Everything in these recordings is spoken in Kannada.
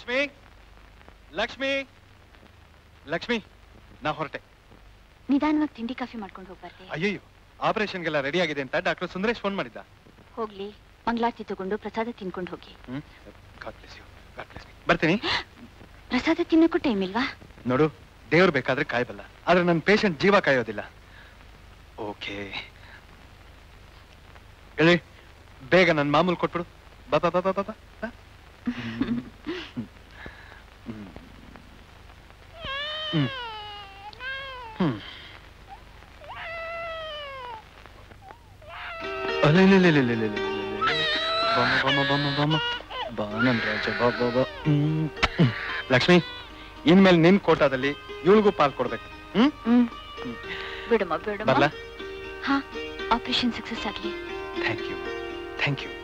ಲಕ್ಷ್ಮಿ ಲಕ್ಷ್ಮಿ ಲಕ್ಷ್ಮಿ ನಾ ಹೊರಟೆ ನಿಧಾನವಾಗಿ ತಿಂಡಿ ಕಾಫಿ ಮಾಡ್ಕೊಂಡು ಹೋಗ್ಬಾರ್ದೆ ಅಯ್ಯಯ್ಯೋ ಆಪರೇಷನ್ಗೆಲ್ಲ ರೆಡಿ ಆಗಿದೆ ಅಂತ ಡಾಕ್ಟರ್ ಸುಂದರೇಶ್ ಫೋನ್ ಮಾಡಿದ್ದ ಹೋಗ್ಲಿ ಮಂಗಳಾರತಿ ತಗೊಂಡು ಪ್ರಸಾದ ತಿನ್ಕೊಂಡು ಹೋಗಿ ಹ್ಮ್ God bless you. God bless me. ಬರ್ತೀನಿ ಪ್ರಸಾದ ತಿನ್ನಕ್ಕೂ ಟೈಮ್ ಇಲ್ವಾ ನೋಡು ದೇವ್ರು ಬೇಕಾದ್ರೆ ಕಾಯಬಲ್ಲ ಆದ್ರೆ ನನ್ನ ಪೇಷಂಟ್ ಜೀವ ಕಾಯೋದಿಲ್ಲ ಓಕೆ ಹೇಳಿ ಬೇಗ ನನ್ನ ಮಾಮೂಲು ಕೊಟ್ಬಿಡು ಬಾ ಬಾ ಬಾ ಬಾ ಬಾ ಬಾ ಬಾ. ಹ್ಮ್. ಹ್ಮ್. ಹ್ಮ್. ಹ್ಮ್. ಅಲೆಲೆಲೆಲೆಲೆಲೆಲೆಲೆ. ಬಮ್ಮ ಬಮ್ಮ ಬಮ್ಮ ಬಮ್ಮ ಬಾ ನನ್ ರಾಜ ಬಾ ಬಾ ಬಾ ಹ್ಮ್. ಹ್ಮ್. ಲಕ್ಷ್ಮಿ ಇನ್ಮೇಲೆ ನಿನ್ ಕೋಟಾದಲ್ಲಿ ಇವಳಿಗೂ ಪಾಲ್ ಕೊಡ್ಬೇಕು ಹ್ಮ್ ಹ್ಮ್ ಬಿಡಮ್ಮ ಬಿಡಮ್ಮ ಬರ್ಲಾ ಹಾ ಆಪರೇಷನ್ ಸಕ್ಸಸ್ ಆಗ್ಲಿ thank you thank you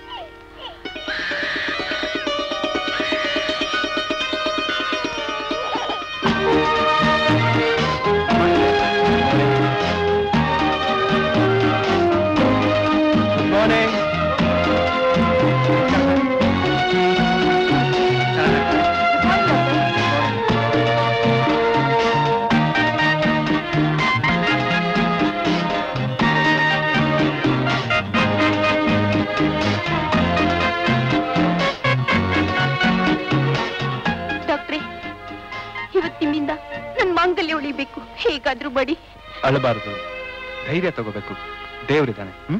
good morning ಡಾಕ್ಟ್ರೆ ಇವತ್ ನಿಮ್ಮಿಂದ ನನ್ ಮಾಂಗಲ್ಯ ಉಳಿಬೇಕು ಹೇಗಾದ್ರೂ ಬಡಿ ಅಳಬಾರದು ಧೈರ್ಯ ತಗೋಬೇಕು ದೇವರಿದ್ದಾನೆ ಹ್ಮ್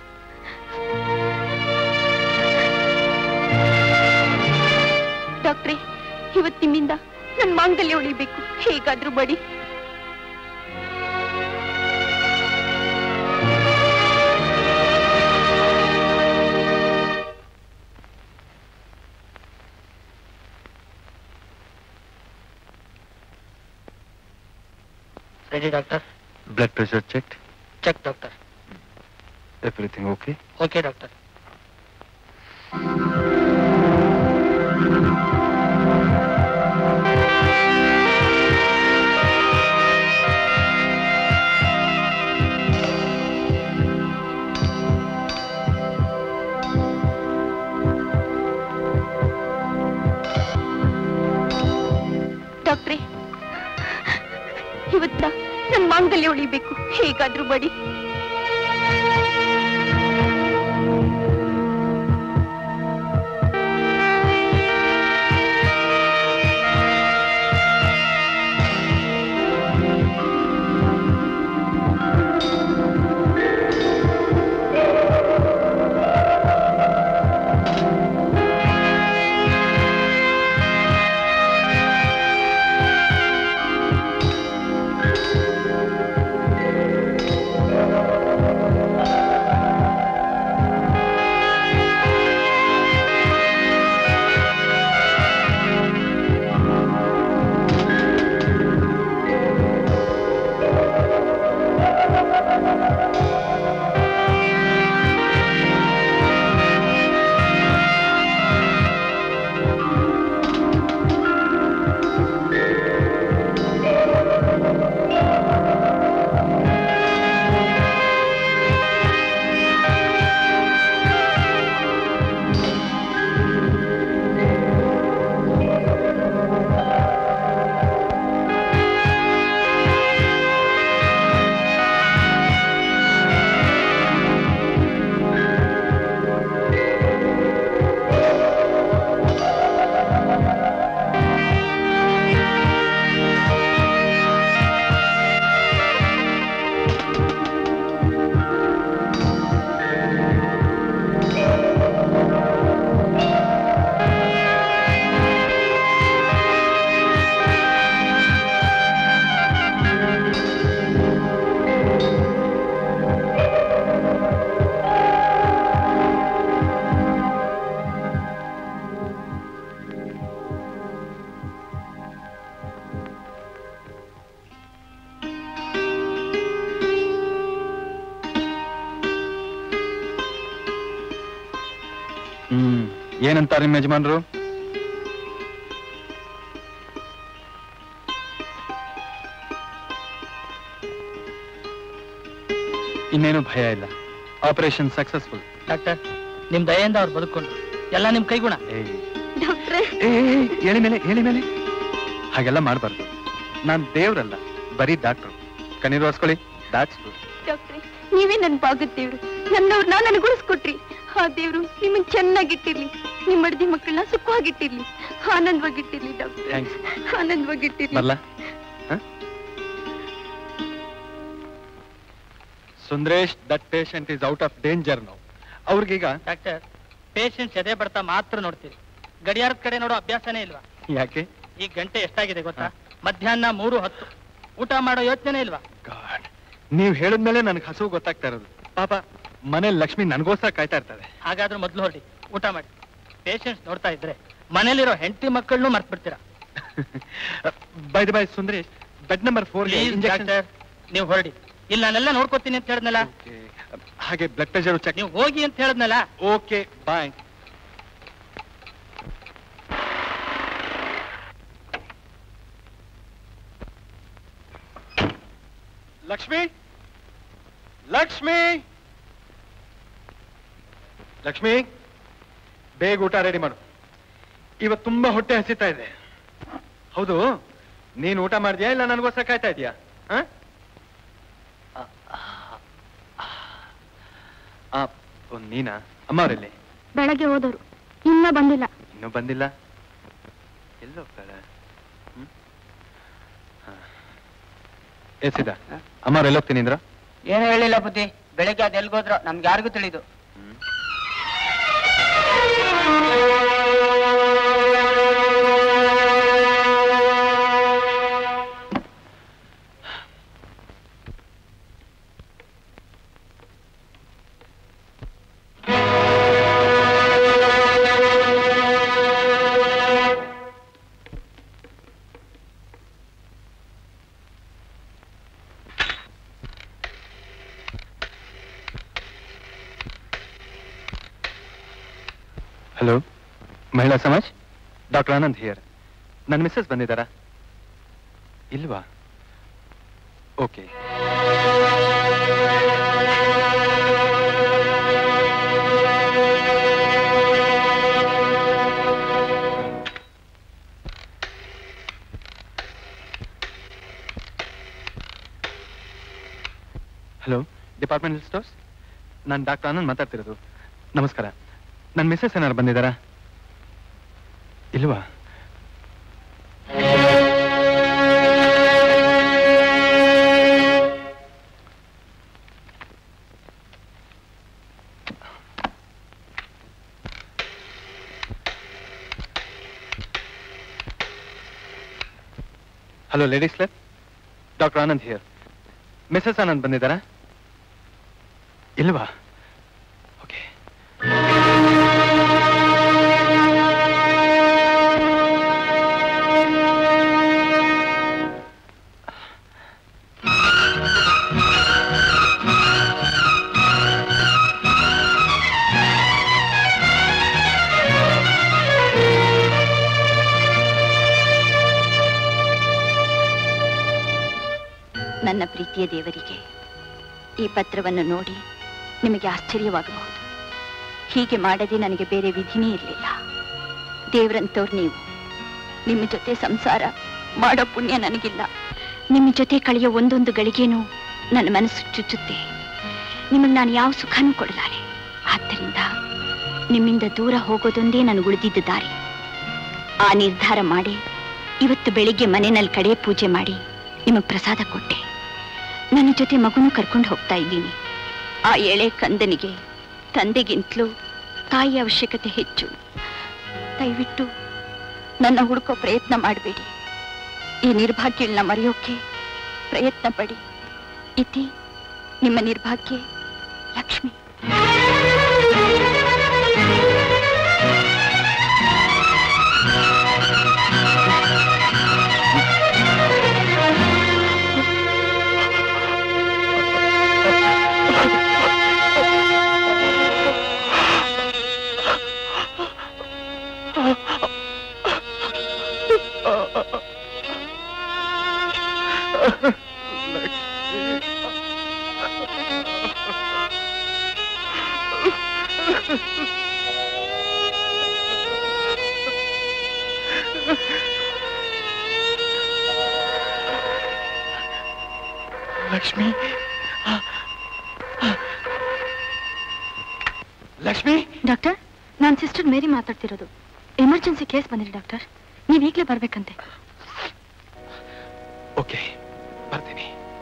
ಡಾಕ್ಟ್ರೆ ಇವತ್ ನಿಮ್ಮಿಂದ ನನ್ ಮಾಂಗಲ್ಯ ಉಳಿಬೇಕು ಹೇಗಾದ್ರೂ ಬಡಿ ready doctor blood pressure check check doctor everything okay okay doctor ಡಾಕ್ಟ್ರೆ ಇವತ್ತ ನನ್ ಮಾಂಗಲ್ಯ ಉಳಿಬೇಕು ಹೇಗಾದ್ರೂ ಬಡಿ ಹ್ಮ್ ಏನಂತಾರೆ ನಿಮ್ಮ ಯಜಮಾನ್ರು ಇನ್ನೇನು ಭಯ ಇಲ್ಲ ಆಪರೇಷನ್ ಸಕ್ಸಸ್ಫುಲ್ ಡಾಕ್ಟರ್ ನಿಮ್ ದಯೆಯಿಂದ ಅವ್ರು ಬದುಕೊಂಡ್ರು ಎಲ್ಲ ನಿಮ್ ಕೈಗುಣ ಏಯ್ ಡಾಕ್ಟ್ರೆ ಏ ಏ, ಏ, ಹೇಳಿ ಮೇಲೆ ಹೇಳಿ ಮೇಲೆ ಹಾಗೆಲ್ಲ ಮಾಡಬಾರ್ದು ನಾನ್ ದೇವ್ರಲ್ಲ ಬರೀ ಡಾಕ್ಟ್ರು ಕಣ್ಣೀರು ಒರ್ಸ್ಕೊಳ್ಳಿ ದಾಟ್ಸ್ ಗುಡ್ ಡಾಕ್ಟ್ರೆ ನೀವೇ ನನ್ ಭಾಗದ ದೇವ್ರು ನನ್ನವ್ರನ್ನ ನನಗೆ ಉಳಿಸ್ಕೊಟ್ರಿ ಆ ದೇವ್ರು ನಿಮ್ಮನ್ ಚೆನ್ನಾಗಿಟ್ಟಿರ್ಲಿ ನಿಮ್ಮ ಅಡ್ದಿ ಮಕ್ಕಳನ್ನ ಸುಖವಾಗಿಟ್ಟಿರ್ಲಿ ಆನಂದವಾಗಿಟ್ಟಿರ್ಲಿ ಡಾಕ್ಟ್ರೆ ಥ್ಯಾಂಕ್ಸ್ ಆನಂದವಾಗಿಟ್ಟಿರ್ಲಿ ಬರ್ಲ Sundaresh that patient is out of danger ನಾವು ಅವ್ರಿಗೀಗ ಡಾಕ್ಟರ್ ಪೇಷಂಟ್ಸ್ ಎದೆ ಬಡ್ತಾ ಮಾತ್ರ ನೋಡ್ತೀರಿ ಗಡಿಯಾರದ ಕಡೆ ನೋಡೋ ಅಭ್ಯಾಸನೇ ಇಲ್ವಾ ಯಾಕೆ ಈ ಗಂಟೆ ಎಷ್ಟಾಗಿದೆ ಗೊತ್ತಾ ಮಧ್ಯಾಹ್ನ ಮೂರು ಹತ್ತು ಊಟ ಮಾಡೋ ಯೋಚನೆ ಇಲ್ವಾ ಗಾಡ್ ನೀವ್ ಹೇಳಿದ್ಮೇಲೆ ನನಗೆ ಹಸು ಗೊತ್ತಾಗ್ತಾ ಇರೋದು ಪಾಪ ಮನೇಲಿ ಲಕ್ಷ್ಮಿ ನನಗೋಸ್ಕರ ಕಾಯ್ತಾ ಇರ್ತಾರೆ ಹಾಗಾದ್ರೂ ಮೊದಲು ಹೊರಡಿ ಊಟ ಮಾಡಿ ಪೇಷಂಟ್ಸ್ ನೋಡ್ತಾ ಇದ್ರೆ ಮನೇಲಿರೋ ಹೆಂಡತಿ ಮಕ್ಕಳನ್ನು ಮರ್ತ್ ಬಿಡ್ತೀರಾ bye bye Sundaresh bed number four please doctor ನೀವು ಹೊರಡಿ ಇಲ್ಲ ನಾನೆಲ್ಲ ನೋಡ್ಕೋತೀನಿ ಅಂತ ಹೇಳಿದ್ನಲ್ಲ ಹಾಗೆ ಬ್ಲಡ್ ಪ್ರೆಷರ್ ಚೆಕ್ ನೀವು ಹೋಗಿ ಅಂತ ಹೇಳಿದ್ನಲ್ಲ ಓಕೆ ಬಾಯ್ ಲಕ್ಷ್ಮಿ ಲಕ್ಷ್ಮಿ ಲಕ್ಷ್ಮಿ ಬೇಗ ಊಟ ರೆಡಿ ಮಾಡು ಇವತ್ತು ತುಂಬಾ ಹೊಟ್ಟೆ ಹಸಿತಾ ಇದೆ ಹೌದು ನೀನ್ ಊಟ ಮಾಡಿದ್ಯಾ ಇಲ್ಲ ನನಗೋಸ್ಕರ ಕಾಯ್ತಾ ಇದೀಯಾ ಆ? ಆ, ಓ, ನೀನಾ ಅಮ್ಮ ಅವರಲ್ಲಿ ಬೆಳಗ್ಗೆ ಹೋದವರು ಇನ್ನ ಬಂದಿಲ್ಲ ಇನ್ನೂ ಬಂದಿಲ್ಲ ಎಲ್ಲೋ ಹೋಗ್ತಾಳೆ ಹ್ಮ್? ಹಾ. ಏ ಸೀದಾ ಅಮ್ಮ ಅವ್ರು ಎಲ್ಲೋಗ್ತೀನಿ ಅಂದ್ರ ಏನು ಹೇಳಿಲ್ಲ ಬುದ್ಧಿ ಬೆಳಿಗ್ಗೆ ಅದು ಎಲ್ಗೋದ್ರು ನಮ್ಗೆ ಯಾರಿಗೂ ತಿಳಿದು hello Mahila Samaj doctor Anand here ನನ್ನ ಮಿಸ್ಸಸ್ ಬಂದಿದ್ದಾರಾ ಇಲ್ವಾ ಓಕೆ ಹಲೋ ಡಿಪಾರ್ಟ್ಮೆಂಟಲ್ ಸ್ಟೋರ್ಸ್ ನಾನು ಡಾಕ್ಟರ್ ಆನಂದ್ ಮಾತಾಡ್ತಿರೋದು ನಮಸ್ಕಾರ ನನ್ನ ಮಿಸ್ಸಸ್ ಏನಾರು ಬಂದಿದ್ದಾರಾ ಇಲ್ವಾ hello ladies club doctor Anand here Mrs Anand ಬಂದಿದ್ದಾರಾ ಇಲ್ವಾ ಓಕೆ ನನ್ನ ಪ್ರೀತಿಯ ದೇವರಿಗೆ ಈ ಪತ್ರವನ್ನು ನೋಡಿ ನಿಮಗೆ ಆಶ್ಚರ್ಯವಾಗಬಹುದು ಹೀಗೆ ಮಾಡದೆ ನನಗೆ ಬೇರೆ ವಿಧಿನೇ ಇರಲಿಲ್ಲ ದೇವರಂತವ್ರು ನೀವು ನಿಮ್ಮ ಜೊತೆ ಸಂಸಾರ ಮಾಡೋ ಪುಣ್ಯ ನನಗಿಲ್ಲ ನಿಮ್ಮ ಜೊತೆ ಕಳೆಯೋ ಒಂದೊಂದು ಗಳಿಗೆನೂ ನನ್ನ ಮನಸ್ಸು ಚುಚ್ಚುತ್ತೆ ನಿಮಗೆ ನಾನು ಯಾವ ಸುಖನೂ ಕೊಡಲಾರೆ ಆದ್ದರಿಂದ ನಿಮ್ಮಿಂದ ದೂರ ಹೋಗೋದೊಂದೇ ನನಗೆ ಉಳಿದಿದ್ದ ದಾರಿ ಆ ನಿರ್ಧಾರ ಮಾಡಿ ಇವತ್ತು ಬೆಳಿಗ್ಗೆ ಮನೆಯಲ್ಲಿ ಕಡೆ ಪೂಜೆ ಮಾಡಿ ನಿಮಗೆ ಪ್ರಸಾದ ಕೊಟ್ಟೆ ನನ್ನ ಜೊತೆ ಮಗುನು ಕರ್ಕೊಂಡು ಹೋಗ್ತಾ ಇದ್ದೀನಿ ಆ ಎಳೆ ಕಂದನಿಗೆ ತಂದೆಗಿಂತಲೂ ತಾಯಿ ಅವಶ್ಯಕತೆ ಹೆಚ್ಚು ದಯವಿಟ್ಟು ನನ್ನ ಹುಡುಕೋ ಪ್ರಯತ್ನ ಮಾಡಬೇಡಿ ಈ ನಿರ್ಭಾಗ್ಯಗಳನ್ನ ಮರೆಯೋಕೆ ಪ್ರಯತ್ನ ಪಡಿ ಇತಿ ನಿಮ್ಮ ನಿರ್ಭಾಗ್ಯ ಲಕ್ಷ್ಮಿ ಲಕ್ಷ್ಮಿ ಲಕ್ಷ್ಮಿ ಡಾಕ್ಟರ್ ನಾನು ಸಿಸ್ಟರ್ ಮೇರಿ ಮಾತಾಡ್ತಿರೋದು ಎಮರ್ಜೆನ್ಸಿ ಕೇಸ್ ಬಂದಿದೆ ಡಾಕ್ಟರ್ ನೀವು ಈಗಲೇ ಬರ್ಬೇಕಂತೆ ಓಕೆ ಬರ್ತೀನಿ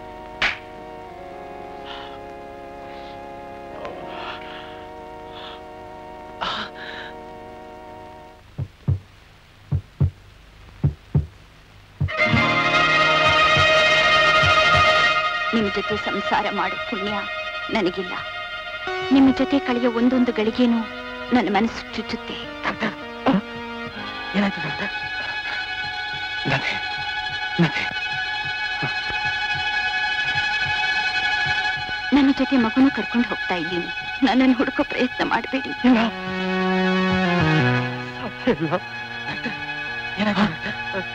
ನಿಮ್ಮ ಜೊತೆ ಸಂಸಾರ ಮಾಡೋ ಪುಣ್ಯ ನನಗಿಲ್ಲ ನಿಮ್ಮ ಜೊತೆ ಕಳೆಯೋ ಒಂದೊಂದು ಗಳಿಗೆನೂ ನನ್ನ ಮನಸ್ಸು ಚುಚ್ಚುತ್ತೆ ಡಾಕ್ಟರ್ ಏನಾಯ್ತು ಡಾಕ್ಟರ್ ನದೆ ನದೆ ನನ್ನ ಜೊತೆ ಮಗುನು ಕರ್ಕೊಂಡು ಹೋಗ್ತಾ ಇದ್ದೀನಿ ನನ್ನನ್ನು ಹುಡುಕೋ ಪ್ರಯತ್ನ ಮಾಡಬೇಡಿ ಇಲ್ಲ ಸಾಧ್ಯ ಇಲ್ಲ ಡಾಕ್ಟರ್ ಏನಾಯ್ತು ಡಾಕ್ಟರ್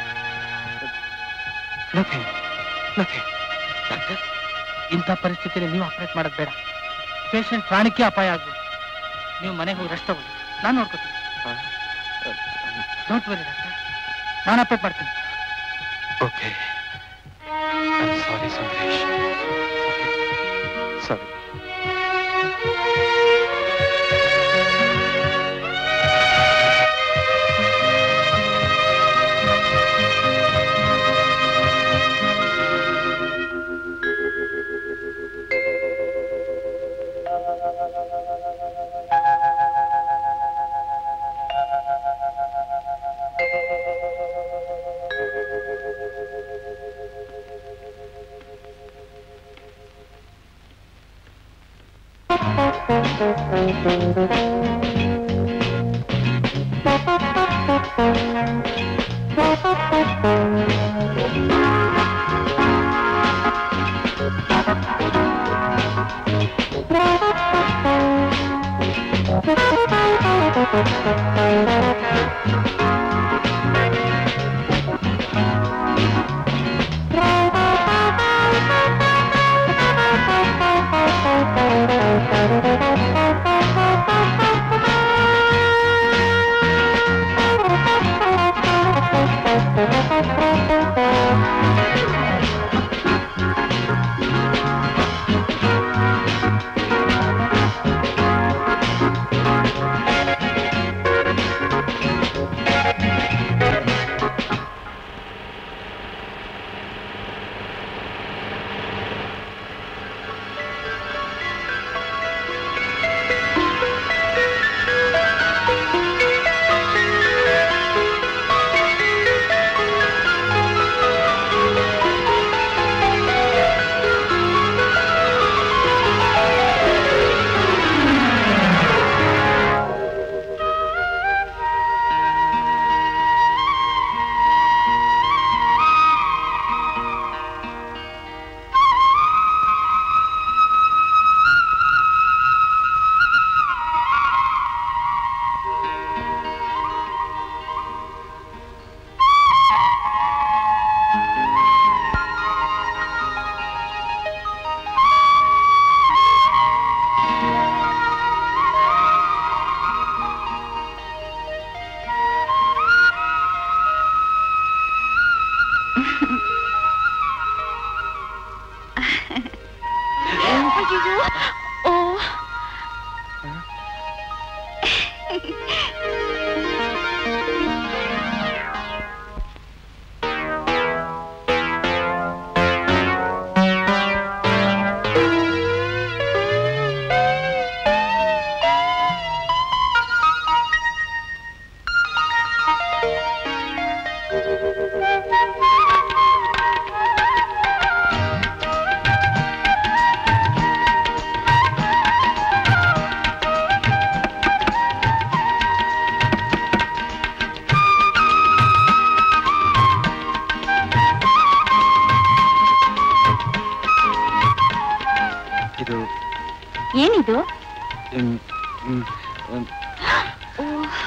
ನದೆ ನದೆ ಡಾಕ್ಟರ್ ಇಂಥ ಪರಿಸ್ಥಿತಿಯಲ್ಲಿ ನೀವು ಆಪರೇಟ್ ಮಾಡೋದು ಬೇಡ ಪೇಷಂಟ್ ಪ್ರಾಣಕ್ಕೆ ಅಪಾಯ ಆಗ್ಬೋದು ನೀವು ಮನೆಗೆ ಹೋಗಿ ರೆಸ್ಟ್ ತಗೊಳ್ಳಿ ನಾನು ನೋಡ್ಕೋತೀನಿ ಡೋಂಟ್ ವರಿ ಡಾಕ್ಟರ್ ನಾನು ಆಪರೇಟ್ ಮಾಡ್ತೀನಿ ಓಕೆ ಸಾರಿ ಸಂದೇಶ್ ಸಾರಿ ಅಯ್ಯೋ ಓ ಇದು ಏನಿದು ಮ್, ಮ್, ಮ್, ಓ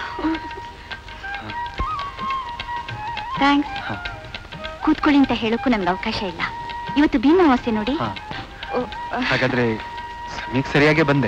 ಥ್ಯಾಂಕ್ಸ್ ಹಾ. ಕೂತ್ಕೊಳ್ಳಿ ಅಂತ ಹೇಳೋಕ್ಕೂ ನನ್ಗೆ ಅವಕಾಶ ಇಲ್ಲ ಇವತ್ತು ಭೀಮಾವಾಸ್ಯೆ ನೋಡಿ ಹಾ. ಓ, ಹಾಗಾದ್ರೆ ಸಮಯಕ್ಕೆ ಸರಿಯಾಗಿ ಬಂದೆ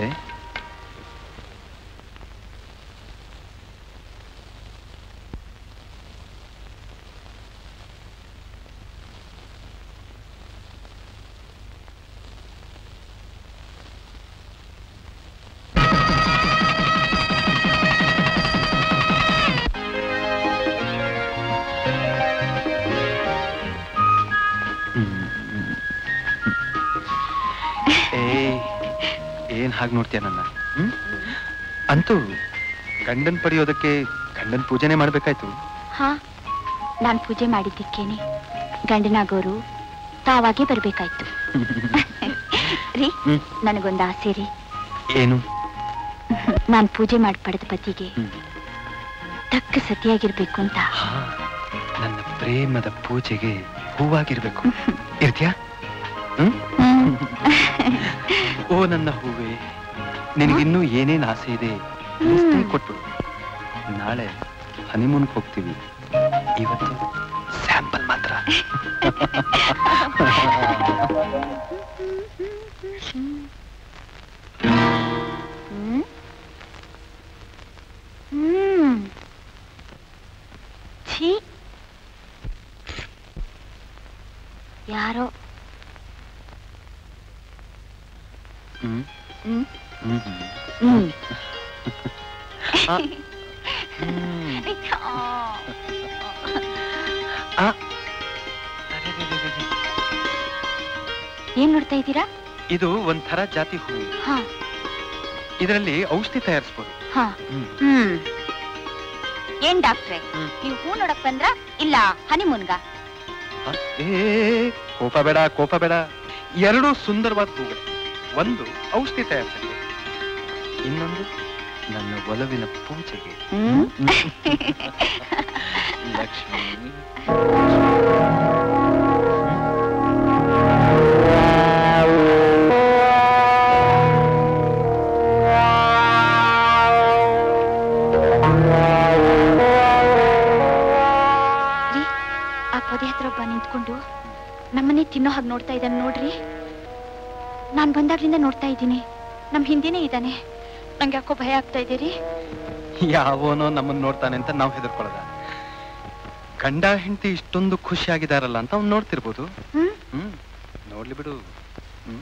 ಹಾಗೆ ನೋಡ್ತೀಯ ನನ್ನ ಹ್ಮ್ ಅಂತೂ ಗಂಡನ್ ಪಡೆಯೋದಕ್ಕೆ ಗಂಡನ್ ಪೂಜೆನೆ ಮಾಡ್ಬೇಕಾಯ್ತು ಹಾ ನಾನ್ ಪೂಜೆ ಮಾಡಿದ್ದಕ್ಕೇನೆ ಗಂಡನಾಗೋರು ತಾವಾಗೆ ಬರ್ಬೇಕಾಯ್ತು ರೀ ಹ್ಮ್. ನನಗೊಂದು ಆಸೆ ರೀ ಏನು ನಾನ್ ಪೂಜೆ ಮಾಡಿ ಪಡೆದ ಪತಿಗೆ ಹ್ಮ್. ತಕ್ಕ ಸತಿಯಾಗಿರ್ಬೇಕು ಅಂತ ಹಾ, ನನ್ನ ಪ್ರೇಮದ ಪೂಜೆಗೆ ಹೂವಾಗಿರ್ಬೇಕು ಇರ್ತ್ಯಾ ಹ್ಮ್ ಹ್ಮ್. ಓ ನನ್ನ ಹೂವೇ ನಿನಗಿನ್ನೂ ಏನೇನ್ ಆಸೆ ಇದೆ ಲಿಸ್ಟೇ ಕೊಟ್ಬಿಡು ನಾಳೆ ಹನಿಮೂನ್ಗೆ ಹೋಗ್ತೀವಿ ಇವತ್ತು ಸ್ಯಾಂಪಲ್ ಮಾತ್ರ ಹ್ಮ್ ಹ್ಮ್ ಛೀ ಯಾರೋ ಹ್ಮ್ ಹ್ಮ್ ಹ್ಮ್ ಹ್ಮ್. ಹ್ಮ್ ಆ, ಹ್ಮ್. ಆ. ಅರೆ, ಅರೆ, ಅರೆ, ಅರೆ. ಏನ್ ನೋಡ್ತಾ ಇದ್ದೀರಾ ಇದು ಒಂಥರ ಜಾತಿ ಹೂ ಹಾ ಇದರಲ್ಲಿ ಔಷಧಿ ತಯಾರಿಸ್ಬೋದು ಹಾ ಹ್ಮ್. ಹ್ಮ್ ಏನ್ ಡಾಕ್ಟ್ರೆ ಹ್ಮ್. ನೀವು ಹೂ ನೋಡಕ್ ಬಂದ್ರ ಇಲ್ಲ ಹನಿಮೂನ್ಗ ಆ, ಏ ಕೋಪ ಬೇಡ ಕೋಪ ಬೇಡ ಎರಡು ಸುಂದರವಾದ ಹೂಗಳು ಒಂದು ಔಷಧಿ ತಯಾರಿಸಲಿದೆ ಇನ್ನೊಂದು ನನ್ನ ಒಲವಿನ ಪೂಜೆಗೆ ಹ್ಮ್ ಲಕ್ಷ್ಮಿ ರೀ ಆ ಪೊದೆ ಹತ್ರ ಒಬ್ಬ ನಿಂತ್ಕೊಂಡು ನಮ್ಮನೆ ತಿನ್ನೋ ಹಾಗೆ ನೋಡ್ತಾ ಇದ್ದಾನೆ ನೋಡ್ರಿ ನಾನ್ ಬಂದಾಗ್ಲಿಂದ ನೋಡ್ತಾ ಇದ್ದೀನಿ ನಮ್ ಹಿಂದೆನೇ ಇದ್ದಾನೆ ನಂಗೆ ಯಾಕೋ ಭಯ ಆಗ್ತಾ ಇದೆ ರೀ ಯಾವನೋ ನಮ್ಮನ್ನ ನೋಡ್ತಾನೆ ಅಂತ ನಾವು ಹೆದರ್ಕೊಳ್ಳೋದ ಗಂಡ ಹೆಂಡತಿ ಇಷ್ಟೊಂದು ಖುಷಿಯಾಗಿದಾರಲ್ಲ ಅಂತ ಅವ್ನು ನೋಡ್ತಿರ್ಬೋದು ಹ್ಮ್ ಹ್ಮ್ ನೋಡ್ಲಿ ಬಿಡು ಹ್ಮ್.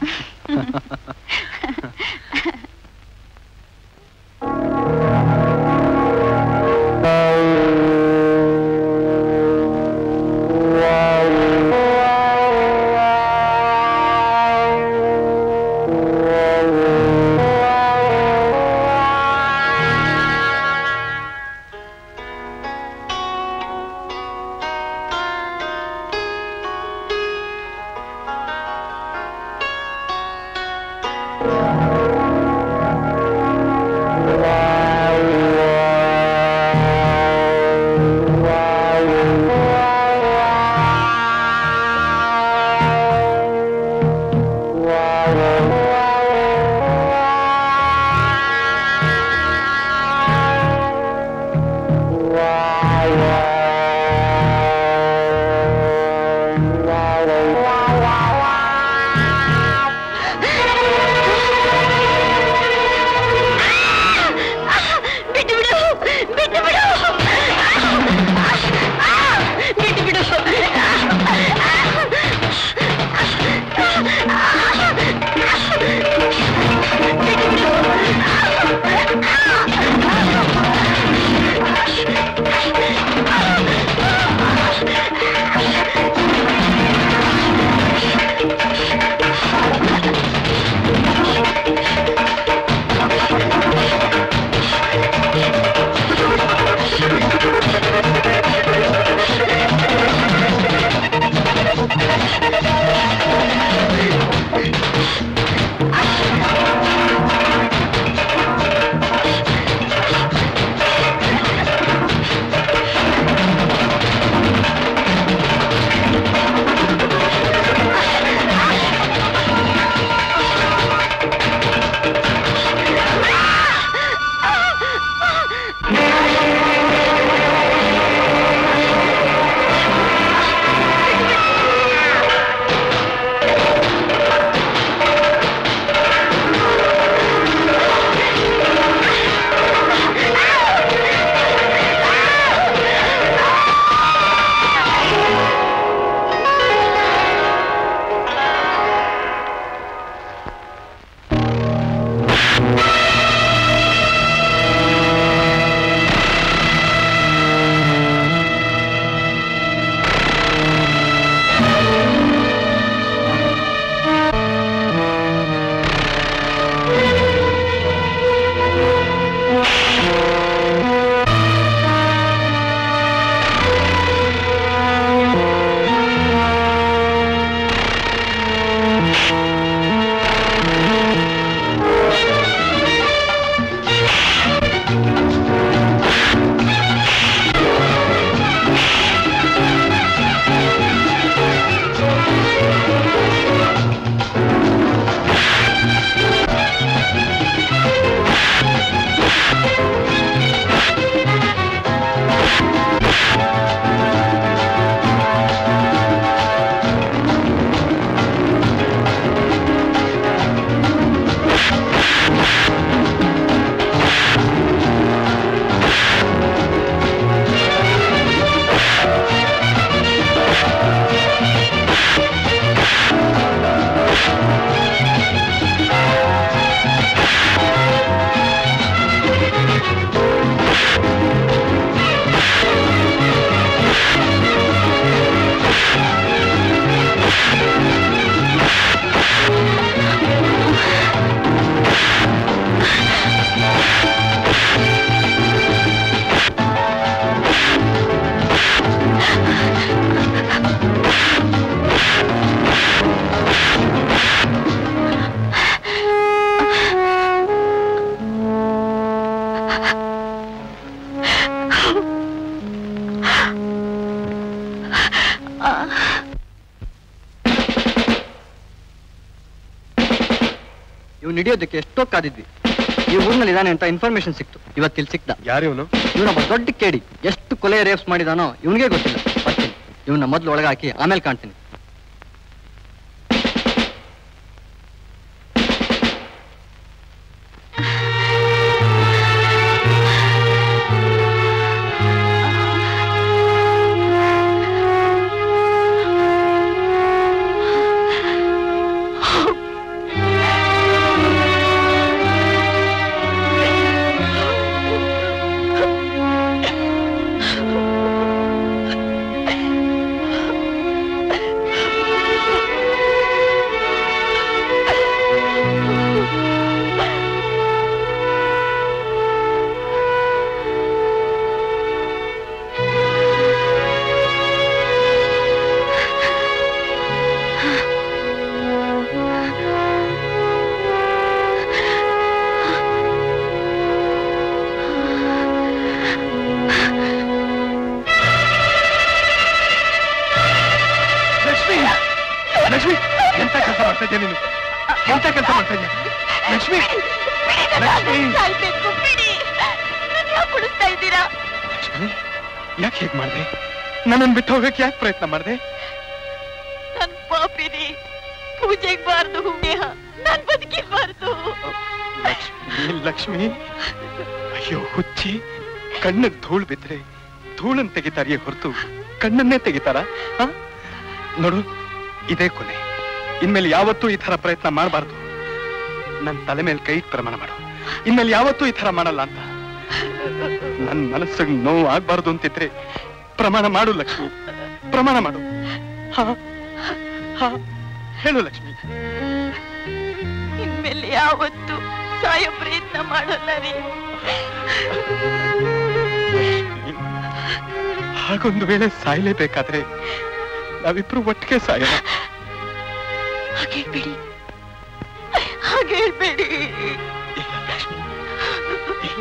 ಇವ್ನು ಹಿಡಿಯೋದಕ್ಕೆ ಎಷ್ಟೋ ಕಾದಿದ್ವಿ ಈ ಊರ್ನಲ್ಲಿ ಇದಾನೆ ಅಂತ ಇನ್ಫಾರ್ಮೇಶನ್ ಸಿಕ್ತು ಇವತ್ತು ಇಲ್ಲಿ ಸಿಕ್ತ ಯಾರಿವನು ಇವನೊಬ್ಬ ದೊಡ್ಡ ಕೇಡಿ ಎಷ್ಟು ಕೊಲೆ ರೇಪ್ಸ್ ಮಾಡಿದಾನೋ ಇವನಿಗೆ ಗೊತ್ತಿಲ್ಲ ಬರ್ತೀನಿ ಇವನ್ನ ಮೊದ್ಲು ಒಳಗೆ ಹಾಕಿ ಆಮೇಲೆ ಕಾಣ್ತೀನಿ ಲಕ್ಷ್ಮಿ ಲಕ್ಷ್ಮಿ ಎಂತ ಕೆಲಸ ಮಾಡ್ತಾ ಇದ್ಯಾ ನೀನು ಎಂತ ಕೆಲಸ ಮಾಡ್ತಾ ಇದ್ಯಾ ಲಕ್ಷ್ಮಿ ಲಕ್ಷ್ಮಿ ಸಾಯ್ಬೇಕು ಬಿಡಿ ನನ್ ಯಾಕ್ ಉಳಿಸ್ತಾ ಇದ್ದೀರಾ ಲಕ್ಷ್ಮಿ ಯಾಕೆ ಹೇಗ್ ಮಾಡ್ದೆ ನನ್ನನ್ನು ಬಿಟ್ಟು ಹೋಗಕ್ಕೆ ಯಾಕೆ ಪ್ರಯತ್ನ ಮಾಡ್ದೆ ನನ್ ಪಾಪಿನಿ ಪೂಜೆಗ್ ಬಾರ್ದು ನೇಹ ನನ್ ಬದುಕಿರ್ಬಾರ್ದು ಲಕ್ಷ್ಮಿ ಲಕ್ಷ್ಮಿ ಅಯ್ಯೋ ಹುಚ್ಚಿ ಕಣ್ಣಿಗೆ ಧೂಳ್ ಬಿದ್ರೆ ಧೂಳನ್ ತೆಗಿತಾರಿಯೇ ಹೊರತು ಕಣ್ಣನ್ನೇ ತೆಗಿತಾರ ಆ? ನೋಡು ಇದೇ ಕೊನೆ ಇನ್ಮೇಲೆ ಯಾವತ್ತೂ ಈ ತರ ಪ್ರಯತ್ನ ಮಾಡಬಾರ್ದು ನನ್ ತಲೆ ಮೇಲೆ ಕೈ ಇಟ್ ಪ್ರಮಾಣ ಮಾಡು ಇನ್ಮೇಲೆ ಯಾವತ್ತೂ ಈ ತರ ಮಾಡಲ್ಲ ಅಂತ ನನ್ ಮನಸ್ಸಿಗೆ ನೋವು ಆಗ್ಬಾರ್ದು ಅಂತಿದ್ರೆ ಪ್ರಮಾಣ ಮಾಡು ಲಕ್ಷ್ಮಿ ಪ್ರಮಾಣ ಮಾಡು ಹಾ ಹಾ ಹೇಳು ಲಕ್ಷ್ಮಿ ಇನ್ಮೇಲೆ ಯಾವತ್ತು ಸಾಯೋ ಪ್ರಯತ್ನ ಮಾಡಲ್ಲ ರೀ ಹಾಗೊಂದು ವೇಳೆ ಸಾಯ್ಲೇಬೇಕಾದ್ರೆ ನಾವಿಬ್ರು ಒಟ್ಟಿಗೆ ಸಾಯೋಣ ಹಾಗೆ ಬಿಡಿ ಹಾಗೆ ಹೇಳ್ಬೇಡಿ ಇಲ್ಲ ಲಕ್ಷ್ಮಿ ಇಲ್ಲ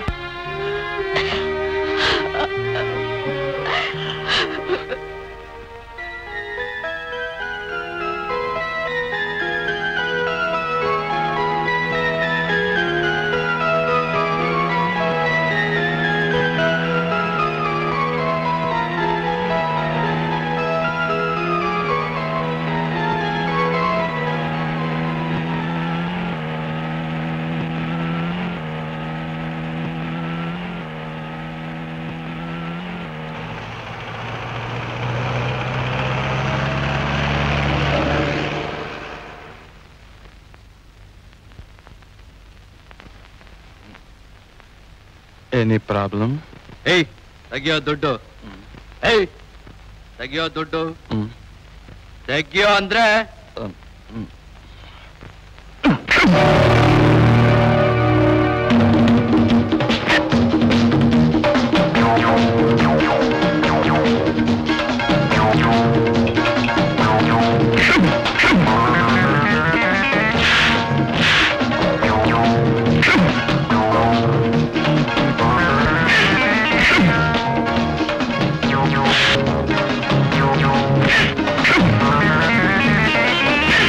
ಎನಿ ಪ್ರಾಬ್ಲಮ್ ಏಯ್ ತೆಗಿಯೋ ದುಡ್ಡು ಏಯ್ ತೆಗಿಯೋ ದುಡ್ಡು ತೆಗಿಯೋ ಅಂದ್ರೆ ಆ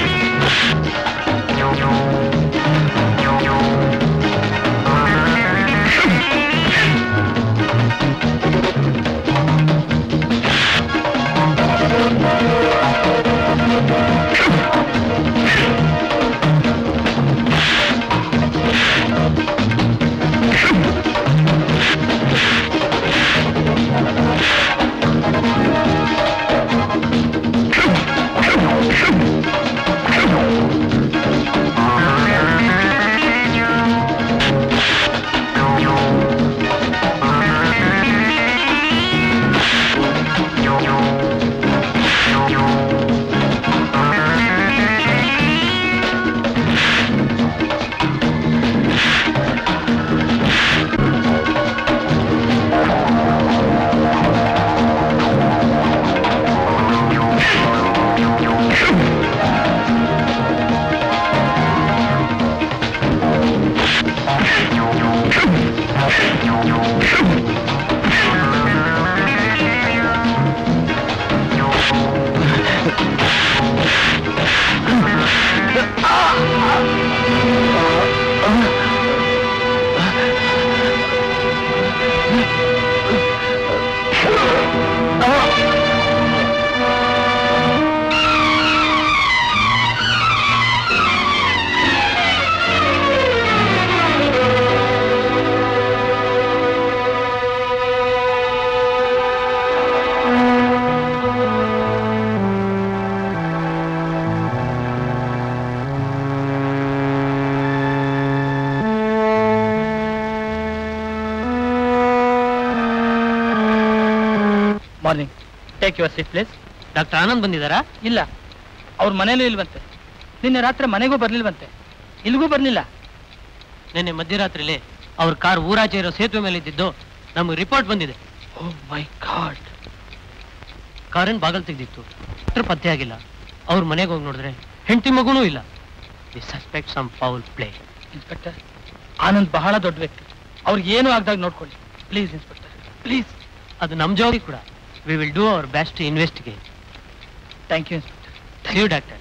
morning take your seat place doctor Anand ಬಂದಿದ್ದಾರಾ ಇಲ್ಲ ಅವ್ರ ಮನೇಲೂ ಇಲ್ವಂತೆ ನಿನ್ನೆ ರಾತ್ರಿ ಮನೆಗೂ ಬರ್ಲಿಲ್ವಂತೆ ಇಲ್ಲಿಗೂ ಬರ್ಲಿಲ್ಲ ನಿನ್ನೆ ಮಧ್ಯರಾತ್ರಿಲಿ ಅವ್ರ ಕಾರ್ ಊರಾಚೆ ಇರೋ ಸೇತುವೆ ಮೇಲೆ ಇದ್ದಿದ್ದು ನಮಗೆ ರಿಪೋರ್ಟ್ ಬಂದಿದೆ ಓ ಮೈ ಗಾಡ್ ಕಾರಿನ ಬಾಗಲ್ ತೆಗೆದಿತ್ತು ಡಾಕ್ಟರ್ ಪತ್ತೆ ಆಗಿಲ್ಲ ಅವ್ರ ಮನೆಗೆ ಹೋಗಿ ನೋಡಿದ್ರೆ ಹೆಂಡತಿ ಮಗುನೂ ಇಲ್ಲ we suspect some foul play inspector Anand ಬಹಳ ದೊಡ್ಡ ವ್ಯಕ್ತಿ ಅವ್ರಿಗೆ ಏನು ಆಗ್ದಾಗ ನೋಡ್ಕೊಳ್ಳಿ ಪ್ಲೀಸ್ ಇನ್ಸ್ಪೆಕ್ಟರ್ ಪ್ಲೀಸ್ ಅದು ನಮ್ ಜವಾಬ್ದಾರಿ ಕೂಡ we will do our best investigate thank you inspector you doctor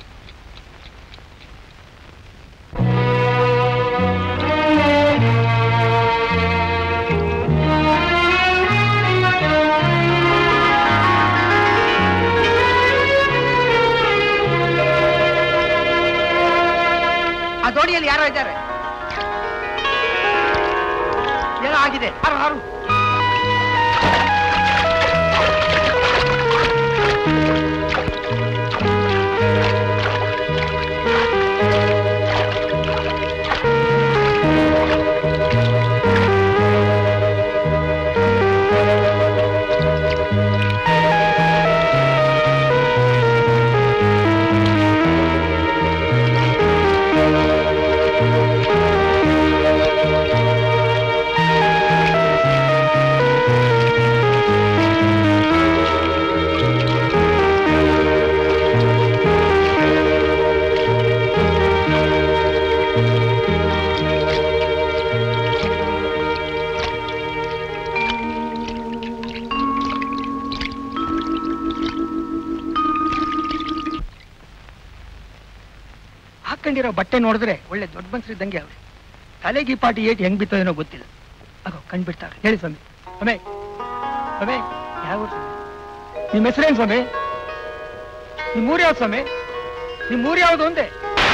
ಆ ದೋಣಿಯಲ್ಲಿ ಯಾರೋ ಇದ್ದಾರೆ ಏನೋ ಆಗಿದೆ ಹಾರು ಹಾರು ಹಾಕೊಂಡಿರೋ ಬಟ್ಟೆ ನೋಡಿದ್ರೆ ಒಳ್ಳೆ ದೊಡ್ಡ ಮನ್ಸರಿದ್ದಂಗೆ ಅವ್ರೆ ತಲೆಗೆ ಈ ಪಾಟಿ ಏಟ್ ಹೆಂಗ್ ಬಿತ್ತೋದೇನೋ ಗೊತ್ತಿಲ್ಲ ಅಗೋ ಕಂಡ್ಬಿಡ್ತಾರೆ ಹೇಳಿ ಸ್ವಾಮಿ ಸ್ವಾಮಿ ಸ್ವಾಮಿ ಯಾವ ಊರು ಸ್ವಾಮಿ? ನಿಮ್ಮ ಹೆಸರೇನು ಸ್ವಾಮಿ ನಿಮ್ಮ ಊರು ಯಾವ್ದು ಸ್ವಾಮಿ ನಿಮ್ಮ ಊರು ಯಾವುದು ಒಂದೇ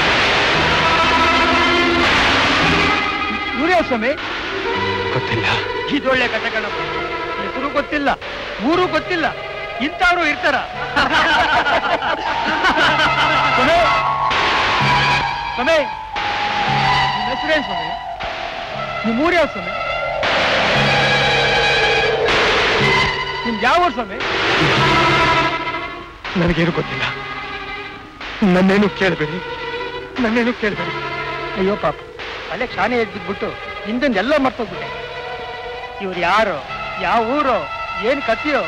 ಊರು ಯಾವ್ದು ಸ್ವಾಮಿ ಗೊತ್ತಿಲ್ಲ ಇದೊಳ್ಳೆ ಕಥೆ ಕಣಪ್ಪ ಹೆಸರು ಗೊತ್ತಿಲ್ಲ ಊರು ಗೊತ್ತಿಲ್ಲ ಇಂಥವ್ರು ಇರ್ತಾರ ಸ್ವಾಮಿ ಸ್ವಾಮಿ ನಿಮ್ಮ ಹೆಸರೇನು ಸ್ವಾಮಿ ನಿಮ್ಮ ಊರು ಯಾವ ಸ್ವಾಮಿ ನಿಮ್ದು ಯಾವ ಊರು ಸ್ವಾಮಿ ನನಗೇನು ಗೊತ್ತಿಲ್ಲ ನನ್ನೇನು ಕೇಳಬೇಡಿ ನನ್ನೇನು ಕೇಳಬೇಡಿ ಅಯ್ಯೋ ಪಾಪ ಅಲ್ಲೇ ಶಾನೆ ಎದ್ಬಿಟ್ಬಿಟ್ಟು ಹಿಂದಿಂದ ಎಲ್ಲ ಮರ್ತೋಗ್ಬಿಟ್ಟೆ ಇವ್ರು ಯಾರು ಯಾವ ಊರು ಏನ್ ಕಥೆಯೋ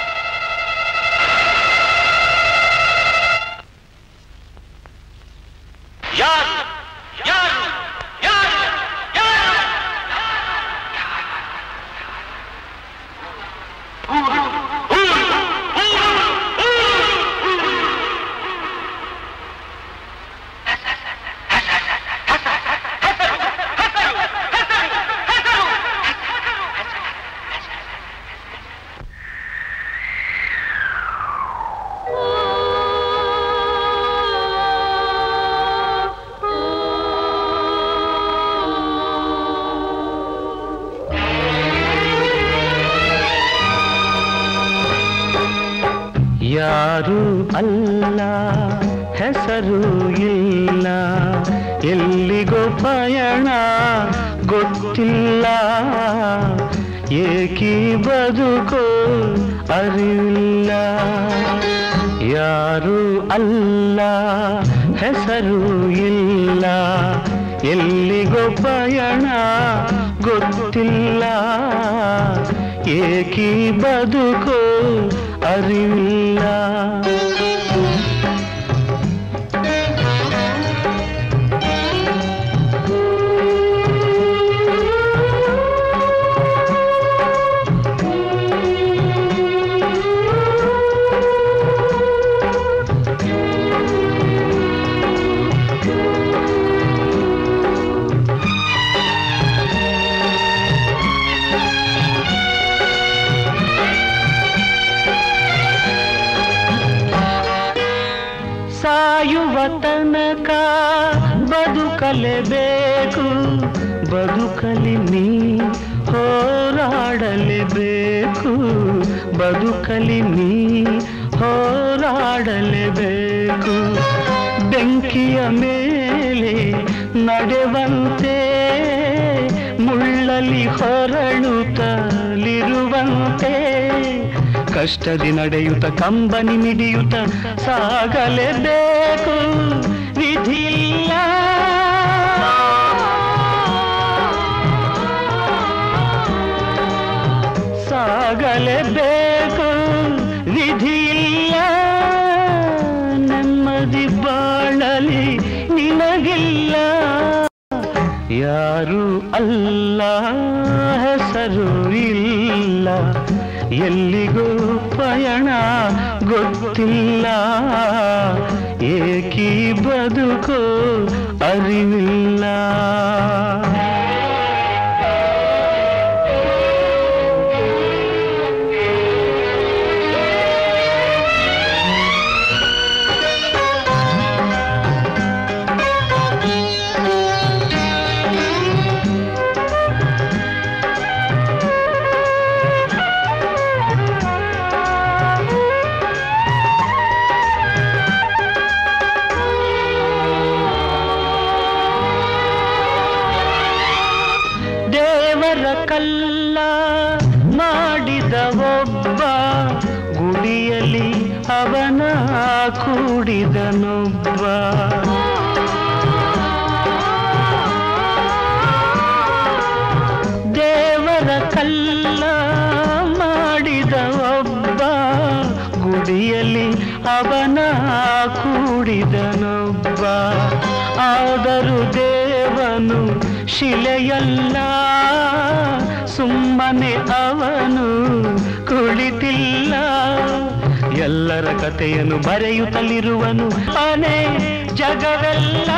ಯಾರು ಅಲ್ಲ ಹೆಸರು ಇಲ್ಲ ಎಲ್ಲಿಗೋ ಪಯಣ ಗೊತ್ತಿಲ್ಲ ಏಕಿ ಬದುಕೋ ಅರಿವಿಲ್ಲ ಯಾರು ಅಲ್ಲ ಹೆಸರು ಇಲ್ಲ ಎಲ್ಲಿಗೋ ಪಯಣ ಗೊತ್ತಿಲ್ಲ ಏಕಿ ಬದುಕೋ ಅರಿವಿಲ್ಲ ಸಾಯುವ ತನಕ ಬದುಕಲೇಬೇಕು ಬದುಕಲಿ ನೀ ಹೋರಾಡಲೇಬೇಕು ಬದುಕಲಿ ನೀ ಹೋರಾಡಲೇಬೇಕು ಬೆಂಕಿಯ ಮೇಲೆ ನಡೆವಂತೆ ಮುಳ್ಳಲಿ ಹೊರಳುತ್ತಲಿರುವಂತೆ ಕಷ್ಟದಿ ನಡೆಯುತ್ತ ಕಂಬನಿ ಮಿಡಿಯುತ್ತ ಸಾಗಲೇಬೇಕು ವಿಧಿಯಿಲ್ಲ ಸಾಗಲೇಬೇಕು ವಿಧಿಯಿಲ್ಲ ನೆಮ್ಮದಿ ಬಾಳಲಿ ನಿನಗಿಲ್ಲ ಯಾರು ಅಲ್ಲ ಹೆಸರು ಇಲ್ಲ ಎಲ್ಲಿಗೂ ಪಯಣ ಗೊತ್ತಿಲ್ಲ ಏಕಿ ಬದುಕು ಅರಿವಿಲ್ಲ ದೇವರ ಕಲ್ಲ ಮಾಡಿದ ಒಬ್ಬ ಗುಡಿಯಲ್ಲಿ ಅವನ ಕೂಡಿದನೊಬ್ಬ ದೇವರ ಕಲ್ಲ ಮಾಡಿದ ಒಬ್ಬ ಗುಡಿಯಲ್ಲಿ ಅವನ ಕೂಡಿದನೊಬ್ಬ ಆದರೂ ದೇವನು ಶಿಲೆಯಲ್ಲ ಸುಮ್ಮನೆ ಅವನು ಕುಳಿತಿಲ್ಲ ಎಲ್ಲರ ಕಥೆಯನ್ನು ಬರೆಯುತ್ತಲಿರುವನು ಅನೇ ಜಗವೆಲ್ಲ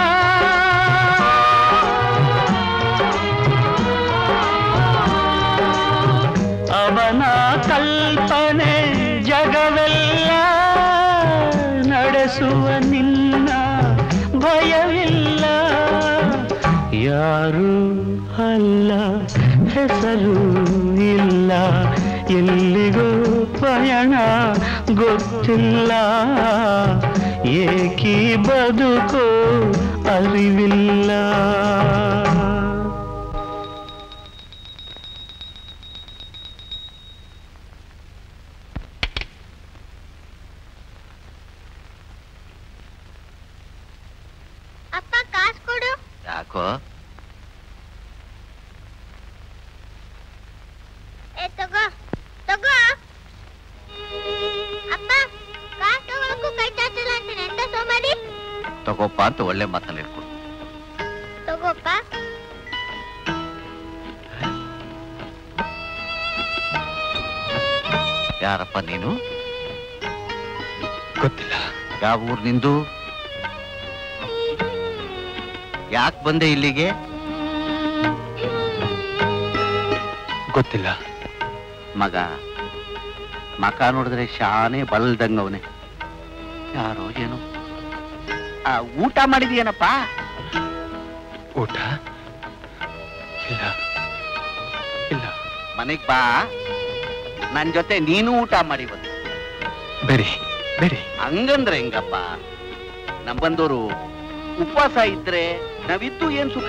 ಅವನ ಕಲ್ಪನೆ ಜಗವೆಲ್ಲ ನಡೆಸುವ ನಿನ್ನ ಭಯವಿಲ್ಲ ಯಾರು ಅಲ್ಲ ಹೆಸರು ಇಲ್ಲ ಎಲ್ಲಿಗೂ ಪಯಣ ಗೊತ್ತಿಲ್ಲ ಏಕಿ ಬದುಕು ಅರಿವಿಲ್ಲ ಅಪ್ಪ ಕಾಸು ಕೊಡು ಯಾಕೋ ಏ ತಗೋ ತಗೋ ಅಪ್ಪ ಕಾಸು ತಗೊಳಕ್ಕೂ ಕೈ ಚಾಚಲ್ಲ ಅಂತೀನಿ ಎಂತ ಸೋಮಾರಿ ತಗೋಪ್ಪ ಅಂತ ಒಳ್ಳೆ ಮಾತಲ್ಲಿ ಇಟ್ಕೊಡು ತಗೋಪ್ಪ ಯಾರಪ್ಪ ನೀನು ಗೊತ್ತಿಲ್ಲ ಯಾವ ಊರ್ ನಿಂದು ಯಾಕೆ ಬಂದೆ ಇಲ್ಲಿಗೆ ಗೊತ್ತಿಲ್ಲ ಮಗ ಮಕ ನೋಡಿದ್ರೆ ಶಾನೆ ಬಲ್ದಂಗವನೆ ಯಾರೋ ಏನು ಆ, ಊಟ ಮಾಡಿದೀಯನಪ್ಪ ಊಟ ಇಲ್ಲ ಇಲ್ಲ ಮನೆಗ್ ಬಾ ನನ್ ಜೊತೆ ನೀನು ಊಟ ಮಾಡಿ ಬಂದು ಬೇಡಿ ಬೇಡಿ ಹಂಗಂದ್ರೆ ಹೆಂಗಪ್ಪ ನಮ್ ಬಂದವರು ಉಪವಾಸ ಇದ್ರೆ ನಾವಿದ್ದು ಏನ್ ಸುಖ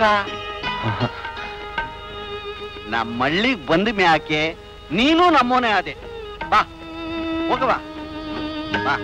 ನಮ್ಮ ಹಳ್ಳಿಗ್ ಬಂದ ಮ್ಯಾಕೆ ನೀನು ನಮ್ಮೋನೆ ಆದೆ ಬಾ ಹೋಗವಾ ಬಾ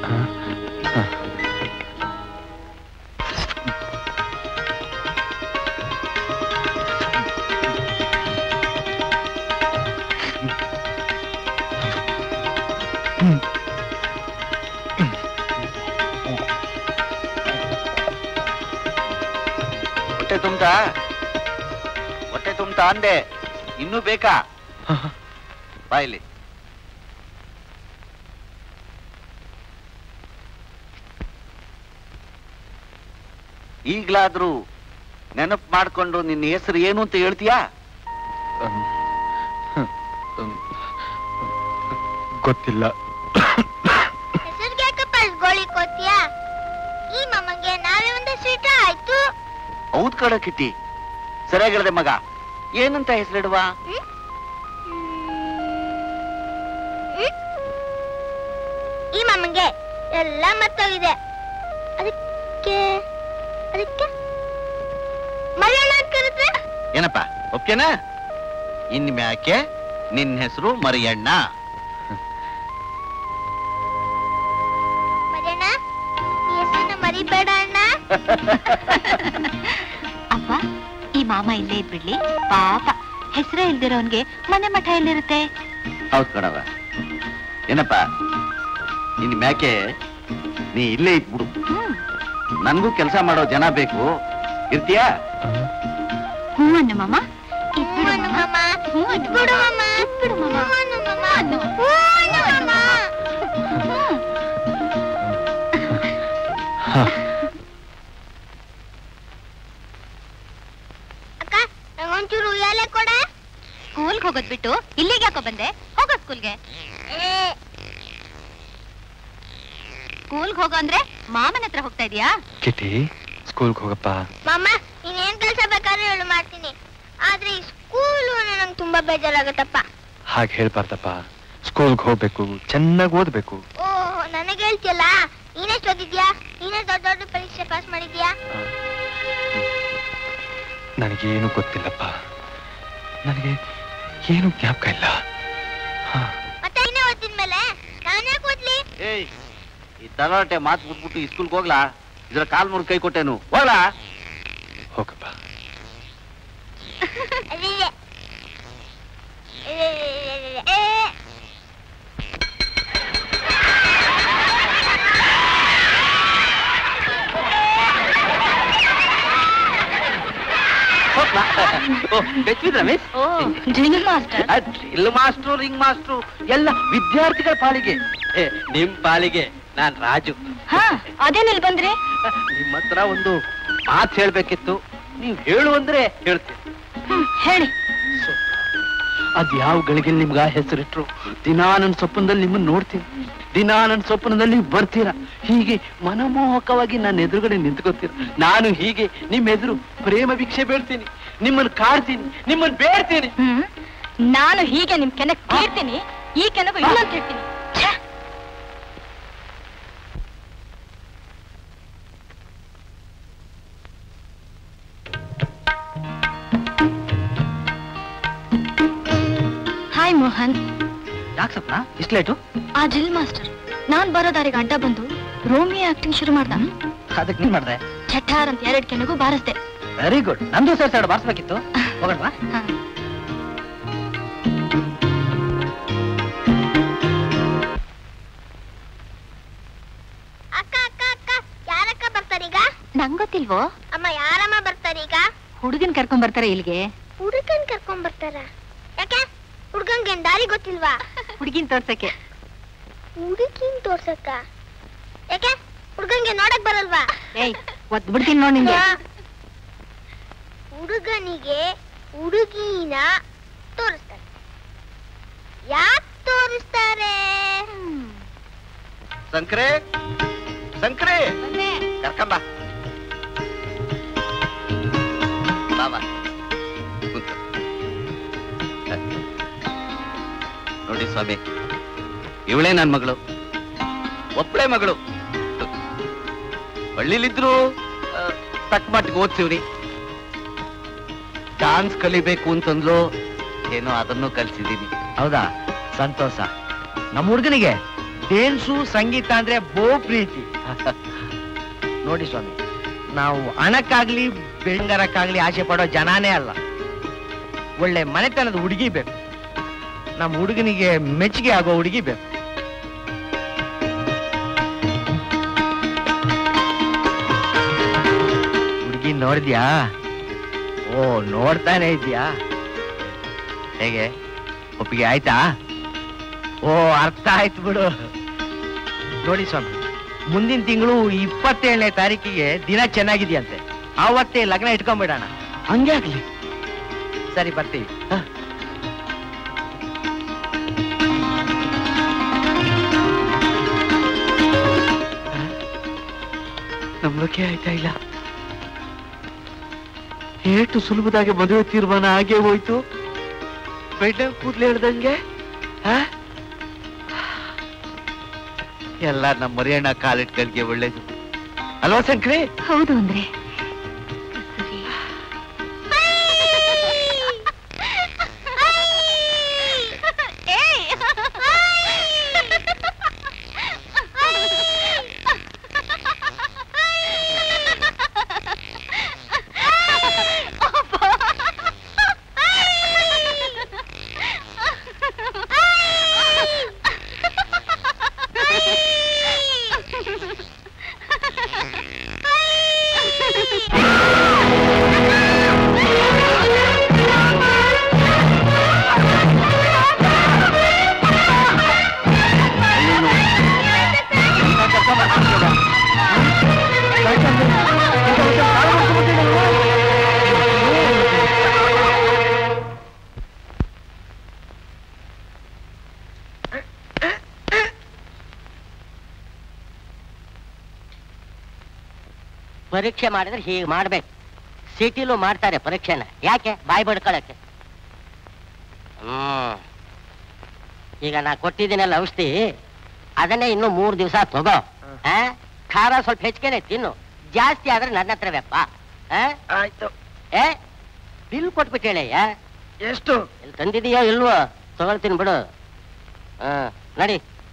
ಹೊಟ್ಟೆ ತುಂಬ್ತಾ ಹೊಟ್ಟೆ ತುಂಬ್ತಾ ಅಂದೆ ಇನ್ನೂ ಬೇಕಾ ಬಾ ಇಲ್ಲಿ ಈಗ್ಲಾದ್ರೂ ನೆನಪು ಮಾಡ್ಕೊಂಡು ನಿನ್ನ ಹೆಸರು ಏನು ಅಂತ ಹೇಳ್ತೀಯಾ ಅಮ್, ಅಮ್, ಗೊತ್ತಿಲ್ಲ ಹೆಸರಿಗೆ ಯಾಕಪ್ಪ ಇಷ್ಟ್ ಗೋಳಿ ಕೋತಿಯಾ ಈ ಮಮ್ಮಂಗೆ ನಾವೇ ಒಂದು ಸ್ವೀಟ ಆಯ್ತು ಹೌದ್ ಕಡ ಕಿಟ್ಟಿ ಸರಿಯಾಗಿ ಹೇಳ್ದೆ ಮಗ ಏನಂತ ಹೆಸರಿಡುವ ಹ್ಮ್? ಹ್ಮ್? ಈ ಮಮ್ಮಂಗೆ ಎಲ್ಲ ಮತ್ತೋಗಿದೆ ಅದಕ್ಕೆ ಅದಕ್ಕೆ ಮಲಯಾಳ ಅಂತ ಕರೆದ್ರೆ ಏನಪ್ಪ ಒಪ್ಕೆನಾ ಇನ್ ಮ್ಯಾಕೆ ನಿನ್ನ ಹೆಸರು ಮರಿಯಣ್ಣ ಅಪ್ಪ ಈ ಮಾಮ ಇಲ್ಲೇ ಇದ್ಬಿಡ್ಲಿ ಪಾಪ ಹೆಸರೇ ಇಲ್ದಿರೋನ್ಗೆ ಮನೆ ಮಠ ಎಲ್ಲಿರುತ್ತೆ ಹೌದ್ ಕಣವ ಏನಪ್ಪ ಇನ್ ಮ್ಯಾಕೆ ನೀ ಇಲ್ಲೇ ಇದ್ಬಿಡು ಹ್ಮ್ ನನ್ಗೂ ಕೆಲಸ ಮಾಡೋ ಜನ ಬೇಕು ಇರ್ತೀಯಾ ಹ್ಞೂ ಅನ್ನು ಮಾಮ ಇದ್ಬಿಡು ಹೂವನ್ನು ಮಾಮ. ಮಾಮ ಹ್ಞೂ ಅನ್ನು ಇಟ್ಬಿಡು ಮಾಮ. ಮಾಮ ಇಟ್ಬಿಡು ಮಾಮ. ಹೂವನ್ನು ಮಾಮ ಅನ್ನು. ಹೂವನ್ನು ಮಾಮ ಅಕ್ಕ ನಂಗೊಂಚೂರು ಉಯ್ಯಾಲೆ ಕೊಡೆ ಸ್ಕೂಲ್ಗೆ ಹೋಗೋದ್ ಬಿಟ್ಟು ಇಲ್ಲಿಗೆ ಯಾಕೋ ಬಂದೆ ಹೋಗೋ ಸ್ಕೂಲ್ಗೆ ಸ್ಕೂಲ್ಗೆ ಹೋಗೋ ಅಂದ್ರೆ ಮಾಮನ ಹತ್ರ ಹೋಗ್ತಾ ಇದೀಯಾ ಕಿಟಿ ಸ್ಕೂಲ್ಗೆ ಹೋಗಪ್ಪ ಮಾಮ ನೀನೇನ್ ಕೆಲಸ ಬೇಕಾದ್ರೂ ಹೇಳು ಮಾಡ್ತೀನಿ ಆದ್ರೆ ಈ ಸ್ಕೂಲು ನಂಗೆ ತುಂಬಾ ಬೇಜಾರಾಗತ್ತಪ್ಪ ಹಾಗೆ ಹೇಳ್ಬಾರ್ದಪ್ಪ ಸ್ಕೂಲ್ಗೆ ಹೋಗ್ಬೇಕು ಚೆನ್ನಾಗಿ ಓದ್ಬೇಕು ಓ ನನಗೆ ಹೇಳ್ತಿಯಲ್ಲ ನೀನೆಷ್ಟು ಓದಿದ್ಯಾ ನೀನೇ ದೊಡ್ಡ ದೊಡ್ಡ ಪರೀಕ್ಷೆ ಪಾಸ್ ಮಾಡಿದ್ಯಾ ನನಗೇನು ಗೊತ್ತಿಲ್ಲಪ್ಪ ನನಗೆ ಏನು ಜ್ಞಾಪಕ ಇಲ್ಲ ಹಾ ಮತ್ತೆ ನೀನೇ ಓದಿದ್ಮೇಲೆ ನಾನೇ ಓದ್ಲಿ ಏಯ್ ಈ ತಲಾಟೆ ಮಾತು ಬಿಟ್ಬಿಟ್ಟು ಸ್ಕೂಲ್ಗೆ ಹೋಗ್ಲಾ ಇದ್ರ ಕಾಲ್ ಮುರ್ದ್ ಕೈ ಕೊಟ್ಟೇನು ಹೋಗ್ಲಾ ಹೋಗಪ್ಪ ಅದಿದೆ. ಏ, ಮಿಸ್ ಓ drill master drill master ring master ಎಲ್ಲ ವಿದ್ಯಾರ್ಥಿಗಳ ಪಾಲಿಗೆ ಏ, ನಿಮ್ ಪಾಲಿಗೆ ನಾನ್ ರಾಜು ಹಾ ಅದೇನಿಲ್ ಬಂದ್ರಿ ನಿಮ್ ಹತ್ರ ಒಂದು ಮಾತು ಹೇಳ್ಬೇಕಿತ್ತು ನೀವ್ ಹೇಳು ಅಂದ್ರೆ ಹೇಳ್ತೀನಿ ಹ್ಮ್ ಹೇಳಿ ಅದ್ ಯಾವ ಗಳಿಗೆ ನಿಮ್ಗ ಹೆಸರಿಟ್ರು ದಿನಾ ನನ್ನ ಸ್ವಪ್ನದಲ್ಲಿ ನಿಮ್ಮನ್ನ ನೋಡ್ತೀನಿ ದಿನಾ ನನ್ನ ಸ್ವಪ್ನದಲ್ಲಿ ನೀವ್ ಬರ್ತೀರಾ ಹೀಗೆ ಮನಮೋಹಕವಾಗಿ ನನ್ನ ಎದುರುಗಡೆ ನಿಂತ್ಕೋತೀರ ನಾನು ಹೀಗೆ ನಿಮ್ ಎದುರು ಪ್ರೇಮ ಭಿಕ್ಷೆ ಬೇಡ್ತೀನಿ ನಿಮ್ಮನ್ನ ಕಾಡ್ತೀನಿ ನಿಮ್ಮನ್ನ ಬೇಡ್ತೀನಿ ಹ್ಮ್ ನಾನು ಹೀಗೆ ನಿಮ್ ಕೆನಕ್ ತೀರ್ತೀನಿ ಈ ಕೆನಗು ಇನ್ನೊಂದು ತೀರ್ತೀನಿ ಛೆ! ಹಾಯ್ ಮೋಹನ್ ಯಾಕೆ ಸಪ್ನ ಇಷ್ಟು ಲೇಟು ಆ ಡ್ರಿಲ್ ಮಾಸ್ಟರ್ ನಾನ್ ಬರೋ ದಾರಿಗೆ ಅಡ್ಡ ಬಂದು ರೋಮಿಯೋ ಆಕ್ಟಿಂಗ್ ಶುರು ಮಾಡ್ದ ಅದಕ್ಕೆ ನೀನ್ ಮಾಡ್ದೆ ಚಟ್ಟಾರ್ ಅಂತ ಎರಡ್ ಕೆನಗು ಬಾರಿಸ್ದೆ ವೆರಿ ಗುಡ್ ನಂದು ಸರ್ ಸೈಡ್ ಬಾರಿಸ್ಬೇಕಿತ್ತು ಹೋಗೋಣವಾ ಹಾ. ಅಕ್ಕ ಅಕ್ಕ ಅಕ್ಕ ಯಾರಕ್ಕ ಬರ್ತಾರೀಗ ನಂಗ್ ಗೊತ್ತಿಲ್ವೋ ಅಮ್ಮ ಯಾರಮ್ಮ ಬರ್ತಾರೀಗ ಹುಡುಗನ್ ಕರ್ಕೊಂಡ್ ಬರ್ತಾರೆ ಇಲ್ಲಿಗೆ ಹುಡುಗನ್ ಕರ್ಕೊಂಡ್ ಬರ್ತಾರ ಯಾಕೆ ಹುಡ್ಗಂಗೆ ದಾರಿ ಗೊತ್ತಿಲ್ವಾ ಹುಡುಗಿನ್ ತೋರ್ಸಕ್ಕೆ ಹುಡುಗಿನ್ ತೋರ್ಸಕ್ಕ ಯಾಕೆ ಹುಡ್ಗಂಗೆ ನೋಡಕ್ ಬರಲ್ವಾ ಏಯ್ ಒದ್ ಬಿಡ್ತೀನಿ ನೋಡ್ ನಿಂಗೆ ಹುಡುಗನಿಗೆ ಹುಡುಗಿನ ತೋರಿಸ್ತಾರೆ ಯಾಕ್ ತೋರಿಸ್ತಾರೆ ಸಂಕ್ರೆ ಸಂಕ್ರೆ ಕರ್ಕಂಬ ಬಾಬಾ ಕೂತ್ಕೊ. ನೋಡಿ ಸ್ವಾಮಿ ಇವಳೇ ನನ್ ಮಗಳು ಒಬ್ಬಳೆ ಮಗಳು ಹಳ್ಳಿಲಿದ್ರು ಆ, ತಕ್ಕ ಮಟ್ಟಿಗೆ ಓದ್ಸಿವ್ರಿ ಡಾನ್ಸ್ ಕಲಿಬೇಕು ಅಂತಂದ್ಲು ಏನೋ ಅದನ್ನು ಕಲ್ಸಿದೀನಿ ಹೌದಾ ಸಂತೋಷ ನಮ್ಮ ಹುಡುಗನಿಗೆ ಡೇನ್ಸು ಸಂಗೀತ ಅಂದ್ರೆ ಬೋ ಪ್ರೀತಿ ನೋಡಿ ಸ್ವಾಮಿ ನಾವು ಹಣಕ್ಕಾಗ್ಲಿ ಬೆಂಗಾರಕ್ಕಾಗ್ಲಿ ಆಸೆ ಪಡೋ ಜನಾನೇ ಅಲ್ಲ ಒಳ್ಳೆ ಮನೆತನದ ಹುಡುಗಿ ಬೇಕು ನಮ್ಮ ಹುಡುಗನಿಗೆ ಮೆಚ್ಚುಗೆ ಆಗೋ ಹುಡುಗಿ ಬೇಕು ಹುಡುಗಿ ನೋಡಿದ್ಯಾ ಓ ನೋಡ್ತಾನೆ ಇದ್ಯಾ ಹೇಗೆ ಒಪ್ಪಿಗೆ ಆಯ್ತಾ ಓ ಅರ್ಥ ಆಯ್ತು ಬಿಡು ನೋಡಿ ಸ್ವಾಮಿ ಮುಂದಿನ ತಿಂಗಳು ಇಪ್ಪತ್ತೇಳನೇ ತಾರೀಕಿಗೆ ದಿನ ಚೆನ್ನಾಗಿದೆಯಂತೆ ಆವತ್ತೇ ಲಗ್ನ ಇಟ್ಕೊಂಡ್ಬಿಡೋಣ ಹಂಗೆ ಆಗ್ಲಿ ಸರಿ ಬರ್ತೀವಿ ಹ? ನಂಬಕ್ಕೆ ಆಯ್ತಾ ಇಲ್ಲ ಏಟು ಸುಲಭದಾಗಿ ಮದುವೆ ತೀರ್ಮಾನ ಆಗೇ ಹೋಯ್ತು ಬೆಡ್ಡ ಕೂದ್ಲು ಹೇಳ್ದಂಗೆ ಆ? ಎಲ್ಲ ನಮ್ಮ ಮರಿಯಣ್ಣ ಕಾಲಿಟ್ಗಳಿಗೆ ಒಳ್ಳೇದು ಅಲ್ವಾ ಶಂಕ್ರಿ ಹೌದು ಅಂದ್ರೆ ಪರೀಕ್ಷೆ ಮಾಡಿದ್ರೆ ಹೀಗೆ ಮಾಡ್ಬೇಕು ಸಿಟಿಲೂ ಮಾಡ್ತಾರೆ ಪರೀಕ್ಷೆನ ಯಾಕೆ ಬಾಯಿ ಬಡ್ಕೊಳಕ್ಕೆ ಹ್ಮ್ ಈಗ ನಾ ಕೊಟ್ಟಿದ್ದೀನಲ್ಲ ಔಷಧಿ ಅದನ್ನೇ ಇನ್ನು ಮೂರು ದಿವಸ ತಗೋ ಆ? ಖಾರ ಸ್ವಲ್ಪ ಹೆಚ್ಚಿಗೆನೆ ತಿನ್ನು ಜಾಸ್ತಿ ಆದ್ರೆ ನನ್ನ ಹತ್ರವೇಪ್ಪ ಆ? ಆಯ್ತು ಏ ಬಿಲ್ ಕೊಟ್ಬಿಟ್ಟು ಹೇಳಯ್ಯ ಎಷ್ಟು ಇಲ್ಲಿ ತಂದಿದೀಯೋ ಇಲ್ವೋ ತಗೊಳ್ತೀನಿ ಬಿಡು ಹಾ ನಡಿ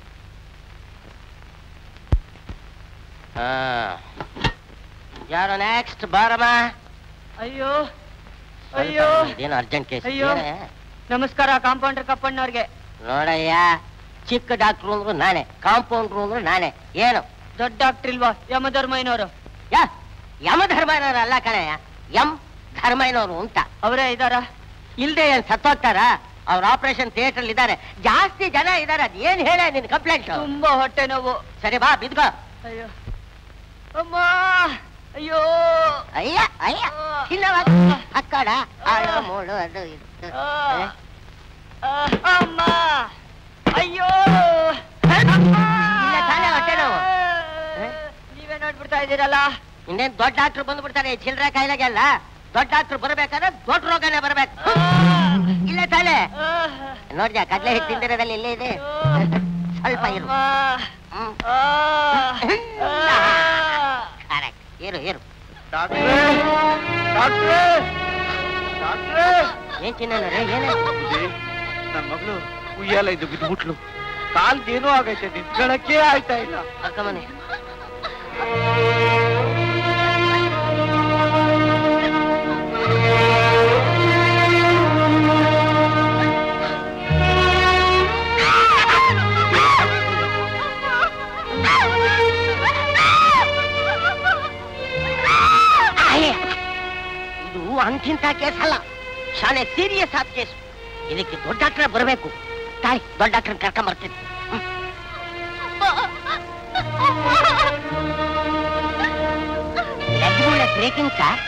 ಹಾ ಯಾರು ನೆಕ್ಸ್ಟ್ ಬಾರಮ್ಮ ಅಯ್ಯೋ ಅಯ್ಯೋ ಇದೇನು ಅರ್ಜೆಂಟ್ ಕೇಸ್ ಅಯ್ಯೋ. ನಮಸ್ಕಾರ ಕಾಂಪೌಂಡರ್ ಕಪ್ಪಣ್ಣವ್ರಿಗೆ ನೋಡಯ್ಯ ಚಿಕ್ಕ ಡಾಕ್ಟ್ರು ಅಂದ್ರು ನಾನೇ ಕಾಂಪೌಂಡ್ರು ಅಂದ್ರು ನಾನೇ ಏನು ದೊಡ್ಡ ಡಾಕ್ಟರ್ ಇಲ್ವಾ ಯಮಧರ್ಮಯ್ಯನವರು ಯಾ ಯಮ ಧರ್ಮಯ್ಯನವರು ಅಲ್ಲ ಕಣಯ್ಯ ಎಂ ಧರ್ಮಯ್ಯನವರು ಅಂತ ಅವರೇ ಇದಾರ ಇಲ್ದೆ ಏನ್ ಸತ್ತೋಗ್ತಾರ ಅವ್ರ ಆಪರೇಷನ್ ಥಿಯೇಟರ್ ಇದ್ದಾರೆ ಜಾಸ್ತಿ ಜನ ಇದಾರೆ ಅದ್ ಏನ್ ಹೇಳ ನಿನ್ ಕಂಪ್ಲೇಂಟ್ ತುಂಬಾ ಹೊಟ್ಟೆ ನೋವು ಸರಿ ಬಾ ಬಿದ್ಕೋ ಅಯ್ಯೋ ಅಮ್ಮ ಅಯ್ಯೋ ಅಯ್ಯ ಅಯ್ಯ ಚಿನ್ನವಾಗ ಅಕ್ಕಡ ಆಳು ಮೂಳು ಅದು ಇದು ಆ, ಏ? ಆ, ಅಮ್ಮ ಅಯ್ಯೋ ಇಲ್ಲ ತಾನೇ ಹೊಟ್ಟೆ ನೋವು. ಏ? ನೀವೇ ನೋಡ್ಬಿಡ್ತಾ ಇದ್ದೀರಲ್ಲ ಇನ್ನೇನ್ ದೊಡ್ಡ ಡಾಕ್ಟರ್ ಬಂದ್ಬಿಡ್ತಾರೆ ಈ ಚಿಲ್ಲರೆ ಕಾಯಿಲೆಗೆಲ್ಲ ದೊಡ್ಡ ಡಾಕ್ಟರ್ ಬರ್ಬೇಕಾದ್ರೆ ದೊಡ್ಡ ರೋಗನೇ ಬರ್ಬೇಕು ಇಲ್ಲ ತಾನೆ ಆ, ನೋಡ್ಜ ಕಡ್ಲೆ ಹಿಟ್ಟು ತಿಂದಿರೋದಲ್ಲಿ ಇಲ್ಲೇ ಇದೆ ಸ್ವಲ್ಪ ಇರು ಅಮ್ಮ. ಹ್ಮ್. ಆ, ಆ. Correct. ಇರು ಇರು ಡಾಕ್ಟ್ರೇ ಡಾಕ್ಟ್ರೇ ಡಾಕ್ಟ್ರೇ ಏನ್ ಚಿನ್ನನವ್ರೆ ಏನೇ ನನ್ನ ಮಗಳು ಉಯ್ಯಾಲ ಇದು ಬಿದ್ಬಿಟ್ಲು ಕಾಲ್ಗೆ ಏನೋ ಆಗೈತೆ ನಿಂತ್ಕೊಳಕ್ಕೆ ಆಯ್ತಾ ಇಲ್ಲ ಕರ್ಕೊಂಬನೆ ಅಯ್ಯ. ಇದು ಅಂತಿಂತ ಕೇಸ್ ಅಲ್ಲ ಶಾಲೆ ಸೀರಿಯಸ್ ಆದ ಕೇಸ್ ಇದಕ್ಕೆ ದೊಡ್ಡ ಡಾಕ್ಟರ್ ಬರಬೇಕು ತಾಯಿ ದೊಡ್ಡ ಡಾಕ್ಟರ್ ಕರ್ಕೊಂಡ್ ಬರ್ತೀನಿ ಬ್ರೇಕಿಂಗ್ ಸರ್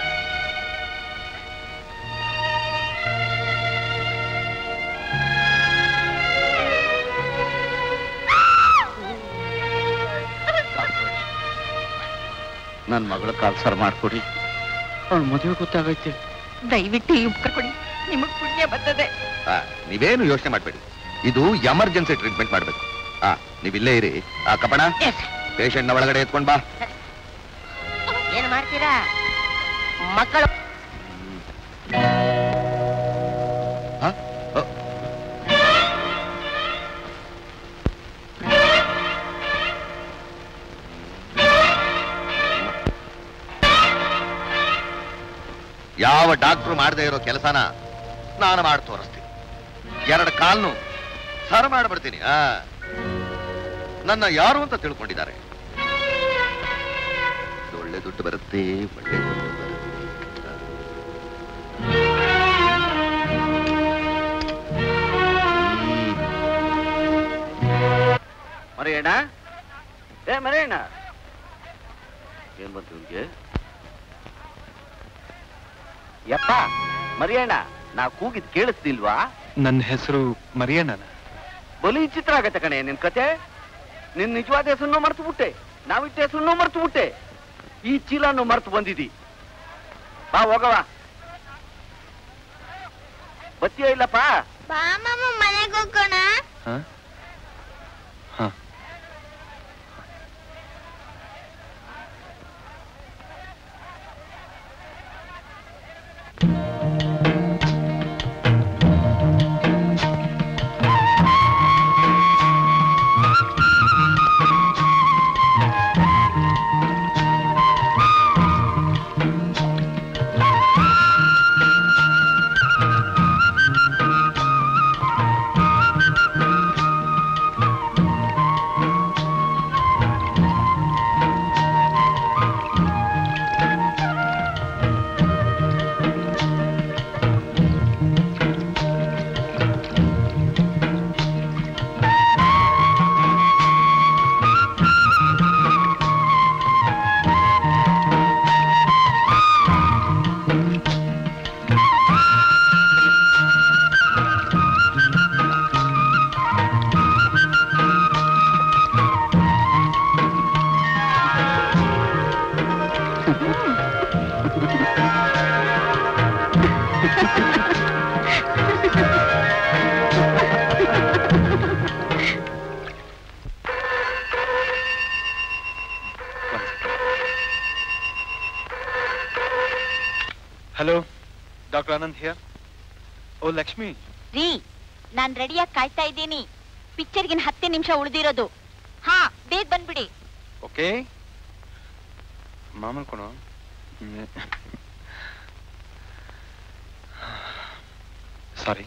ನನ್ನ ಮಗಳ ಕಾಲ್ ಸರ್ ಮಾಡ್ಕೊಡಿ ಅವ್ಳ ಮದುವೆ ಗೊತ್ತಾಗೈತೆ ದಯವಿಟ್ಟು ಈ ಉಪಕಾರ ಕೊಡಿ ನಿಮಗ್ ಪುಣ್ಯ ಬರ್ತದೆ ಆ, ನೀವೇನು ಯೋಚನೆ ಮಾಡಬೇಡಿ ಇದು ಎಮರ್ಜೆನ್ಸಿ ಟ್ರೀಟ್ಮೆಂಟ್ ಮಾಡಬೇಕು ಆ ನೀವಿಲ್ಲೇ ಇರಿ ಆ ಕಪಣ ಎಸ್ ಪೇಷಂಟ್ ನ ಒಳಗಡೆ ಎತ್ಕೊಂಡ್ ಬಾ ಏನ್ ಮಾಡ್ತೀರಾ ಮಕ್ಕಳು ಹ? ಅ, ಯಾವ ಡಾಕ್ಟ್ರು ಮಾಡದೇ ಇರೋ ಕೆಲಸನ ನಾನು ಮಾಡಿ ತೋರಿಸ್ತೀನಿ ಎರಡು ಕಾಲ್ನು ಸರ್ ಮಾಡ್ಬಿಡ್ತೀನಿ ಆ ನನ್ನ ಯಾರು ಅಂತ ತಿಳ್ಕೊಂಡಿದ್ದಾರೆ ಒಳ್ಳೆ ದುಡ್ಡು ಬರುತ್ತೆ ಒಳ್ಳೆ ದುಡ್ಡು ಬರುತ್ತೆ ಮರಿಯಣ್ಣ ಏ ಮರಿಯಣ್ಣ ಏನ್ ಬಂತು ಇವ್ನಿಗೆ ಯಪ್ಪ ಮರಿಯಣ್ಣ ನಾ ಕೂಗಿದ್ ಕೇಳಿಸ್ತಿಲ್ವಾ ನನ್ನ ಹೆಸರು ಮರಿಯಣ್ಣನ ಬಲು ವಿಚಿತ್ರ ಆಗತ್ತೆ ಕಣೆ ನಿನ್ ಕತೆ ನಿನ್ ನಿಜವಾದ ಹೆಸರನ್ನು ಮರ್ತು ಬಿಟ್ಟೆ ನಾವಿಟ್ಟ ಹೆಸರನ್ನು ಮರ್ತು ಬಿಟ್ಟೆ ಈ ಚೀಲನ್ನು ಮರ್ತು ಬಂದಿದಿ ಬಾ ಹೋಗವ ಬತ್ತಿಯೋ ಇಲ್ಲಪ್ಪ ಬಾ ಮಾಮ ಮನೆಗೆ ಹೋಗೋಣ ಹ? ಹ. ಆ ಡಾಕ್ಟರ್ ಆನಂದ್ ಹಿಯರ್ ಓ ಲಕ್ಷ್ಮಿ ರೀ ನಾನ್ ರೆಡಿಯಾಗಿ ಕಾಯ್ತಾ ಇದ್ದೀನಿ ಪಿಕ್ಚರ್ಗಿನ ಹತ್ತೇ ನಿಮಿಷ ಉಳಿದಿರೋದು ಹಾ ಬೇಗ ಬಂದ್ಬಿಡಿ ಓಕೆ ಮಾಮನ್ ಕೊಣ ಸಾರಿ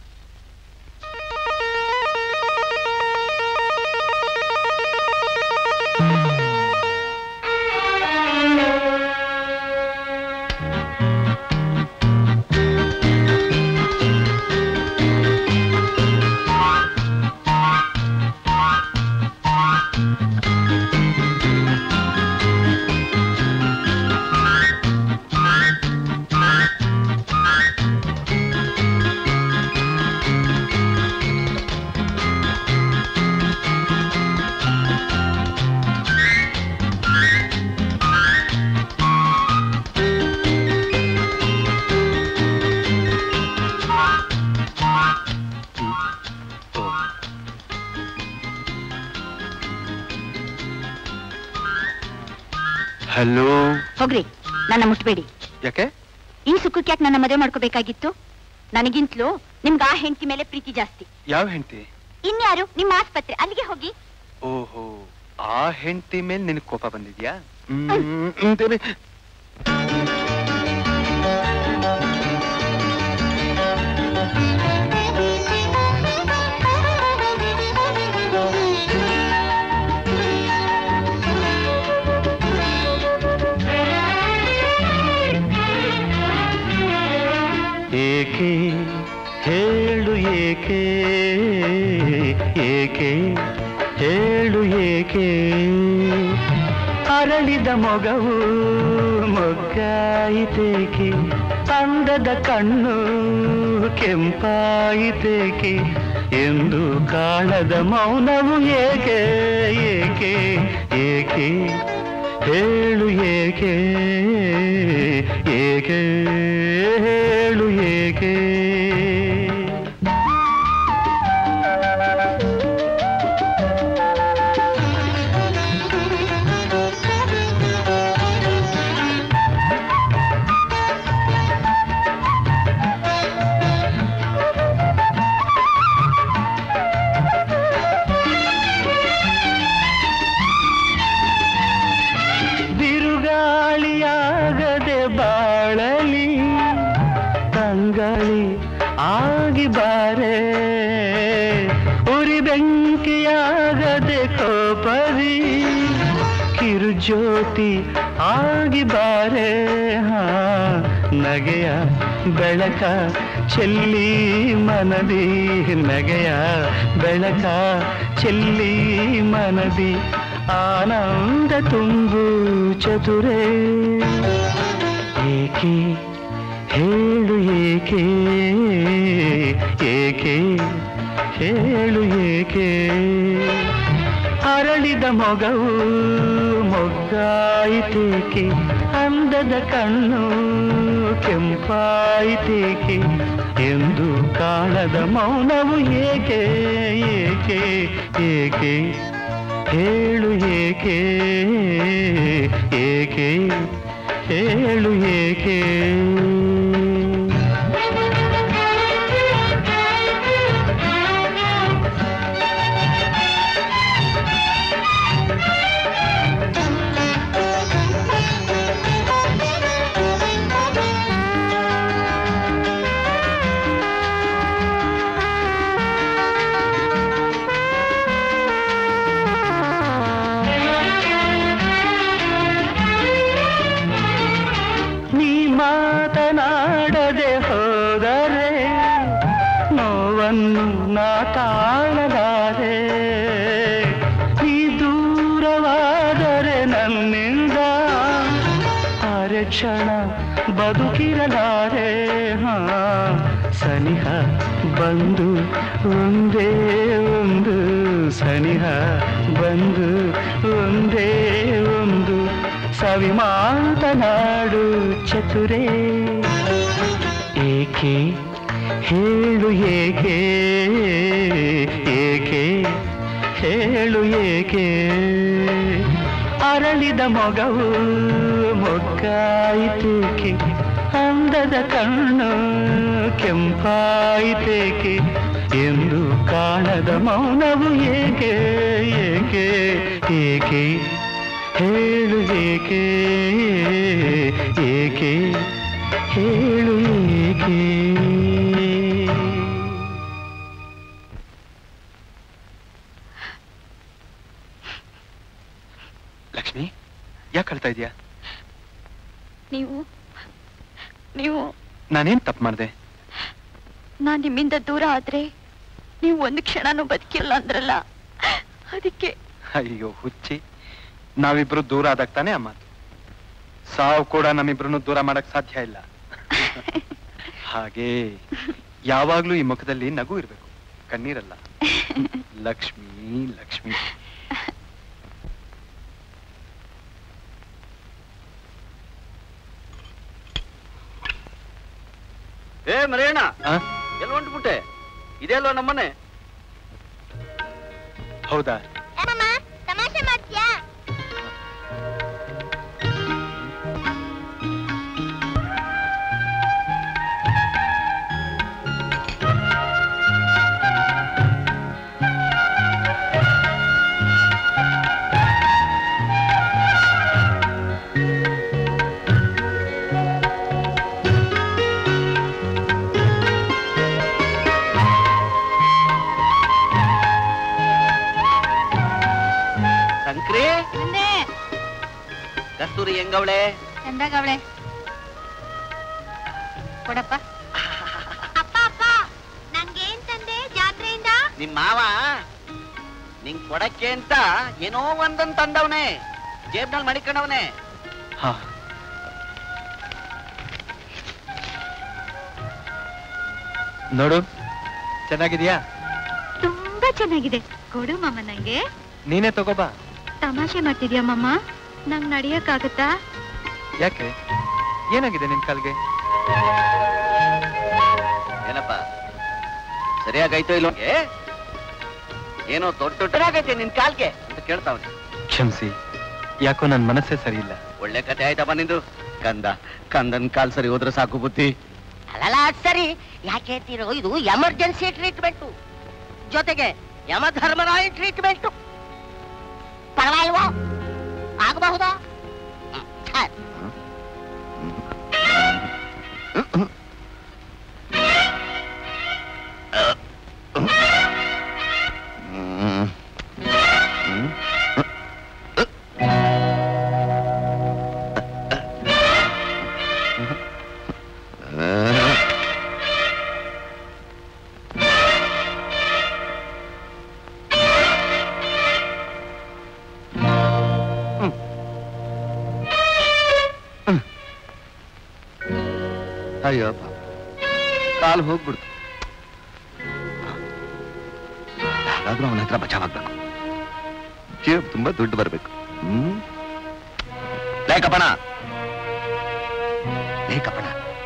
ಹಲೋ ಹೋಗ್ರಿ ನನ್ನ ಮುಟ್ಬೇಡಿ ಯಾಕೆ ಈ ಸುಖಕ್ಕೆ ಯಾಕೆ ನನ್ನ ಮದುವೆ ಮಾಡ್ಕೋಬೇಕಾಗಿತ್ತು ನನಗಿಂತಲೂ ನಿಮ್ಗೆ ಆ ಹೆಂಡತಿ ಮೇಲೆ ಪ್ರೀತಿ ಜಾಸ್ತಿ ಯಾವ ಹೆಂಡತಿ ಇನ್ಯಾರು ನಿಮ್ಮ ಆಸ್ಪತ್ರೆ ಅಲ್ಲಿಗೆ ಹೋಗಿ ಓಹೋ ಆ ಹೆಂಡತಿ ಮೇಲೆ ನಿನಗೆ ಕೋಪ ಬಂದಿದ್ಯಾ ಹ್ಮ್, ಹ್ಮ್, ದೇವಿ. ಏಕೆ ಹೇಳು ಏಕೆ ಏಕೆ ಹೇಳು ಏಕೆ ಅರಳಿದ ಮೊಗವು ಮೊಗ್ಗಾಯಿತೇಕೆ ಅಂದದ ಕಣ್ಣು ಕೆಂಪಾಯಿತೇಕೆ ಎಂದು ಕಾಣದ ಮೌನವು ಏಕೆ ಏಕೆ ಏಕೆ ಹೇಳು ಏಕೆ ಏಕೆ ಹೇಳು ಏಕೆ ಬಿರುಗಾಳಿಯಾಗದೆ ಬಾಳಲಿ ತಂಗಾಳಿ ಆಗಿ ಬಾರೆ ಉರಿ ಬೆಂಕಿಯಾಗದೆ ಕೋಪರಿ ಕಿರುಜ್ಯೋತಿ ಆಗಿ ಬಾರೆ ಹಾ ನಗೆಯ ಬೆಳಕ ಚೆಲ್ಲಿ ಮನದಿ ನಗೆಯ ಬೆಳಕ ಚೆಲ್ಲಿ ಮನದಿ ಆನಂದ ತುಂಬು ಚತುರೇ ಏಕೆ ಹೇಳು ಏಕೆ ಏಕೆ ಹೇಳು ಏಕೆ ಅರಳಿದ ಮೊಗವು ಮೊಗ್ಗಾಯಿತೇಕೆ ಅಂದದ ಕಣ್ಣು ಕೆಂಪಾಯಿತೇಕೆ ಎಂದು ಕಾಣದ ಮೌನವು ಏಕೆ ಏಕೆ ಏಕೆ ಹೇಳು ಏಕೆ ಏಕೆ ಹೇಳು ಏಕೆ ನೀ ಮಾತನಾಡದೆ ಹೋದರೆ ನೋವನ್ನು ನಾ ತಾಳಲಾರೆ ನೀ ದೂರವಾದರೆ ನನ್ನಿಂದ ಅರೆ ಕ್ಷಣ ಬದುಕಿರಲಾರೆ ಹಾ ಸನಿಹ ಬಂದು ಒಂದೇ ಒಂದು ಸನಿಹ ಬಂದು ಒಂದೇ ಒಂದು ಸವಿ ಮಾತನಾಡು ಚತುರೇ ಏಕೆ ಹೇಳು ಏಕೆ ಏಕೆ ಹೇಳು ಏಕೆ ಅರಳಿದ ಮೊಗವು ಮೊಗ್ಗಾಯಿತೇಕೆ ಅಂದ ನೋಡದ ಕಣ್ಣು ಕೆಂಪಾಯಿತೇಕೆ ಎಂದು ಕಾಣದ ಮೌನವು ಏಕೆ ಏಕೆ ಏಕೆ ಹೇಳು ಏಕೆ ಏಕೆ ಹೇಳು ಏಕೆ ಲಕ್ಷ್ಮಿ ಯಾಕೆ ಅಳ್ತಾ ಇದೀಯಾ ನೀವು ನೀವು ನಾನೇನ್ ತಪ್ಪು ಮಾಡ್ದೆ ನಾನ್ ನಿಮ್ಮಿಂದ ದೂರ ಆದ್ರೆ ನೀವು ಒಂದು ಕ್ಷಣನೂ ಬದುಕಿಲ್ಲ ಅಂದ್ರಲ್ಲ ಅದಕ್ಕೆ ಅಯ್ಯೋ ಹುಚ್ಚಿ ನಾವಿಬ್ರು ದೂರ ಆದಾಗ ತಾನೇ ಅಮ್ಮ ಸಾವು ಕೂಡ ನಮ್ಮಿಬ್ರು ದೂರ ಮಾಡಕ್ ಸಾಧ್ಯ ಇಲ್ಲ ಹಾಗೆ ಯಾವಾಗ್ಲೂ ಈ ಮುಖದಲ್ಲಿ ನಗು ಇರ್ಬೇಕು ಕಣ್ಣೀರಲ್ಲ ಲಕ್ಷ್ಮಿ ಲಕ್ಷ್ಮಿ ಏ ಮರೇಣ ಆ? ಎಲ್ಲಿ ಹೊಂಟ್ಬಿಟ್ಟೆ ಇದೆಲ್ಲೋ ನಮ್ಮನೆ ಹೌದಾ ಅಮ್ಮಮ್ಮ ತಮಾಷೆ ಮಾಡ್ತೀಯಾ ಸಂಕ್ರಿ ಕಸ್ತೂರಿ ಹೆಂಗವಳೆ ಚಂದಾಗವಳೆ ಕೊಡಪ್ಪ ಅಪ್ಪ ಅಪ್ಪ ನಂಗೇನ್ ತಂದೆ ಜಾತ್ರೆಯಿಂದ ನಿಮ್ ಮಾವ ನಿಂಗ್ ಕೊಡಕ್ಕೆ ಅಂತ ಏನೋ ಒಂದನ್ ತಂದವನೆ ಜೇಬ್ನಲ್ಲಿ ಮಡಿಕೊಂಡವನೆ ಹಾ ನೋಡು ಚೆನ್ನಾಗಿದ್ಯಾ ತುಂಬಾ ಚೆನ್ನಾಗಿದೆ ಕೊಡು ಮಮ್ಮ ನಂಗೆ ನೀನೇ ತಗೋಬಾ ತಮಾಷೆ ಮಾಡ್ತಿದ್ಯಾ ಮಮ್ಮ ನಂಗ್ ನಡಿಯಕ್ಕಾಗತ್ತಾ ಯಾಕೆ ಏನಾಗಿದೆ ನಿನ್ ಕಾಲ್ಗೆ ಏನಪ್ಪ ಸರಿಯಾಗೈತೋ ಇಲ್ಲೋ ಏ? ಏನೋ ದೊಡ್ಡ ದೊಡ್ಡದಾಗೈತೆ ನಿನ್ ಕಾಲ್ಗೆ ಅಂತ ಕೇಳ್ತಾವನೆ ಕ್ಷಮಿಸಿ ಯಾಕೋ ನನ್ ಮನಸ್ಸೇ ಸರಿ ಇಲ್ಲ ಒಳ್ಳೆ ಕತೆ ಆಯ್ತಪ್ಪ ನಿಂದು ಕಂದ ಕಂದನ್ ಕಾಲ್ ಸರಿ ಹೋದ್ರೆ ಸಾಕು ಬುದ್ಧಿ ಅಲ್ಲಲ್ಲ ಅದ್ ಸರಿ ಯಾಕೆ ಹೇಳ್ತೀರೋ ಇದು ಎಮರ್ಜೆನ್ಸಿ ಟ್ರೀಟ್ಮೆಂಟು ಜೊತೆಗೆ ಯಮಧರ್ಮರಾಯ ಟ್ರೀಟ್ಮೆಂಟು ಪರವಾಗಿಲ್ವೋ ಆಗಬಹುದಾ ಹ್ಮ್, ಛ. ಅಯ್ಯೋ ಪಾಪ ಕಾಲು ಹೋಗ್ಬಿಡ್ತು ಯಾರಾದ್ರೂ ಅವನ ಹತ್ರ ಬಚಾವಾಗ್ಬೇಕು ಜೀವ ತುಂಬಾ ದುಡ್ಡು ಬರ್ಬೇಕು ಹ್ಮ್ ಲೇ ಕಪ್ಪಣ ಲೇ ಕಪ್ಪಣ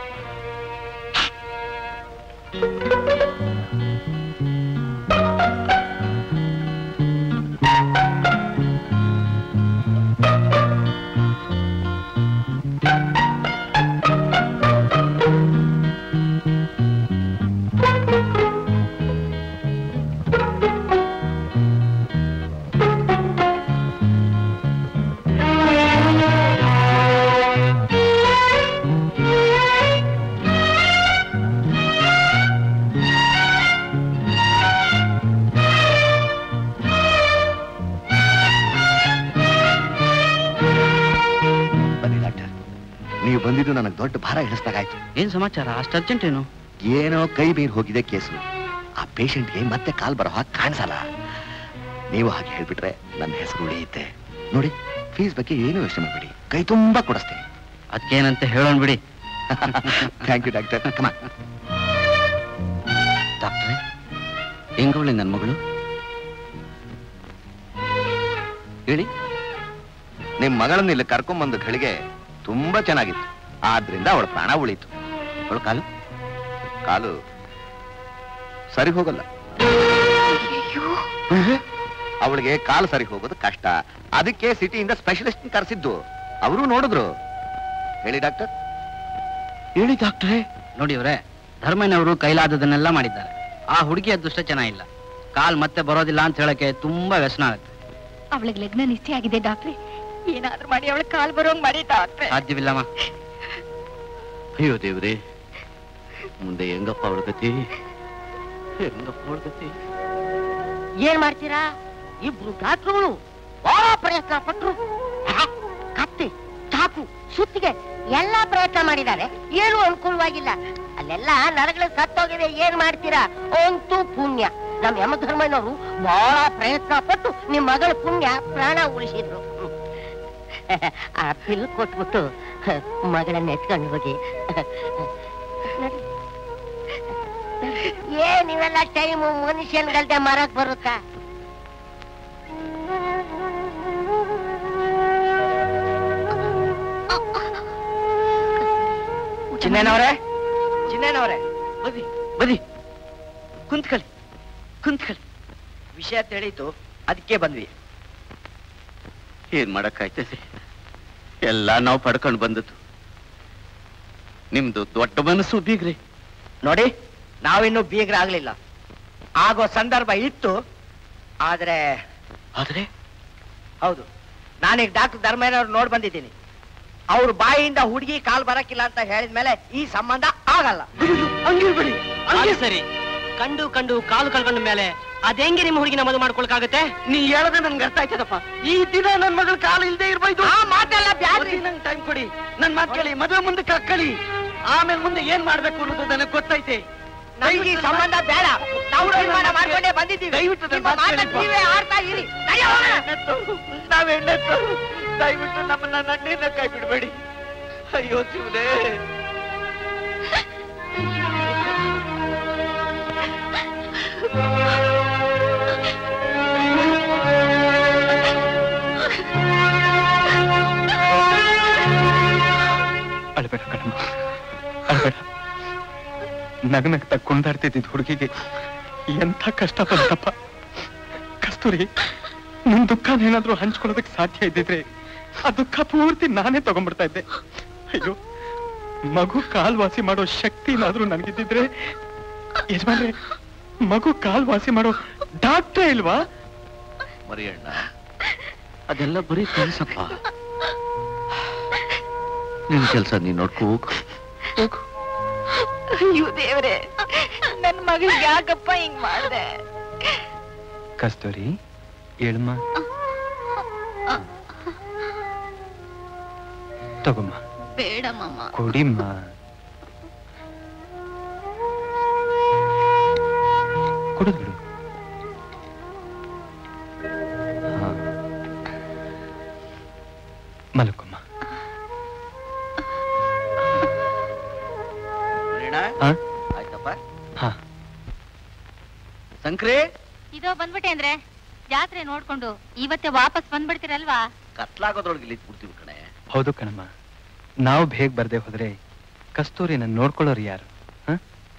ಬನ್ನಿ ಡಾಕ್ಟರ್ ನೀವು ಬಂದಿದ್ದು ನನಗೆ ದೊಡ್ಡ ಭಾರ ಇಳಿಸ್ದಾಗಾಯ್ತು ಏನ್ ಸಮಾಚಾರ ಅಷ್ಟು ಅರ್ಜೆಂಟ್ ಏನು ಏನೋ ಕೈ ಮೀರಿ ಹೋಗಿದೆ ಕೇಸು ಆ ಪೇಷಂಟ್ಗೆ ಮತ್ತೆ ಕಾಲ್ ಬರೋ ಹಾಗೆ ಕಾಣಿಸಲ್ಲ ನೀವು ಹಾಗೆ ಹೇಳ್ಬಿಟ್ರೆ ನನ್ನ ಹೆಸರು ಉಳಿಯುತ್ತೆ ನೋಡಿ ಫೀಸ್ ಬಗ್ಗೆ ಏನು ಯೋಚನೆ ಮಾಡಬೇಡಿ ಕೈ ತುಂಬಾ ಕೊಡಿಸ್ತೇನೆ ಅದಕ್ಕೇನಂತ ಹೇಳೋಣ ಬಿಡಿ ಥ್ಯಾಂಕ್ ಯು ಡಾಕ್ಟರ್ ಕಮ ಡಾಕ್ಟ್ರೆ ಹೆಂಗವಳೆ ನನ್ನ ಮಗಳು ಹೇಳಿ ನಿಮ್ ಮಗಳನ್ನ ಇಲ್ಲಿ ಕರ್ಕೊಂಬಂದ ಘಳಿಗೆ ತುಂಬಾ ಚೆನ್ನಾಗಿತ್ತು ಆದ್ರಿಂದ ಅವಳ ಪ್ರಾಣ ಉಳಿತು ಅವಳ ಕಾಲು ಕಾಲು ಸರಿ ಹೋಗಲ್ಲ ಅವಳಿಗೆ ಕಾಲು ಸರಿ ಹೋಗೋದು ಕಷ್ಟ ಅದಕ್ಕೆ ಸಿಟಿಯಿಂದ ಸ್ಪೆಷಲಿಸ್ಟ್ ಕರೆಸಿದ್ದು ಅವರು ನೋಡಿದ್ರು ಹೇಳಿ ಡಾಕ್ಟರ್ ಹೇಳಿ ಡಾಕ್ಟ್ರೇ ನೋಡಿ ಇವ್ರೆ ಧರ್ಮಯ್ಯನವರು ಕೈಲಾದದನ್ನೆಲ್ಲ ಮಾಡಿದ್ದಾರೆ ಆ ಹುಡುಗಿ ಅದೃಷ್ಟ ಚೆನ್ನಾಗಿಲ್ಲ ಕಾಲ್ ಮತ್ತೆ ಬರೋದಿಲ್ಲ ಅಂತ ಹೇಳಕ್ಕೆ ತುಂಬಾ ವ್ಯಸನ ಆಗುತ್ತೆ ಅವಳಿಗೆ ಲಗ್ನ ನಿಶ್ಚಯ ಆಗಿದೆ ಡಾಕ್ಟ್ರೆ ಏನಾದ್ರೂ ಮಾಡಿ ಅವಳ ಕಾಲ್ ಬರೋಂಗ್ ಮಾಡಿ ಡಾಕ್ಟ್ರೆ ಸಾಧ್ಯವಿಲ್ಲಮ್ಮ ಅಯ್ಯೋ ದೇವ್ರೆ ಮುಂದೆ ಹೆಂಗಪ್ಪ ಅವಳ ಗತಿ ಹೆಂಗಪ್ಪ ಅವಳ ಗತಿ ಏನ್ ಮಾಡ್ತೀರಾ ಇಬ್ರು ಡಾಕ್ಟ್ರುಗಳು ಬಹಳ ಪ್ರಯತ್ನ ಪಟ್ರು ಆಹ್, ಕತ್ತಿ ಚಾಕು ಸುತ್ತಿಗೆ ಎಲ್ಲಾ ಪ್ರಯತ್ನ ಮಾಡಿದ್ದಾರೆ ಏನು ಅನುಕೂಲವಾಗಿಲ್ಲ ಅಲ್ಲೆಲ್ಲ ನರಗಳು ಸತ್ತೋಗಿವೆ ಏನ್ ಮಾಡ್ತೀರಾ ಅಂತೂ ಪುಣ್ಯ ನಮ್ ಯಮಧರ್ಮನವರು ಬಹಳ ಪ್ರಯತ್ನ ಪಟ್ಟು ನಿಮ್ ಮಗಳ ಪುಣ್ಯ ಪ್ರಾಣ ಉಳಿಸಿದ್ರು ಆ ಪಿಲ್ ಕೊಟ್ಬಿಟ್ಟು ಮಗಳನ್ನ ಎತ್ಕೊಂಡು ಹೋಗಿ ಏನ್ ಇವೆಲ್ಲ ಟೈಮು ಮನುಷ್ಯನ್ಗಳ್ದೆ ಮರಕ್ ಬರುತ್ತಾ ಚಿನ್ನನವ್ರೆ ಚಿನ್ನನವ್ರೆ ಬನ್ನಿ ಬನ್ನಿ ಕುಂತ್ಕೊಳ್ಳಿ ಕುಂತ್ಕೊಳ್ಳಿ ವಿಷಯ ತಿಳಿತು ಅದಕ್ಕೆ ಬಂದ್ವಿ ಏನ್ ಮಾಡಕ್ಕಾಯ್ತದೆ ಎಲ್ಲ ನಾವು ಪಡ್ಕೊಂಡು ಬಂದದ್ದು ನಿಮ್ದು ದೊಡ್ಡ ಮನಸ್ಸು ಬೀಗ್ರಿ ನೋಡಿ ನಾವಿನ್ನೂ ಬೀಗರಾಗ್ಲಿಲ್ಲ ಆಗೋ ಸಂದರ್ಭ ಇತ್ತು ಆದ್ರೆ ಆದ್ರೆ ಹೌದು ನಾನೀಗ ಡಾಕ್ಟರ್ ಧರ್ಮಯ್ಯನವ್ರು ನೋಡ್ ಬಂದಿದ್ದೀನಿ ಅವ್ರ ಬಾಯಿಯಿಂದ ಹುಡುಗಿ ಕಾಲ್ ಬರಕ್ಕಿಲ್ಲ ಅಂತ ಹೇಳಿದ್ಮೇಲೆ ಈ ಸಂಬಂಧ ಆಗಲ್ಲ ಹಂಗಿರ್ಬೇಡಿ ಹಂಗೆ ಸರಿ ಕಂಡು ಕಂಡು ಕಾಲು ಕಳ್ಕೊಂಡ ಮೇಲೆ ಅದೆಂಗೆ ನಿಮ್ಮ ಹುಡುಗಿನ ಮದುವೆ ಮಾಡ್ಕೊಳಕಾಗತ್ತೆ ನೀ ಹೇಳದೆ ನನ್ಗೆ ಅರ್ಥ ಆಯ್ತದಪ್ಪ ಈ ದಿನ ನನ್ ಮಗಳ ಕಾಲು ಇಲ್ದೇ ಇರ್ಬೋದು ಮಾತೆಲ್ಲ ಬ್ಯಾಡ್ರಿ ನಂಗೆ ಟೈಮ್ ಕೊಡಿ ನನ್ ಮಾತ್ ಕೇಳಿ ಮದುವೆ ಮುಂದಕ್ಕೆ ಹಾಕೊಳ್ಳಿ ಆಮೇಲೆ ಮುಂದೆ ಏನ್ ಮಾಡ್ಬೇಕು ಅನ್ನೋದು ನನಗೆ ಗೊತ್ತೈತೆ ನಮ್ಗೆ ಈ ಸಂಬಂಧ ಬೇಡ ನಾವು ತೀರ್ಮಾನ ಮಾಡ್ಕೊಂಡೇ ಬಂದಿದ್ದೀವಿ ದಯವಿಟ್ಟು ನಿಮ್ಮ ಮಾತನ್ನ ನೀವೇ ಆಡ್ತಾ ಇರಿ ನಾವ್ ಹೆಣ್ಣೆತ್ತು ದಯವಿಟ್ಟು ನಮ್ಮನ್ನ ನನ್ನಿಂದ ಕೈ ಬಿಡಬೇಡಿ ಅಯ್ಯೋ ಶಿವನೇ ಅಳ್ಬೇಡ ಕಣಮ್ಮ ಅಳ್ಬೇಡ ನಗನಗ್ತಾ ಕುಣಿದಾಡ್ತಿದ್ದ ಹುಡುಗಿಗೆ ಎಂಥ ಕಷ್ಟ ಬಂತಪ್ಪ ಕಸ್ತೂರಿ ನಿನ್ ದುಃಖನ ಏನಾದ್ರೂ ಹಂಚ್ಕೊಳ್ಳೋದಕ್ಕೆ ಸಾಧ್ಯ ಇದ್ದಿದ್ರೆ ಆ ದುಃಖ ಪೂರ್ತಿ ನಾನೇ ತಗೊಂಡ್ಬಿಡ್ತಾ ಇದ್ದೆ ಅಯ್ಯೋ ಮಗು ಕಾಲ್ ವಾಸಿ ಮಾಡೋ ಶಕ್ತಿ ಏನಾದ್ರೂ ನನಗಿದ್ದಿದ್ರೆ ಯಜಮಾನ್ರೆ ಮಗು ಕಾಲ್ ವಾಸಿ ಮಾಡೋ ಡಾಕ್ಟ್ರೇ ಇಲ್ವಾ ಮರಿಯಣ್ಣ ಅದೆಲ್ಲ ಬರೀ ಕನಸಪ್ಪ ನಿನ್ ಕೆಲ್ಸ ನೀನ್ ನೋಡ್ಕೋ ಹೋಗು. ಹೋಗು ಅಯ್ಯೋ ದೇವ್ರೆ ನನ್ ಮಗಳಿಗೆ ಯಾಕಪ್ಪ ಹಿಂಗ್ ಮಾಡ್ದೆ ಕಸ್ತೂರಿ ಏಳಮ್ಮ ತಗೊಮ್ಮ ಬೇಡ ಮಾಮ ಕೊಡಿಮ್ಮ ಕುಡಿದು ಬಿಡು ಹಾ. ಮಲ್ಕೊಮ್ಮ ಮರಿಯಣ್ಣ, ಹಾ? ಆಯ್ತಪ್ಪ ಹಾ ಸಂಕ್ರಿ ಇದೋ ಬಂದ್ಬಿಟ್ಟೆ ಅಂದ್ರೆ ಜಾತ್ರೆ ನೋಡ್ಕೊಂಡು ಇವತ್ತೇ ವಾಪಸ್ ಬಂದ್ಬಿಡ್ತೀರಲ್ವಾ ಕತ್ಲಾಗೋದ್ರೊಳಗೆ ಇಲ್ಲಿ ಬಿಡ್ತೀವಿ ಕಣೆ ಹೌದು ಕಣಮ್ಮ ನಾವು ಬೇಗ ಬರ್ದೆ ಹೋದ್ರೆ ಕಸ್ತೂರಿನ ನೋಡ್ಕೊಳ್ಳೋರು ಯಾರು ಹ?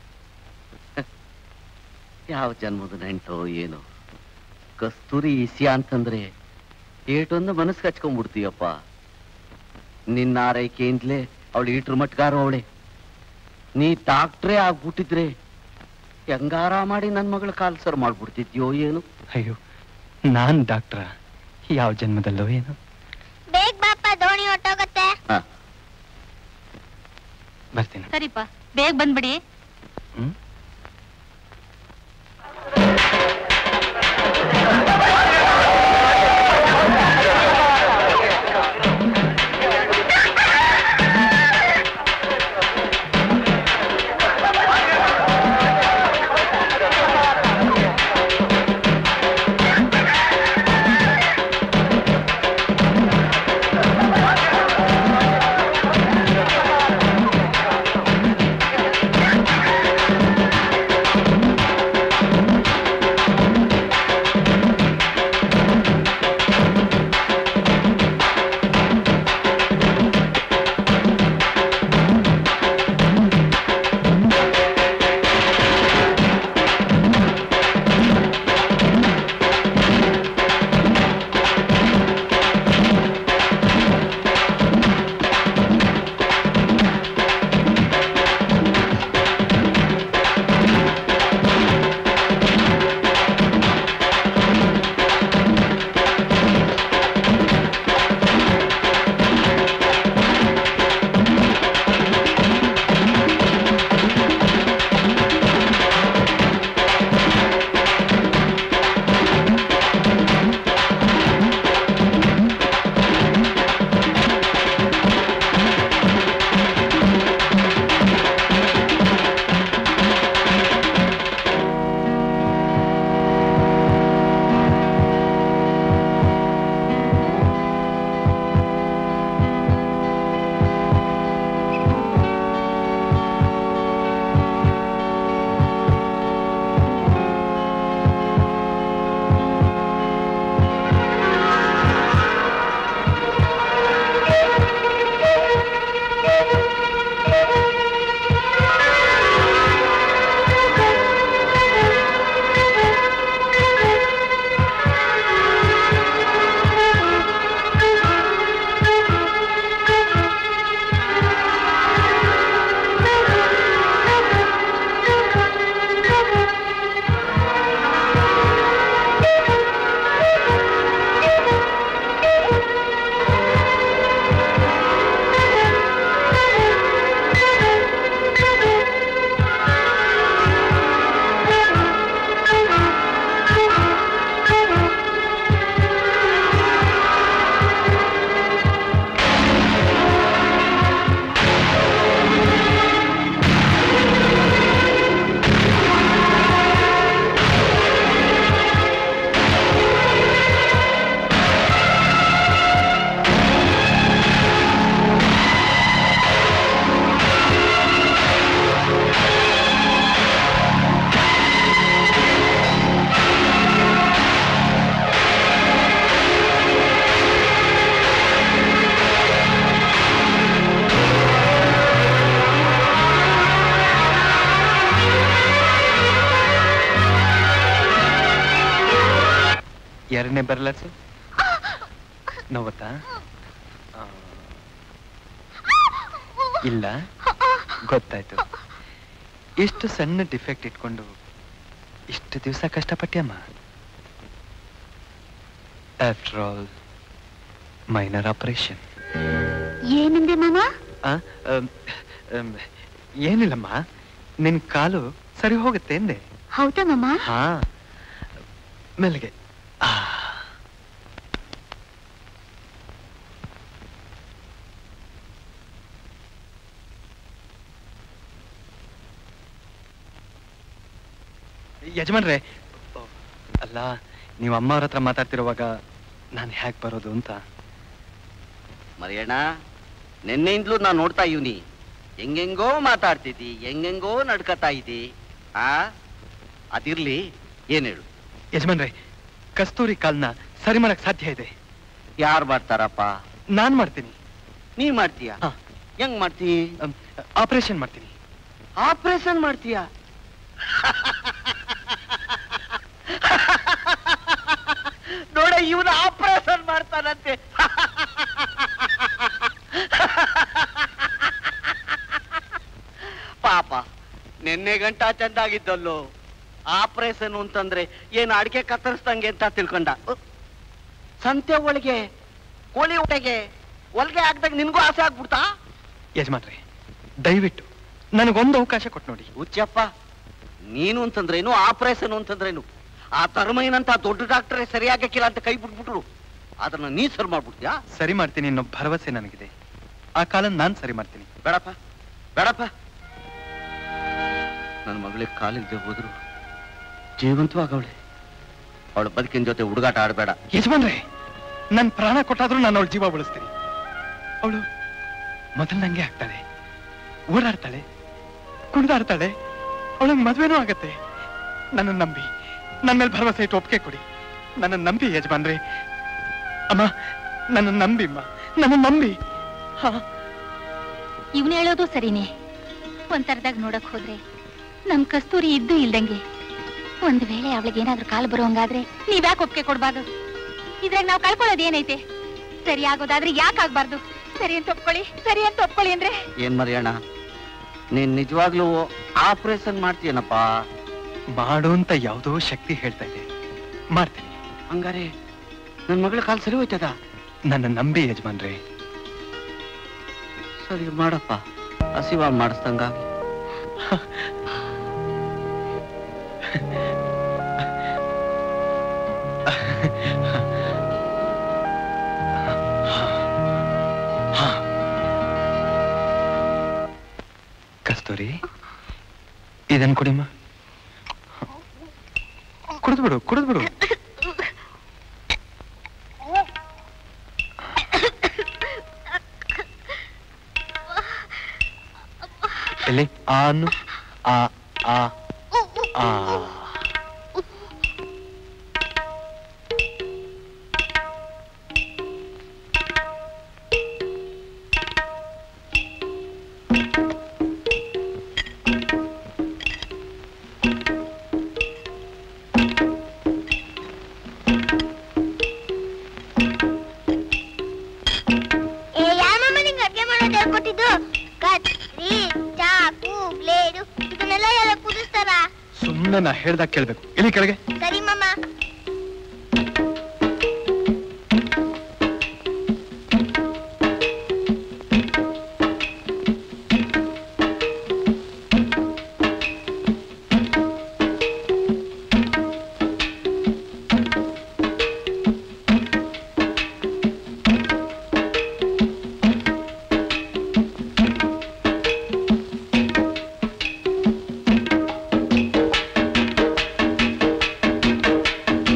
ಯಾವ ಜನ್ಮದ ನೆಂಟೋ ಏನೋ ಕಸ್ತೂರಿ ಇಸಿಯ ಅಂತಂದ್ರೆ ಏಟೊಂದು ಮನಸ್ಸು ಹಚ್ಕೊಂಡ್ಬಿಡ್ತೀಯಪ್ಪ ನಿನ್ನ ಆರೈಕೆಯಿಂದಲೇ ಅವಳು ಈಟ್ರ ಮಟ್ಗಾರ ಅವಳೆ ನೀ ಡಾಕ್ಟ್ರೇ ಆಗ್ಬಿಟ್ಟಿದ್ರೆ ಹೆಂಗಾರ ಮಾಡಿ ನನ್ನ ಮಗಳ ಕಾಲ್ ಸರ್ ಮಾಡ್ಬಿಡ್ತಿದ್ಯೋ ಏನು ಅಯ್ಯೋ ನಾನ್ ಡಾಕ್ಟ್ರ ಯಾವ ಜನ್ಮದಲ್ಲೋ ಏನು ಬೇಗ ಬಾಪ ದೋಣಿ ಹೊಟ್ಟೋಗತ್ತೆ ಬರ್ತೀನಿ ಸರಿಪ್ಪ ಬೇಗ ಬಂದ್ಬಿಡಿ ಹ್ಮ್ ಆ ಎರಡನೇ ಬರ್ಲಸು ನೋವತ್ತಾ ಆ, ಇಲ್ಲ ಗೊತ್ತಾಯ್ತು ಇಷ್ಟು ಸಣ್ಣ ಡಿಫೆಕ್ಟ್ ಇಟ್ಕೊಂಡು ಇಷ್ಟು ದಿವಸ ಕಷ್ಟಪಟ್ಯಮ್ಮ ಆಫ್ಟರ್ ಆಲ್ ಮೈನರ್ ಆಪರೇಷನ್ ಏನಂದೆ ಮಾಮ ಏನಿಲ್ಲಮ್ಮ ನಿನ್ ಕಾಲು ಸರಿ ಹೋಗುತ್ತೆ ಎಂದೆ ಹೌದಾ ಮಾಮ ಹಾ ಮೆಲ್ಗೆ ಆ. ಯಜಮಾನ್ರೆ ಓ, ಅಲ್ಲ ನೀವು ಅಮ್ಮ ಅವ್ರ ಹತ್ರ ಮಾತಾಡ್ತಿರುವಾಗ ನಾನು ಹ್ಯಾಕ್ ಬರೋದು ಅಂತ ಮರಿಯಣ್ಣ ನಿನ್ನೆಯಿಂದಲೂ ನಾನು ನೋಡ್ತಾ ಇವ್ನಿ ಹೆಂಗೆಂಗೋ ಮಾತಾಡ್ತಿದ್ದಿ ಹೆಂಗೆಂಗೋ ನಡ್ಕತಾ ಇದ್ದಿ ಆ ಅದಿರ್ಲಿ ಏನ್ ಹೇಳು ಯಜಮಾನ್ರೆ ಕಸ್ತೂರಿ ಕಾಲ್ನ ಸರಿ ಮಾಡಕ್ ಸಾಧ್ಯ ಇದೆ ಯಾರು ಮಾಡ್ತಾರಪ್ಪ ನಾನ್ ಮಾಡ್ತೀನಿ ನೀ ಮಾಡ್ತೀಯ ಹೆಂಗ್ ಮಾಡ್ತೀ ಆಪರೇಷನ್ ಮಾಡ್ತೀನಿ ಆಪರೇಷನ್ ಮಾಡ್ತೀಯ ನೋಡ ಇವನು ಆಪರೇಷನ್ ಮಾಡ್ತಾನಂತೆ ಪಾಪ ನಿನ್ನೆ ಗಂಟ ಚಂದಾಗಿದ್ದಲ್ಲೋ ಆಪರೇಷನ್ ಅಂತಂದ್ರೆ ಏನು ಅಡಿಕೆ ಕತ್ತರಿಸ್ದಂಗೆ ಅಂತ ತಿಳ್ಕೊಂಡ ಉ, ಸಂತೆ ಒಳಗೆ ಕೋಳಿ ಊಟಗೆ ಒಳಗೆ ಹಾಕ್ದಾಗ ನಿನ್ಗೂ ಆಸೆ ಆಗ್ಬಿಡ್ತಾ ಯಜಮಾನ್ರೆ ದಯವಿಟ್ಟು ನನಗೊಂದು ಅವಕಾಶ ಕೊಟ್ಟು ನೋಡಿ ಹುಚ್ಚಪ್ಪ ನೀನು ಅಂತಂದ್ರೇನು ಆಪರೇಷನ್ ಅಂತಂದ್ರೇನು ಆ ತರ್ಮಯ್ಯನಂತ ದೊಡ್ಡ ಡಾಕ್ಟರೇ ಸರಿಯಾಗಕ್ಕಿಲ್ಲ ಅಂತ ಕೈ ಬಿಟ್ಬಿಟ್ರು ಅದನ್ನ ನೀ ಸರಿ ಮಾಡ್ಬಿಡ್ತೀಯಾ ಸರಿ ಮಾಡ್ತೀನಿ ಅನ್ನೋ ಭರವಸೆ ನನಗಿದೆ ಆ ಕಾಲ ನಾನ್ ಸರಿ ಮಾಡ್ತೀನಿ ಬೇಡಪ್ಪ ಬೇಡಪ್ಪ ನನ್ನ ಮಗಳಿಗೆ ಕಾಲಿಲ್ದೆ ಹೋದ್ರು ಜೀವಂತವಾಗವಳೆ ಅವಳ ಬದುಕಿನ ಜೊತೆ ಹುಡುಗಾಟ ಆಡಬೇಡ ಯಜಮಾನ್ರೆ ನನ್ ಪ್ರಾಣ ಕೊಟ್ಟಾದ್ರೂ ನಾನು ಅವಳ ಜೀವ ಉಳಿಸ್ತೀನಿ ಅವಳು ಮೊದಲು ನಂಗೆ ಆಗ್ತಾಳೆ ಓಡಾಡ್ತಾಳೆ ಕುಣಿದಾಡ್ತಾಳೆ ಅವಳಿಗೆ ಮದ್ವೆನೂ ಆಗತ್ತೆ ನನ್ನ ನಂಬಿ ನನ್ನ ಮೇಲೆ ಭರವಸೆ ಇಟ್ಟು ಒಪ್ಪಿಗೆ ಕೊಡಿ ನನ್ನ ನಂಬಿ ಯಜಮಾನ್ರೆ ಅಮ್ಮ ನನ್ನ ನಂಬಿಮ್ಮ ನನ್ನ ನಂಬಿ ಹಾ ಇವನು ಹೇಳೋದು ಸರಿನೇ ಒಂಥರದಾಗ ನೋಡಕ್ ಹೋದ್ರೆ ನಮ್ ಕಸ್ತೂರಿ ಇದ್ದು ಇಲ್ದಂಗೆ ಒಂದ್ ವೇಳೆ ಅವಳಿಗೆ ಏನಾದ್ರೂ ಕಾಲು ಬರೋಂಗಾದ್ರೆ ನೀವ್ಯಾಕೆ ಒಪ್ಪಿಗೆ ಕೊಡ್ಬಾರ್ದು ಇದ್ರಾಗ ನಾವ್ ಕಳ್ಕೊಳ್ಳೋದು ಏನೈತೆ ಸರಿ ಆಗೋದಾದ್ರೆ ಯಾಕೆ ಆಗ್ಬಾರ್ದು ಸರಿ ಅಂತ ಒಪ್ಕೊಳ್ಳಿ ಸರಿ ಅಂತ ಒಪ್ಕೊಳ್ಳಿ ಅಂದ್ರೆ ಏನ್ ಮರಿಯಣ್ಣ ನೀನ್ ನಿಜವಾಗ್ಲೂ ಆಪರೇಷನ್ ಮಾಡ್ತೀಯನಪ್ಪ ಮಾಡು ಅಂತ ಯಾವುದೋ ಶಕ್ತಿ ಹೇಳ್ತಾ ಇದೆ ಮಾಡ್ತೀನಿ ಹಂಗಾರೆ ನನ್ ಮಗಳ ಕಾಲ್ ಸರಿ ಹೋಯ್ತದ ನನ್ನ ನಂಬಿ ಯಜಮಾನ್ರೆ ಸರಿ ಮಾಡಪ್ಪ ಹಸಿವ ಮಾಡಿಸ್ದಂಗ ಕಸ್ತೂರಿ ಇದನ್ ಕುಡಿಮ್ಮ ಕುಡಿದು ಬಿಡು ಕುಡಿದು ಬಿಡು ಎಲ್ಲಿ ಆನು ಆ ಆ ಆ ಏ ಯಾರಮ್ಮ ನಿಂಗೆ ಅಡ್ಗೆ ಮಾಡೋದು ಹೇಳ್ಕೊಟ್ಟಿದ್ದು ಕತ್ರಿ ಚಾಕು ಬ್ಲೇಡು ಇದನ್ನೆಲ್ಲ ಎಲ್ಲ ಕುದಿಸ್ತಾರ ಸುಮ್ಮನೆ ನಾ ಹೇಳ್ದಾಗ ಕೇಳ್ಬೇಕು ಇಲ್ಲಿ ಕೆಳಗೆ ಸರಿ ಮಮ್ಮ ಆ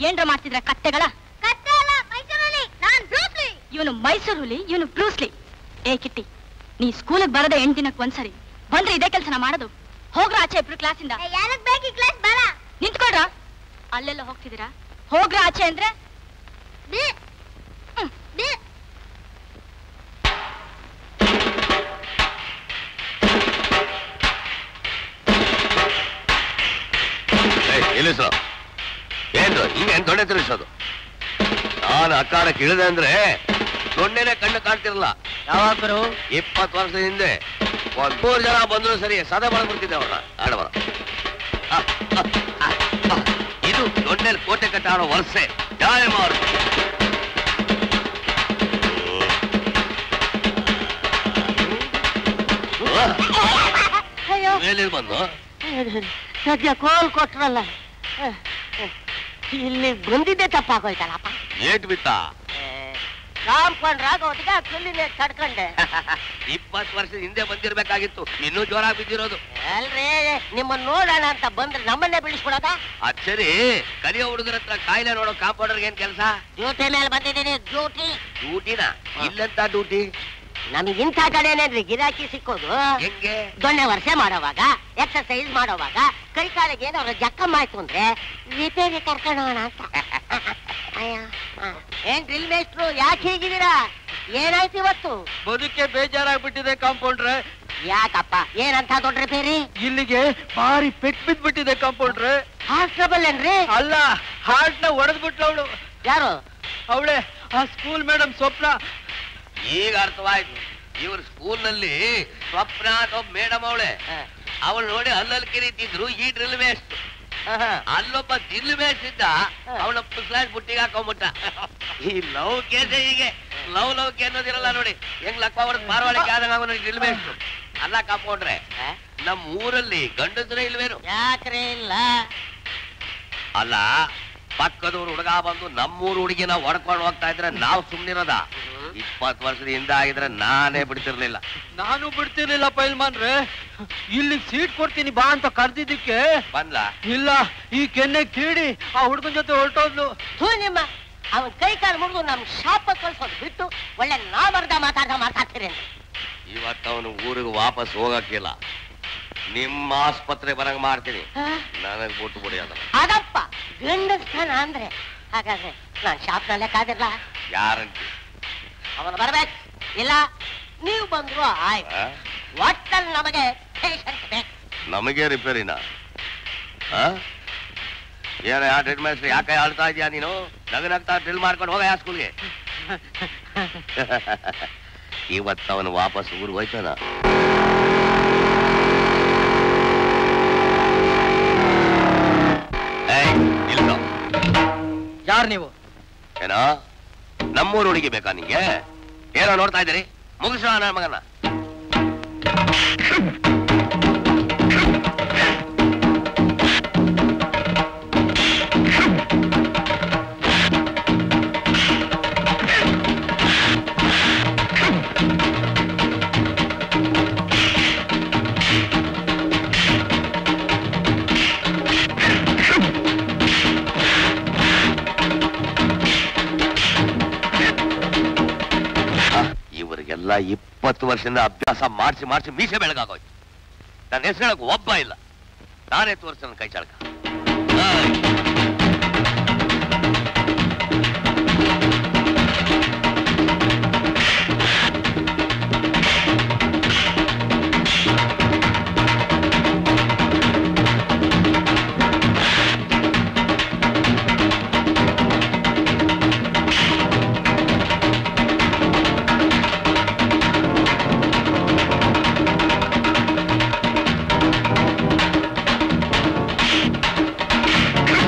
ಏನ್ರ ಮಾಡ್ತಿದ್ರ ಕತ್ತೆಗಳ ಕತ್ತೆ ಅಲ್ಲ ಮೈಸೂರಲ್ಲಿ ನಾನ್ ಬ್ರೂಸ್ಲಿ ಇವನು ಮೈಸೂರು ಹುಲಿ ಇವನು ಬ್ರೂಸ್ಲಿ ಏ ಕಿಟ್ಟಿ ನೀ ಸ್ಕೂಲಿಗೆ ಬರದೆ ಎಂಟ್ ದಿನಕ್ಕೆ ಒಂದ್ಸರಿ ಬಂದ್ರೆ ಇದೇ ಕೆಲಸನ ಮಾಡೋದು ಹೋಗ್ರ ಆಚೆ ಇಬ್ರು ಕ್ಲಾಸಿಂದ ಯಾರಕ್ ಬೇಕು ಕ್ಲಾಸ್ ಬೇಡ ನಿಂತ್ಕೊಳ್ರ ಅಲ್ಲೆಲ್ಲ ಹೋಗ್ತಿದ್ದೀರಾ ಹೋಗ್ರ ಆಚೆ ಅಂದ್ರೆ ಬಿ ಬಿ ನಿಲ್ಲಿಸು ಏನು ಹಿಂಗೇನ್ ದೊಣ್ಣೆ ತಿರುಗಿಸೋದು ನಾನು ಅಕ್ಕಾರಕ್ಕೆ ಇಳಿದೆ ಅಂದ್ರೆ ದೊಣ್ಣೆನೆ ಕಣ್ಣು ಕಾಣ್ತಿರಲ್ಲ ಯಾವಾಗ ಗುರು ಇಪ್ಪತ್ತು ವರ್ಷದ ಹಿಂದೆ ಒಂದ್ ಮೂರು ಜನ ಬಂದ್ರು ಸರಿ ಸದೆ ಮಾಡ್ಬಿಡ್ತಿದ್ದೆ ಅವ್ರನ್ನ ಆಡಬರ ಇದು ದೊಣ್ಣೆಲ್ ಕೋಟೆ ಕಟ್ಟಾಡೋ ವರ್ಷೆ ನ್ಯಾಯ ಮಾಡು ಅಯ್ಯೋ ಮೇಲೆ ಬಂದು ಸದ್ಯ ಕೋಲ್ ಕೊಟ್ರಲ್ಲ ಇಲ್ಲಿ ಬಂದಿದ್ದೆ ತಪ್ಪಾಗೋಯ್ತಲ್ಲಪ್ಪ ಏಟ್ ಬಿತ್ತ ಕಾಂಪೌಂಡ್ರಾಗ ಒಟ್ಟಿಗೆ ಕಲ್ಲಿನ ತಡ್ಕೊಂಡೆ ಇಪ್ಪತ್ತು ವರ್ಷದ ಹಿಂದೆ ಬಂದಿರ್ಬೇಕಾಗಿತ್ತು ಇನ್ನೂ ಜೋರಾಗಿ ಬಿದ್ದಿರೋದು ಅಲ್ರಿ ನಿಮ್ಮನ್ನ ನೋಡೋಣ ಅಂತ ಬಂದ್ರೆ ನಮ್ಮನ್ನೇ ಬಿಡಿಸ್ಬಿಡೋದ ಅದ್ ಸರಿ ಕಲಿಯೋ ಹುಡುಗರ ಹತ್ರ ಕಾಯಿಲೆ ನೋಡೋ ಕಾಂಪೌಂಡರ್ಗೆ ಏನ್ ಕೆಲಸ ಡ್ಯೂಟಿ ಮೇಲೆ ಬಂದಿದ್ದೀನಿ ಡ್ಯೂಟಿ ಡ್ಯೂಟಿನ ಇಲ್ಲಂತ ಡ್ಯೂಟಿ ನಮಗೆ ಇಂಥ ಕಡೆನೇನ್ರಿ ಗಿರಾಕಿ ಸಿಕ್ಕೋದು ಹೆಂಗೆ ದೊಣ್ಣೆ ವರ್ಷೆ ಮಾಡೋವಾಗ ಎಕ್ಸರ್ಸೈಸ್ ಮಾಡೋವಾಗ ಕೈ ಕಾಲಿಗೆ ಏನಾದ್ರು ಜಖಮ್ ಆಯ್ತು ಅಂದ್ರೆ ರಿಪೇರಿ ಕರ್ಕೊಂಡು ಹೋಗೋಣ ಅಂತ ಅಯ್ಯ, ಹ. ಏನ್ ಡ್ರಿಲ್ ಮೇಸ್ಟ್ರು ಯಾಕೆ ಹೀಗಿದ್ದೀರಾ ಏನಾಯ್ತು ಇವತ್ತು ಬದುಕೆ ಬೇಜಾರಾಗ್ಬಿಟ್ಟಿದೆ ಕಾಂಪೌಂಡ್ರೆ ಯಾಕಪ್ಪ ಏನಂತ ದೊಡ್ಡ ರಿಪೇರಿ ಇಲ್ಲಿಗೆ ಭಾರಿ ಪೆಟ್ ಬಿದ್ಬಿಟ್ಟಿದೆ ಕಾಂಪೌಂಡ್ರೆ ಹಾರ್ಟ್ ಟ್ರಬಲ್ ಏನ್ರಿ ಅಲ್ಲ ಹಾರ್ಟ್ ನ ಒಡೆದ್ಬಿಟ್ಲು ಅವಳು ಯಾರು ಅವಳೆ ಆ ಸ್ಕೂಲ್ ಮೇಡಮ್ ಸ್ವಪ್ನ ಈಗ ಅರ್ಥವಾಯ್ತು ಇವ್ರ ಸ್ಕೂಲ್ ನಲ್ಲಿ ಸ್ವಪ್ನ ಅಥವಾ ಮೇಡಮ್ ಅವಳೆ ಅವಳು ನೋಡಿ ಅಲ್ಲಲ್ಲಿ ಕಿರಿತಿದ್ರು ಈ ಡ್ರಿಲ್ ಮೇಸ್ಟ್ ಅಲ್ಲೊಬ್ಬ ಡ್ರಿಲ್ ಮೇಸ್ಟ್ ಇದ್ದ ಅವಳ ಪುಸ್ಲಾಸ್ ಬುಟ್ಟಿಗೆ ಹಾಕೊಂಡ್ಬಿಟ್ಟ ಈ ಲವ್ ಕೇಸ ಹೀಗೆ ಲವ್ ಲವ್ ಕೆ ಅನ್ನೋದಿರಲ್ಲ ನೋಡಿ ಹೆಂಗ್ ಲಕ್ಕ ಹೊಡೆದ್ ಮಾರವಾಳಿಕೆ ಆದಂಗ ಅವನು ಡ್ರಿಲ್ ಮೇಸ್ಟ್ ಅಲ್ಲ ಕಾಂಪೌಂಡ್ರೆ ನಮ್ ಊರಲ್ಲಿ ಗಂಡಸ್ರೇ ಇಲ್ವೇನು ಯಾಕ್ರೆ ಇಲ್ಲ ಅಲ್ಲ ಪಕ್ಕದವ್ರು ಹುಡುಗ ಬಂದು ನಮ್ಮೂರು ಹುಡುಗಿನ ಹೊಡ್ಕೊಂಡು ಹೋಗ್ತಾ ಇದ್ರೆ ನಾವು ಸುಮ್ನಿರೋದ ಇಪ್ಪತ್ತು ವರ್ಷದ ಹಿಂದೆ ಆಗಿದ್ರೆ ನಾನೇ ಬಿಡ್ತಿರ್ಲಿಲ್ಲ ನಾನು ಬಿಡ್ತಿರ್ಲಿಲ್ಲ ಪೈಲ್ಮಾನ್ರೆ ಇಲ್ಲಿಗೆ ಸೀಟ್ ಕೊಡ್ತೀನಿ ಬಾ ಅಂತ ಕರ್ದಿದ್ದಕ್ಕೆ ಬಂದ್ಲ ಇಲ್ಲ ಈ ಕೆನ್ನೆ ಕೀಡಿ ಆ ಹುಡುಗನ ಜೊತೆ ಹೊರಟೋದ್ಲು ಥೂ ನಿಮ್ಮ ಅವನ್ ಕೈ ಕಾಲು ಮುರಿದು ನಮ್ ಶಾಪ ಕಳ್ಸೋದು ಬಿಟ್ಟು ಒಳ್ಳೆ ನಾ ಬರ್ದ ಮಾತಾಡ್ದ ಮಾತಾಡ್ತೀರಿ ಇವತ್ತು ಅವನು ಊರಿಗೆ ವಾಪಸ್ ಹೋಗಕ್ಕಿಲ್ಲ ನಿಮ್ಮ ಆಸ್ಪತ್ರೆ ಬರಂಗ್ ಮಾಡ್ತೀನಿ ನನಗ್ ಬಿಟ್ಟು ಬಿಡಿ ಅದ ಅದಪ್ಪ ಗಂಡಸ್ಥಾನ ಅಂದ್ರೆ ಹಾಗಾದ್ರೆ ನಾನ್ ಶಾಪ್ನಲ್ಲೇ ಕಾದಿರ್ಲ ಯಾರಂತ ಅವನು ಬರ್ಬೇಕು ಇಲ್ಲ ನೀವು ಬಂದ್ರು ಆಯ್ತು ಒಟ್ಟಲ್ಲಿ ನಮಗೆ ಪೇಷಂಟ್ ಬೇಕು ನಮಗೆ ರಿಪೇರಿನ ಏನ ಯಾ ಡ್ರಿಲ್ ಮಾಸ್ಟರ್ ಯಾಕೆ ಆಳ್ತಾ ಇದೀಯಾ ನೀನು ನಗನಗ್ತಾ ಡ್ರಿಲ್ ಮಾಡ್ಕೊಂಡು ಹೋಗ ಯಾ ಸ್ಕೂಲ್ಗೆ ಇವತ್ತು ಅವನು ವಾಪಸ್ ಊರಿಗೆ ಹೋಯ್ತಾನ ಏಯ್, ನಿಲ್ಸು. ಯಾರು ನೀವು ಏನೋ ನಮ್ಮೂರು ಹುಡುಗಿ ಬೇಕಾ ನಿಂಗೆ ಏನೋ ನೋಡ್ತಾ ಇದ್ದೀರಿ ಮುಗಿಸೋ ನನ್ನ ಮಗನ ಇವರಿಗೆಲ್ಲ ಇಪ್ಪತ್ತು ವರ್ಷದಿಂದ ಅಭ್ಯಾಸ ಮಾಡಿಸಿ ಮಾಡಿಸಿ ಮೀಸೆ ಬೆಳಗಾಗೋಯ್ತು ನನ್ನ ಹೆಸರು ಹೇಳಕ್ ಒಬ್ಬ ಇಲ್ಲ ನಾನೇ ತೋರಿಸ ನನ್ನ ಕೈ ಚಾಳಕ ಆ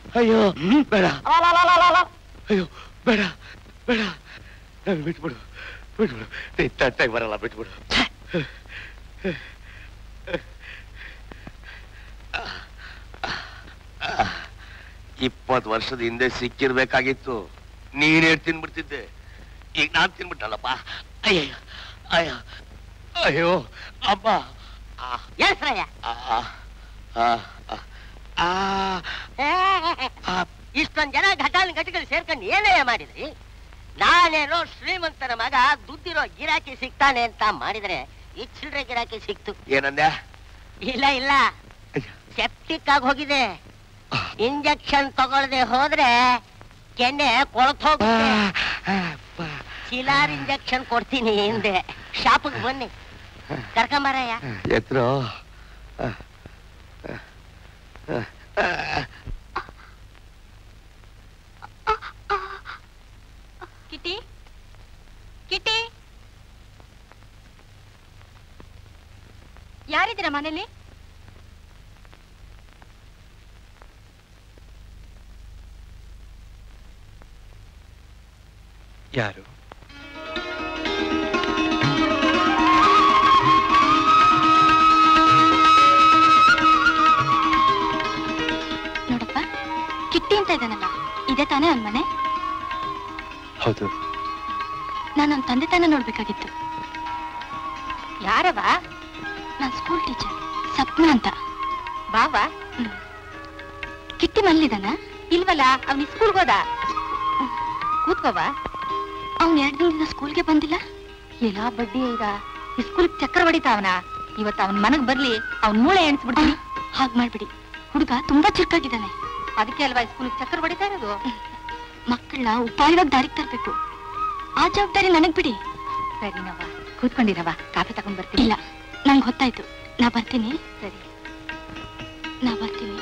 ಅಯ್ಯೋ ಬೇಡ ಅಯ್ಯೋ ಬೇಡ ಬೇಡ ನಾನು ಬಿಟ್ಬಿಡು ಬಿಟ್ಬಿಡು ನೀ ತಟ್ಟಾಗಿ ಬರಲ್ಲ ಬಿಟ್ಬಿಡು ಇಪ್ಪತ್ತು ವರ್ಷದ ಹಿಂದೆ ಸಿಕ್ಕಿರ್ಬೇಕಾಗಿತ್ತು ನೀನೇ ತಿನ್ಬಿಡ್ತಿದ್ದೆ ಈಗ ನಾನ್ ತಿನ್ಬಿಟ್ಟಲ್ಲಪ್ಪ ಅಯ್ಯೋ ಅಯ್ಯೋ ಅಯ್ಯೋ ಅಮ್ಮ ಆ, ಎಲ್ಸ್ರಯ್ಯ ಆ, ಆ, ಆ, ಆ, ಆ, ಇಷ್ಟೊಂದ್ ಜನ ಘಟಾಲಿ ಘಟಗಳು ಸೇರ್ಕೊಂಡು ಏನೇ ಮಾಡಿದ್ರಿ ನಾನೇನೋ ಶ್ರೀಮಂತರ ಮಗ ದುಡ್ಡಿರೋ ಗಿರಾಕಿ ಸಿಗ್ತಾನೆ ಅಂತ ಮಾಡಿದ್ರೆ ಈ ಚಿಲ್ಡ್ರೆ ಗಿರಾಕಿ ಸಿಕ್ತು ಏನಂದೆ ಇಲ್ಲ ಇಲ್ಲ ಸೆಪ್ಟಿಕ್ ಆಗಿ ಹೋಗಿದೆ ಇಂಜೆಕ್ಷನ್ ತಗೊಳ್ದೆ ಹೋದ್ರೆ ಕೆನ್ನೆ ಕೊಳತ್ ಹೋಗುತ್ತೆ ಚಿಲಾರ್ ಇಂಜೆಕ್ಷನ್ ಕೊಡ್ತೀನಿ ಹಿಂದೆ ಶಾಪಿಗೆ ಬನ್ನಿ ಕರ್ಕೊಂಬರಯ್ಯ ಎತ್ರೋ ಕಿಟಿ ಕಿಟಿ ಯಾರಿದ್ದೀರಾ ಮನೇಲಿ ಯಾರು ನೋಡಪ್ಪ ಕಿಟ್ಟಿ ಅಂತ ಇದ್ದಾನಲ್ಲ ಇದೇ ತಾನೇ ಅವನ ಮನೆ ಹೌದು ನಾನು ನನ್ನ ತಂದೆ ತಾನೇ ನೋಡ್ಬೇಕಾಗಿತ್ತು ಯಾರವ ನಾನು ಸ್ಕೂಲ್ ಟೀಚರ್ ಸಪ್ನ ಅಂತ ಬಾವಾ ಕಿಟ್ಟಿ ಮಲ್ಲಿದಾನ ಇಲ್ವಲ್ಲ ಅವ್ನ ಸ್ಕೂಲ್ಗೆ ಹೋದ ಕೂತ್ಕೋವಾ ಅವ್ನು ಎರಡು ದಿನದಿಂದ ಸ್ಕೂಲ್ಗೆ ಬಂದಿಲ್ಲ ಎಲ್ಲ ಬಡ್ಡಿ ಈಗ ಸ್ಕೂಲ್ ಚಕ್ಕರ್ ಹೊಡಿತಾವನ ಇವತ್ತು ಅವನ್ ಮನಗ್ ಬರ್ಲಿ ಅವ್ನ್ ಮೂಳೆ ಎಣಿಸ್ಬಿಡ್ತೀನಿ ಹಾಗೆ ಮಾಡ್ಬಿಡಿ ಹುಡುಗ ತುಂಬಾ ಚುರುಕಾಗಿದ್ದಾನೆ ಅದಕ್ಕೆ ಅಲ್ವಾ ಸ್ಕೂಲ್ ಚಕ್ಕರ್ ಹೊಡಿತಾ ಇರೋದು ಮಕ್ಕಳನ್ನ ಉಪಾಯವಾಗಿ ದಾರಿಗೆ ತರಬೇಕು ಆ ಜವಾಬ್ದಾರಿ ನನಗ್ ಬಿಡಿ ಸರಿನವ್ವ ಕೂತ್ಕೊಂಡಿರವ ಕಾಫಿ ತಗೊಂಡ್ ಬರ್ತೀನಿ ಇಲ್ಲ ನಂಗೆ ಗೊತ್ತಾಯ್ತು ನಾ ಬರ್ತೀನಿ ಸರಿ ನಾ ಬರ್ತೀನಿ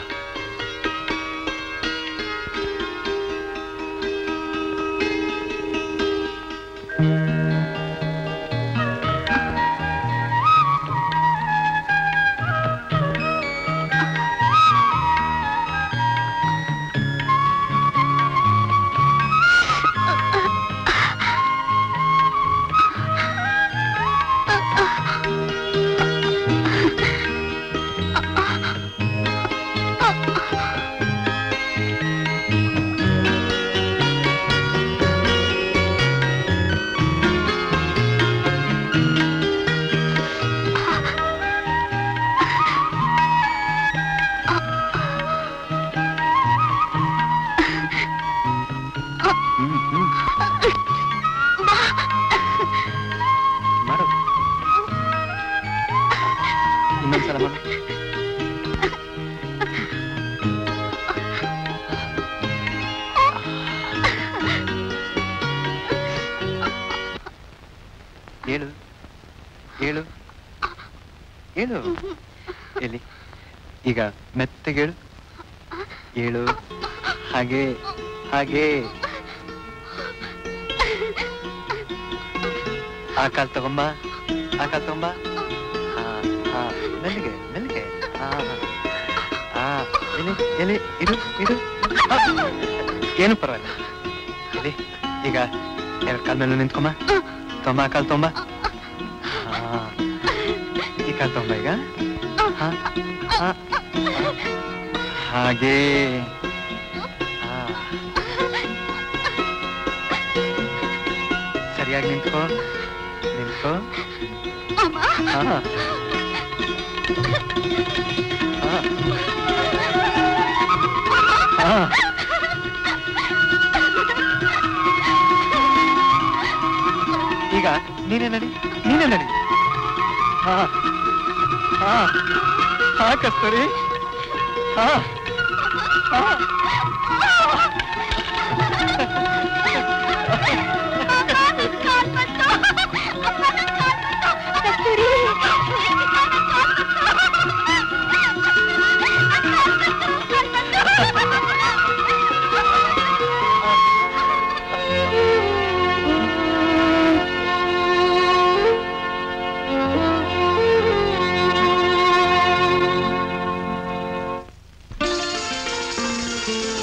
ಮಾಡು ಇನ್ನೊಂದ್ಸಲ ಮಾಡು ಹೇಳು ಹೇಳು ಹೇಳು ಎಲ್ಲಿ ಈಗ ಮೆತ್ತಗೆ ಹೇಳು ಹೇಳು ಹಾಗೆ ಹಾಗೆ ಆ ಕಾಲ್ ತಗೊಂಬ ಆ ಕಾಲ್ ತಗೊಂಬ ಹಾ ಹಾ ಮೆಲ್ಲಿಗೆ ಮೆಲ್ಲಿಗೆ ಹಾ ಹಾ ಎಲ್ಲಿ ಎಲ್ಲಿ ಇರು ಇರು ಆ, ಏನು ಪರವಾಗಿಲ್ಲ ಎಲ್ಲಿ ಈಗ ಎರಡು ಕಾಲ್ ಮೇಲೆ ನಿಂತ್ಕೊಂಬ ತೊಂಬ ಆ ಕಾಲ್ ತೊಂಬ ಹಾ ಈ ಕಾಲ್ ತೊಂಬ ಈಗ ಹಾ ಹಾ ಹಾಗೆ ಹಾ ಸರಿಯಾಗಿ ನಿಂತ್ಕೋ ನಿಂತ್ಕೋ ಹಾ ಹಾ ಹಾ ಈಗ ನೀನೇ ನಡಿ ನೀನೇ ನಡಿ ಹಾ ಹಾ ಹಾ ಕಸ್ತೂರಿ ಹಾ ಹಾ ಆ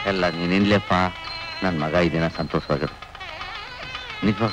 ಎಲ್ಲ ನೀನಿನ್ಲೆಪ್ಪ ನನ್ನ ಮಗ ಈ ದಿನ ಸಂತೋಷವಾಗದು ನಿಜವಾಗ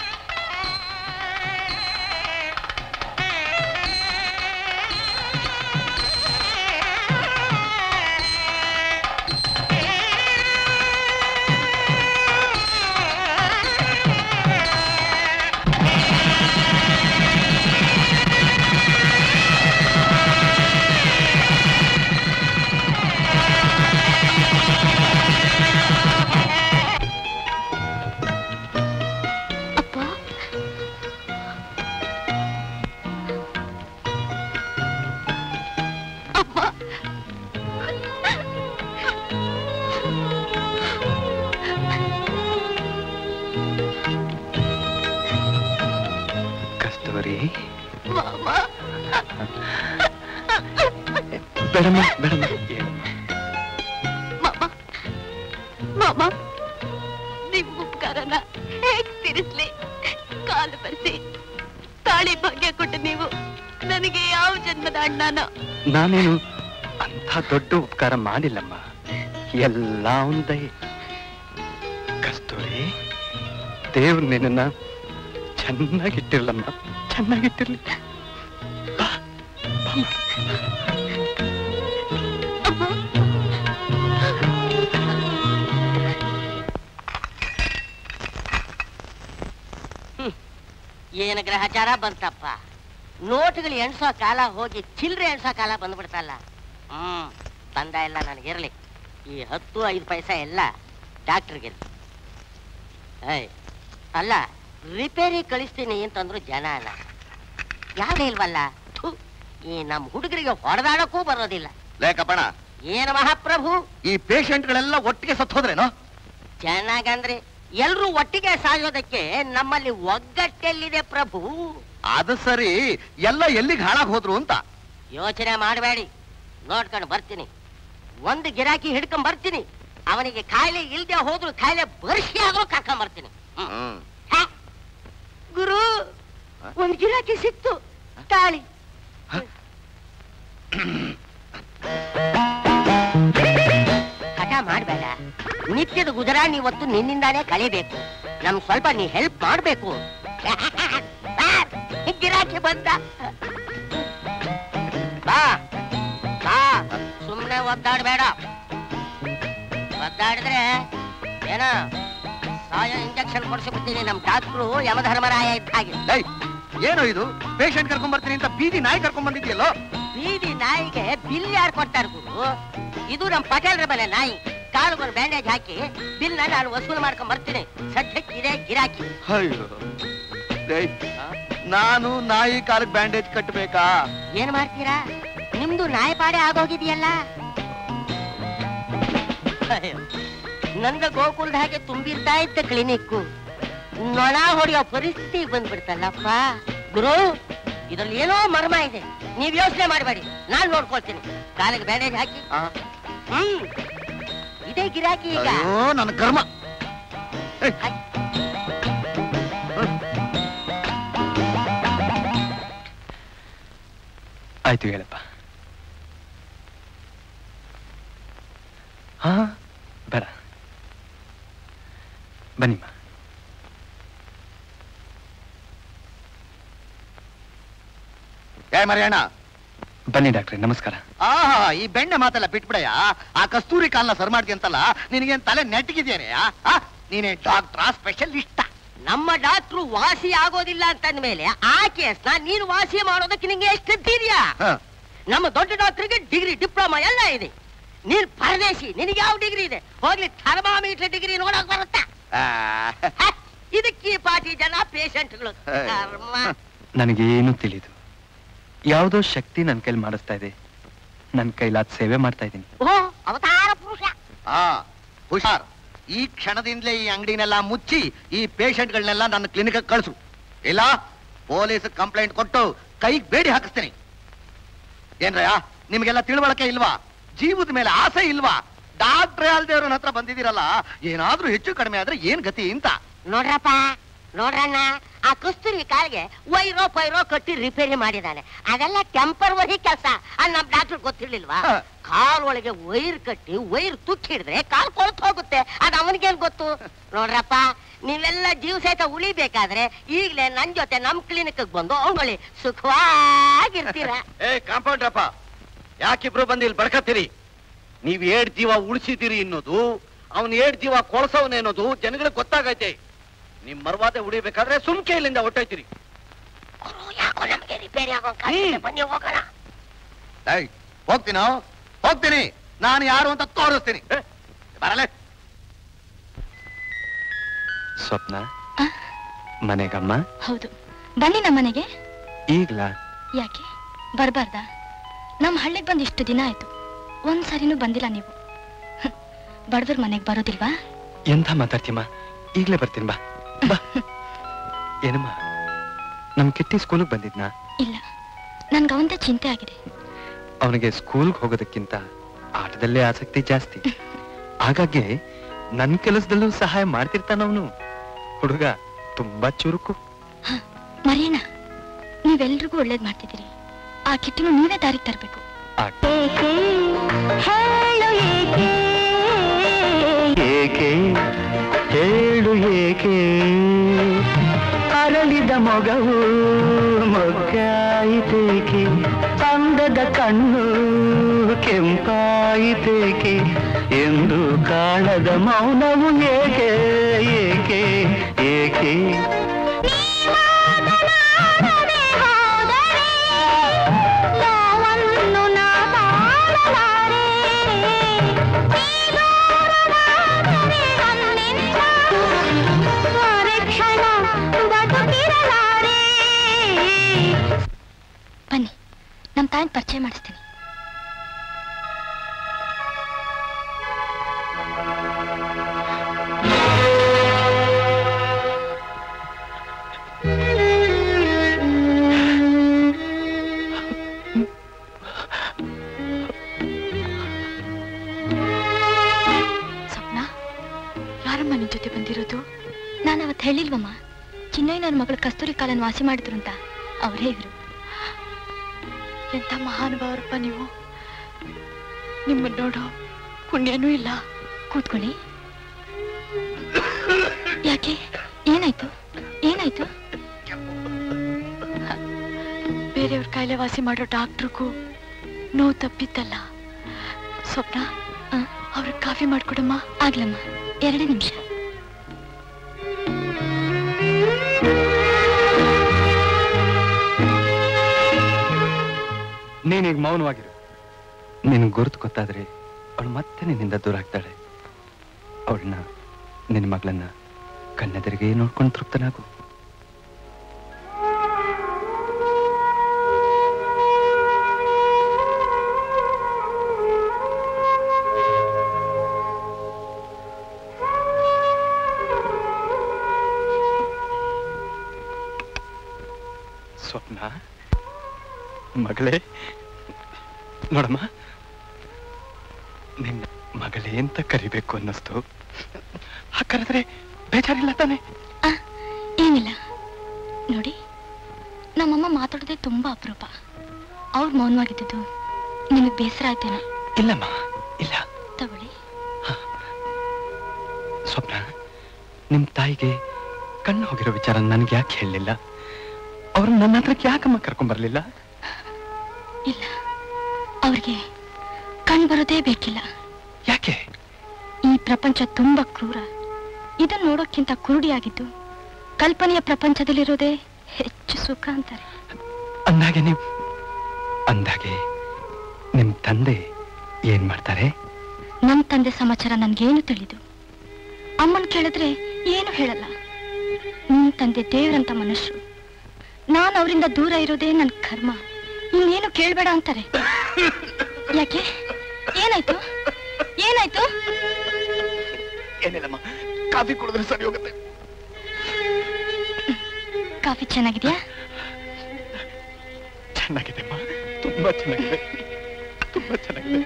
ಕಸ್ತೂರಿ ಬೇಡಮ್ಮ ಬೇಡಮ್ಮ ಮಾಮ ಮಾಮ ನಿಮ್ ಉಪಕಾರನ ಹೇಗ್ ತೀರಿಸ್ಲಿ ಕಾಲು ಬರ್ಸಿ ತಾಳಿ ಭಾಗ್ಯ ಕೊಟ್ಟು ನೀವು ನನಗೆ ಯಾವ ಜನ್ಮದ ಅಣ್ಣನೋ ನಾನೇನು ಅಂಥ ದೊಡ್ಡ ಉಪಕಾರ ಮಾಡಿಲ್ಲಮ್ಮ ಎಲ್ಲ ಅವನ ದಯೆ ಕಸ್ತೂರಿ ದೇವ್ರು ನಿನ್ನ ಚೆನ್ನಾಗಿಟ್ಟಿರ್ಲಮ್ಮ ಚೆನ್ನಾಗಿಟ್ಟಿರ್ಲಿ ಬಾ, ಬಾಮ್ಮ. ಏನು ಗ್ರಹಚಾರ ಬಂತಪ್ಪ ನೋಟುಗಳು ಎಣ್ಸೋ ಕಾಲ ಹೋಗಿ ಚಿಲ್ಲರೆ ಎಣ್ಸೋ ಕಾಲ ಬಂದ್ಬಿಡ್ತಲ್ಲ ಹ್ಮ್ ಬಂದ ಎಲ್ಲ ನನಗಿರ್ಲಿ ಈ ಹತ್ತು ಐದು ಪೈಸೆ ಎಲ್ಲ ಡಾಕ್ಟ್ರಿಗೆ ಏಯ್ ಅಲ್ಲ ರಿಪೇರಿ ಕಳಿಸ್ತೀನಿ ಅಂತಂದ್ರು ಜನ ಅಲ್ಲ ಯಾವ್ದೇ ಇಲ್ವಲ್ಲ ಥು, ಈ ನಮ್ಮ ಹುಡುಗರಿಗೆ ಹೊಡೆದಾಡಕ್ಕೂ ಬರೋದಿಲ್ಲ ಲೇಕಪ್ಪಣ ಏನು ಮಹಾಪ್ರಭು ಈ ಪೇಷಂಟ್ಗಳೆಲ್ಲ ಒಟ್ಟಿಗೆ ಸತ್ತು ಹೋದ್ರೇನೋ ಚೆನ್ನಾಗಂದ್ರೆ ಎಲ್ರೂ ಒಟ್ಟಿಗೆ ಸಾಯೋದಕ್ಕೆ ನಮ್ಮಲ್ಲಿ ಒಗ್ಗಟ್ಟೆಲ್ಲಿದೆ ಪ್ರಭು ಅದು ಸರಿ ಎಲ್ಲ ಎಲ್ಲಿಗೆ ಹಾಳಾಗ್ ಹೋದ್ರು ಅಂತ ಯೋಚನೆ ಮಾಡಬೇಡಿ ನೋಡ್ಕೊಂಡು ಬರ್ತೀನಿ ಒಂದು ಗಿರಾಕಿ ಹಿಡ್ಕೊಂಡ್ ಬರ್ತೀನಿ ಅವನಿಗೆ ಕಾಯಿಲೆ ಇಲ್ದೆ ಹೋದ್ರು ಕಾಯಿಲೆ ಬರ್ಸಿ ಆದ್ರೂ ಕರ್ಕೊಂಡ್ ಬರ್ತೀನಿ ಹ್ಮ್ ಹ? ಗುರು ಒಂದ್ ಗಿರಾಕಿ ಸಿಕ್ತು ತಾಳಿ ಹಠ ಮಾಡ್ಬೇಡ ನಿತ್ಯದ ಗುಜರಾಣಿ ಇವತ್ತು ನಿನ್ನಿಂದಾನೇ ಕಳಿಬೇಕು ನಮ್ ಸ್ವಲ್ಪ ನೀ ಹೆಲ್ಪ್ ಮಾಡ್ಬೇಕು ಸಾರ್, ಗಿರಾಕಿ ಬಂದ ಬಾ ಬಾ ಸುಮ್ನೆ ಒದ್ದಾಡ್ಬೇಡ ಒದ್ದಾಡಿದ್ರೆ ಏನ ಸಾಯ ಇಂಜೆಕ್ಷನ್ ಕೊಡ್ಸಿಬಿಡ್ತೀನಿ ನಮ್ ಡಾಕ್ಟ್ರು ಯಮಧರ್ಮರಾಯ ಇದ್ದ ಹಾಗೆ ಏಯ್, ಏನೋ ಇದು ಪೇಷಂಟ್ ಕರ್ಕೊಂಡ್ ಬರ್ತೀನಿ ಅಂತ ಬೀದಿ ನಾಯಿ ಕರ್ಕೊಂಡ್ ಬಂದಿದ್ಯಲ್ಲೋ ಬೀದಿ ನಾಯಿಗೆ ಬಿಲ್ ಯಾರು ಕೊಡ್ತಾರ ಗುರು ಇದು ನಮ್ ಪಟೇಲ್ರ ಮನೆ ನಾಯಿ ಕಾಲು ಬ್ಯಾಂಡೇಜ್ ಹಾಕಿ ಬಿಲ್ ನಾನು ವಸೂಲು ಮಾಡ್ಕೊಂಡ್ ಬರ್ತೀನಿ ಸದ್ಯಕ್ಕೆ ಇದೆ ಗಿರಾಕಿ ಅಯ್ಯೋ ಏಯ್, ನಾನು ನಾಯಿ ಕಾಲಕ್ಕೆ ಬ್ಯಾಂಡೇಜ್ ಕಟ್ಟಬೇಕಾ ಏನ್ ಮಾಡ್ತೀರಾ ನಿಮ್ದು ನಾಯಿ ಪಾಡೆ ಆಗೋಗಿದೆಯಲ್ಲ ಅಯ್ಯೋ, ನಂದ ಗೋಕುಲದ ಹಾಗೆ ತುಂಬಿರ್ತಾ ಇತ್ತ ಕ್ಲಿನಿಕ್ ನೊಣ ಹೊಡೆಯೋ ಪರಿಸ್ಥಿತಿ ಬಂದ್ಬಿಡ್ತಲ್ಲಪ್ಪ ಗುರು ಇದ್ರಲ್ಲಿ ಏನೋ ಮರ್ಮ ಇದೆ ನೀವ್ ಯೋಚನೆ ಮಾಡಬೇಡಿ ನಾನ್ ನೋಡ್ಕೊಳ್ತೀನಿ ಕಾಲಿಗೆ ಬ್ಯಾಂಡೇಜ್ ಹಾಕಿ ಆ, ಹ್ಮ್ ಇದೇ ಗಿರಾಕಿ ಈಗ ಅಯ್ಯೋ ನನ್ನ ಕರ್ಮ ಏಯ್, ಆಯ್ತು ಹೇಳಪ್ಪ ಹಾ ಬೇಡ ಬನ್ನಿಮ್ಮ ಏ ಮರಿಯಣ್ಣ ಬನ್ನಿ ಡಾಕ್ಟ್ರೆ ನಮಸ್ಕಾರ ಆಹಾ ಈ ಬೆಣ್ಣೆ ಮಾತೆಲ್ಲ ಬಿಟ್ಬಿಡಯ್ಯ ಆ ಕಸ್ತೂರಿ ಕಾಲ್ನ ಸರ್ ಮಾಡ್ತೀಯಂತಲ್ಲ ನಿನಗೇನ್ ತಲೆ ನೆಟ್ಟಿಗಿದ್ದೇನೆ ನೀನೇ ಡಾಕ್ಟ್ರಾ ಸ್ಪೆಷಲಿಸ್ಟ್ ನಮ್ಮ ಡಾಕ್ಟ್ರು ವಾಸಿ ಆಗೋದಿಲ್ಲ ಅಂತಂದ ಮೇಲೆ ಆ ಕೇಸ್ನ ನೀನು ವಾಸಿ ಮಾಡೋದಕ್ಕೆ ನಿಂಗೆ ಎಷ್ಟು ಧೈರ್ಯ ನಮ್ಮ ದೊಡ್ಡ ಡಾಕ್ಟರ್ಗೆ ಡಿಗ್ರಿ ಡಿಪ್ಲೊಮಾ ಎಲ್ಲ ಇದೆ ನೀನ್ ಪರದೇಶಿ ನಿನಗೆ ಯಾವ ಡಿಗ್ರಿ ಇದೆ ಹೋಗ್ಲಿ ಥರ್ಮಾಮೀಟರ್ ಡಿಗ್ರಿ ನೋಡಕ್ ಬರುತ್ತಾ ಹ, ಇದಕ್ಕೆ ಈ ಪಾಟಿ ಜನ ಪೇಷಂಟ್ಗಳು ಕರ್ಮ ನನಗೇನು ತಿಳಿದು ಯಾವುದೋ ಶಕ್ತಿ ನನ್ನ ಕೈಲಿ ಮಾಡಿಸ್ತಾ ಇದೆ ನನ್ನ ಕೈಲಾದ ಸೇವೆ ಮಾಡ್ತಾ ಇದ್ದೀನಿ ಓ ಅವತಾರ ಪುರುಷ ಆ ಹುಷಾರ್ ಈ ಕ್ಷಣದಿಂದಲೇ ಈ ಅಂಗಡಿನೆಲ್ಲ ಮುಚ್ಚಿ ಈ ಪೇಷಂಟ್ಗಳನ್ನೆಲ್ಲ ನನ್ನ ಕ್ಲಿನಿಕ್ ಕಳಿಸು ಇಲ್ಲ ಪೊಲೀಸ್ ಕಂಪ್ಲೇಂಟ್ ಕೊಟ್ಟು ಕೈಗೆ ಬೇಡಿ ಹಾಕಿಸ್ತೀನಿ ಏನ್ರಯ್ಯ ನಿಮ್ಗೆಲ್ಲ ತಿಳುವಳಿಕೆ ಇಲ್ವಾ ಜೀವದ ಮೇಲೆ ಆಸೆ ಇಲ್ವಾ ಡಾಕ್ಟ್ರೇ ಅಲ್ದೇವ್ರನ್ನ ಹತ್ರ ಬಂದಿದ್ದೀರಲ್ಲ ಏನಾದ್ರೂ ಹೆಚ್ಚು ಕಡಿಮೆ ಆದ್ರೆ ಏನ್ ಗತಿ ಅಂತ ನೋಡ್ರಪ್ಪ ನೋಡ್ರಣ್ಣ ಆ ಕಸ್ತೂರಿ ಕಾಲ್ಗೆ ವೈರೋ ಪೈರೋ ಕಟ್ಟಿ ರಿಪೇರಿ ಮಾಡಿದಾನೆ ಅದೆಲ್ಲ ಟೆಂಪರ್ವರಿ ಕೆಲಸ ಅದು ನಮ್ ಡಾಕ್ಟರ್ ಗೊತ್ತಿರ್ಲಿಲ್ವಾ ಕಾಲ್ ಒಳಗೆ ವೈರ್ ಕಟ್ಟಿ ವೈರ್ ತುಕ್ಕಿ ಹಿಡಿದ್ರೆ ಕಾಲ್ ಕೊಳ್ತು ಹೋಗುತ್ತೆ ಅದು ಅವನಿಗೇನ್ ಗೊತ್ತು ನೋಡ್ರಪ್ಪ ನೀವೆಲ್ಲ ಜೀವ ಸಹಿತ ಉಳಿಬೇಕಾದ್ರೆ ಈಗ್ಲೇ ನನ್ ಜೊತೆ ನಮ್ ಕ್ಲಿನಿಕ್ ಬಂದು ಅವಳಿ ಸುಖವಾಗಿರ್ತೀರ ಏ ಕಾಂಪೌಂಡ್ರಪ್ಪ ಯಾಕಿಬ್ರು ಬಂದು ಇಲ್ಲಿ ಬಡ್ಕತ್ತೀರಿ ನೀವ್ ಏಡ್ ಜೀವ ಉಳಿಸಿದಿರಿ ಅನ್ನೋದು ಅವನ್ ಏಡ್ ಜೀವ ಕೊಳಸವನೇ ಅನ್ನೋದು ಜನಗಳಿಗೆ ಗೊತ್ತಾಗೈತೆ ನಿಮ್ ಮರ್ವಾದೆ ಉಳಿಬೇಕಾದ್ರೆ ಸುಮ್ಕೆ ಇಲ್ಲಿಂದ ಹೊಟ್ಟೋಯ್ತೀರಿ ಯಾಕೋ ನಮ್ಗೆ ರಿಪೇರಿ ಆಗೋ ಬನ್ನಿ ಹೋಗೋಣ ಏಯ್ ಹೋಗ್ತೀನೋ ಹೋಗ್ತೀನಿ ನಾನು ಯಾರು ಅಂತ ತೋರಿಸ್ತೀನಿ ಬರಲೇ ಸ್ವಪ್ನ ಮನೆಗಮ್ಮ ಹೌದು ಬನ್ನಿ ನಮ್ಮನೆಗೆ ಈಗ್ಲಾ ಯಾಕೆ ಬರ್ಬಾರ್ದಾ ನಮ್ಮ ಹಳ್ಳಿಗೆ ಬಂದು ಇಷ್ಟು ದಿನ ಆಯ್ತು ಒಂದ್ ಸರಿನೂ ಬಂದಿಲ್ಲ ನೀವು ಬಡವ್ರ ಮನೆಗೆ ಬರೋದಿಲ್ವಾ ಎಂಥ ಮಾತಾಡ್ತೀಯಮ್ಮ ಈಗ್ಲೇ ಬರ್ತೀನಿ ಬಾ ಬಾ ಏನಮ್ಮ ನಮ್ ಕಿಟ್ಟಿ ಸ್ಕೂಲಿಗೆ ಬಂದಿದ್ನಾ ಇಲ್ಲ ನನ್ಗೆ ಅವಂತ ಚಿಂತೆ ಆಗಿದೆ ಅವನಿಗೆ ಸ್ಕೂಲ್ಗೆ ಹೋಗೋದಕ್ಕಿಂತ ಆಟದಲ್ಲೇ ಆಸಕ್ತಿ ಜಾಸ್ತಿ ಹಾಗಾಗಿ ನನ್ ಕೆಲಸದಲ್ಲೂ ಸಹಾಯ ಮಾಡ್ತಿರ್ತಾನವನು ಹುಡುಗ ತುಂಬಾ ಚುರುಕು ಮರಿಯಣ್ಣ ನೀವೆಲ್ರಿಗೂ ಒಳ್ಳೇದ್ ಮಾಡ್ತಿದ್ದೀರಿ ಆ ಕಿಟ್ಟನ್ನು ನೀವೇ ದಾರಿಗೆ ತರಬೇಕು ಆಟ ಏಕೆ ಹೇಳು ಏಕೆ ಅರಳಿದ ಮೊಗವು ಮೊಗ್ಗಾಯಿತೇಕೆ ಅಂದದ ಕಣ್ಣು ಕೆಂಪಾಯಿತೇಕೆ ಎಂದು ಕಾಣದ ಮೌನವು ಏಕೆ ಏಕೆ ಏಕೆ ಬನ್ನಿ ನಮ್ಮ ತಾಯಿನ ಪರಿಚಯ ಮಾಡಿಸ್ತೀನಿ ಸ್ವಪ್ನ ಯಾರಮ್ಮ ನಿನ್ ಜೊತೆ ಬಂದಿರೋದು ನಾನು ಅವತ್ತು ಹೇಳಿಲ್ವಮ್ಮ ಚಿನ್ನಯ್ಯ ನನ್ನ ಮಗಳು ಕಸ್ತೂರಿ ಕಾಲನ್ ವಾಸಿ ಮಾಡಿದ್ರು ಅಂತ ಅವರೇ ಇವರು ಎಂತ ಮಹಾನುಭಾವರಪ್ಪ ನೀವು ನಿಮ್ಮನ್ನ ನೋಡೋ ಪುಣ್ಯನೂ ಇಲ್ಲ ಕೂತ್ಕೊಳ್ಳಿ ಯಾಕೆ ಏನಾಯ್ತು ಏನಾಯ್ತು ಬೇರೆಯವ್ರ ಕಾಯಿಲೆ ವಾಸಿ ಮಾಡೋ ಡಾಕ್ಟ್ರಿಗೂ ನೋವು ತಪ್ಪಿತ್ತಲ್ಲ ಸ್ವಪ್ನ ಅವ್ರಿಗೆ ಕಾಫಿ ಮಾಡ್ಕೊಡಮ್ಮ ಆಗ್ಲಮ್ಮ ಎರಡೇ ನಿಮಿಷ ನೀನೀಗ ಮೌನವಾಗಿರು ನಿನ್ ಗುರುತು ಗೊತ್ತಾದ್ರೆ ಅವಳು ಮತ್ತೆ ನಿನ್ನಿಂದ ದೂರ ಆಗ್ತಾಳೆ ಅವಳನ್ನ ನಿನ್ನ ಮಗಳನ್ನ ಕಣ್ಣೆದರಿಗೆ ನೋಡ್ಕೊಂಡು ತೃಪ್ತನಾಗು ಸ್ವಪ್ನ ಮಗಳೇ ನೋಡಮ್ಮ ನಿನ್ನ ಮಗಳೇ ಅಂತ ಕರಿಬೇಕು ಅನ್ನಿಸ್ತು ಹಾಗಾದ್ರೆ ಬೇಜಾರಿಲ್ಲ ತಾನೆ ಏನಿಲ್ಲ ನೋಡಿ ನಮ್ಮಮ್ಮ ಮಾತಾಡೋದೇ ತುಂಬಾ ಅಪರೂಪ ಅವ್ರು ಮೌನವಾಗಿದ್ದು ನಿಮಗೆ ಬೇಸರ ಆಯ್ತೇನೋ ಇಲ್ಲಮ್ಮ ಇಲ್ಲ ತಗೊಳ್ಳಿ ಸ್ವಪ್ನ ನಿಮ್ ತಾಯಿಗೆ ಕಣ್ಣು ಹೋಗಿರೋ ವಿಚಾರ ನನ್ಗೆ ಯಾಕೆ ಹೇಳಲಿಲ್ಲ ಅವ್ರು ನನ್ನ ಹತ್ರಕ್ಕೆ ಯಾಕಮ್ಮ ಕರ್ಕೊಂಡ್ ಬರ್ಲಿಲ್ಲ ಇಲ್ಲ ಅವ್ರಿಗೆ ಕಣ್ ಬರೋದೇ ಬೇಕಿಲ್ಲ ಯಾಕೆ ಈ ಪ್ರಪಂಚ ತುಂಬಾ ಕ್ರೂರ ಇದನ್ನ ನೋಡೋಕ್ಕಿಂತ ಕುರುಡಿಯಾಗಿದ್ದು ಕಲ್ಪನೆಯ ಪ್ರಪಂಚದಲ್ಲಿರೋದೇ ಹೆಚ್ಚು ಸುಖ ಅಂತಾರೆ ಅಂದಾಗೆ ನಿಮ್ ಅಂದಾಗೆ ನಿಮ್ ತಂದೆ ಏನ್ ಮಾಡ್ತಾರೆ ನಮ್ ತಂದೆ ಸಮಾಚಾರ ನನ್ಗೇನು ತಿಳಿದು ಅಮ್ಮನ್ ಕೇಳಿದ್ರೆ ಏನು ಹೇಳಲ್ಲ ನಿಮ್ ತಂದೆ ದೇವ್ರಂತ ಮನುಷ್ಯರು ನಾನ್ ಅವರಿಂದ ದೂರ ಇರೋದೇ ನನ್ ಕರ್ಮ ಇನ್ನೇನು ಕೇಳ್ಬೇಡ ಅಂತಾರೆ ಯಾಕೆ ಏನಾಯ್ತು ಏನಾಯ್ತು ಏನಿಲ್ಲಮ್ಮ ಕಾಫಿ ಕುಡಿದ್ರೆ ಸರಿ ಹೋಗುತ್ತೆ ಕಾಫಿ ಚೆನ್ನಾಗಿದ್ಯಾ ಚೆನ್ನಾಗಿದೆ ಅಮ್ಮ ತುಂಬಾ ಚೆನ್ನಾಗಿದೆ ತುಂಬಾ ಚೆನ್ನಾಗಿದೆ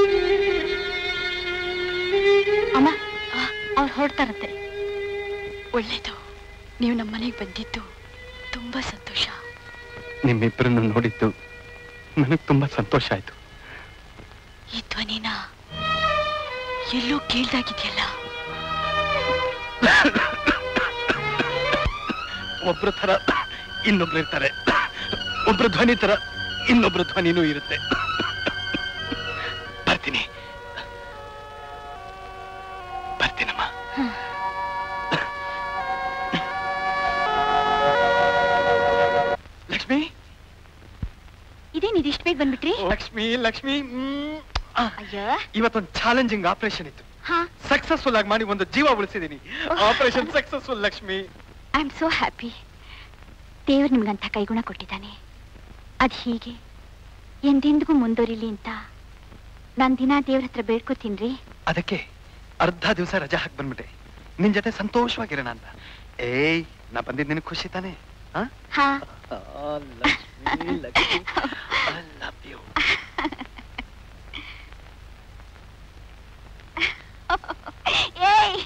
ಅಮ್ಮ ಅವ್ರು ಹೊರಡ್ತಾರತ್ತೆ ಒಳ್ಳೇದು ನೀವು ನಮ್ಮ ಮನೆಗೆ ಬಂದಿದ್ದು ತುಂಬಾ ಸಂತೋಷ ನಿಮ್ಮಿಬ್ಬರನ್ನು ನೋಡಿದ್ದು ನನಗೆ ತುಂಬಾ ಸಂತೋಷ ಆಯ್ತು ಈ ಧ್ವನಿನ ಎಲ್ಲೋ ಕೇಳ್ದಾಗಿದೆಯಲ್ಲ ಒಬ್ರ ತರ ಇನ್ನೊಬ್ರು ಇರ್ತಾರೆ ಒಬ್ರ ಧ್ವನಿ ತರ ಇನ್ನೊಬ್ರ ಧ್ವನಿನೂ ಇರುತ್ತೆ ಬರ್ತೀನಿ ಬರ್ತೀನಮ್ಮ ಲಕ್ಷ್ಮಿ ಇದೇನು ಇದಿಷ್ಟು ಬೇಗ ಬಂದ್ಬಿಟ್ರಿ ಲಕ್ಷ್ಮಿ ಲಕ್ಷ್ಮಿ ಮ್, ಆ, ಅಯ್ಯೋ ಇವತ್ತೊಂದು ಚಾಲೆಂಜಿಂಗ್ ಆಪರೇಷನ್ ಇತ್ತು ಹಾ ಸಕ್ಸಸ್ಫುಲ್ ಆಗಿ ಮಾಡಿ ಒಂದು ಜೀವ ಉಳಿಸಿದೀನಿ operation successful Lakshmi I am so happy ದೇವ್ರು ನಿಮ್ಗಂತ ಕೈಗುಣ ಕೊಟ್ಟಿದ್ದಾನೆ ಅದು ಹೀಗೆ ಎಂದೆಂದಿಗೂ ಮುಂದುವರಿಲಿ ಅಂತ ನಾನು ದಿನ ದೇವ್ರ ಹತ್ರ ಬೇಡ್ಕೋತೀನ್ರಿ ಅದಕ್ಕೆ ಅರ್ಧ ದಿವಸ ರಜಾ ಹಾಕಿ ಬಂದ್ಬಿಟ್ಟೆ ನಿನ್ ಜೊತೆ ಸಂತೋಷವಾಗಿರೋಣ ಅಂತ ಏಯ್ ನಾ ಬಂದಿದ್ ನಿನಗೆ ಖುಷಿ ತಾನೆ ಹಾ Lakshmi Lakshmi I love you ಏಯ್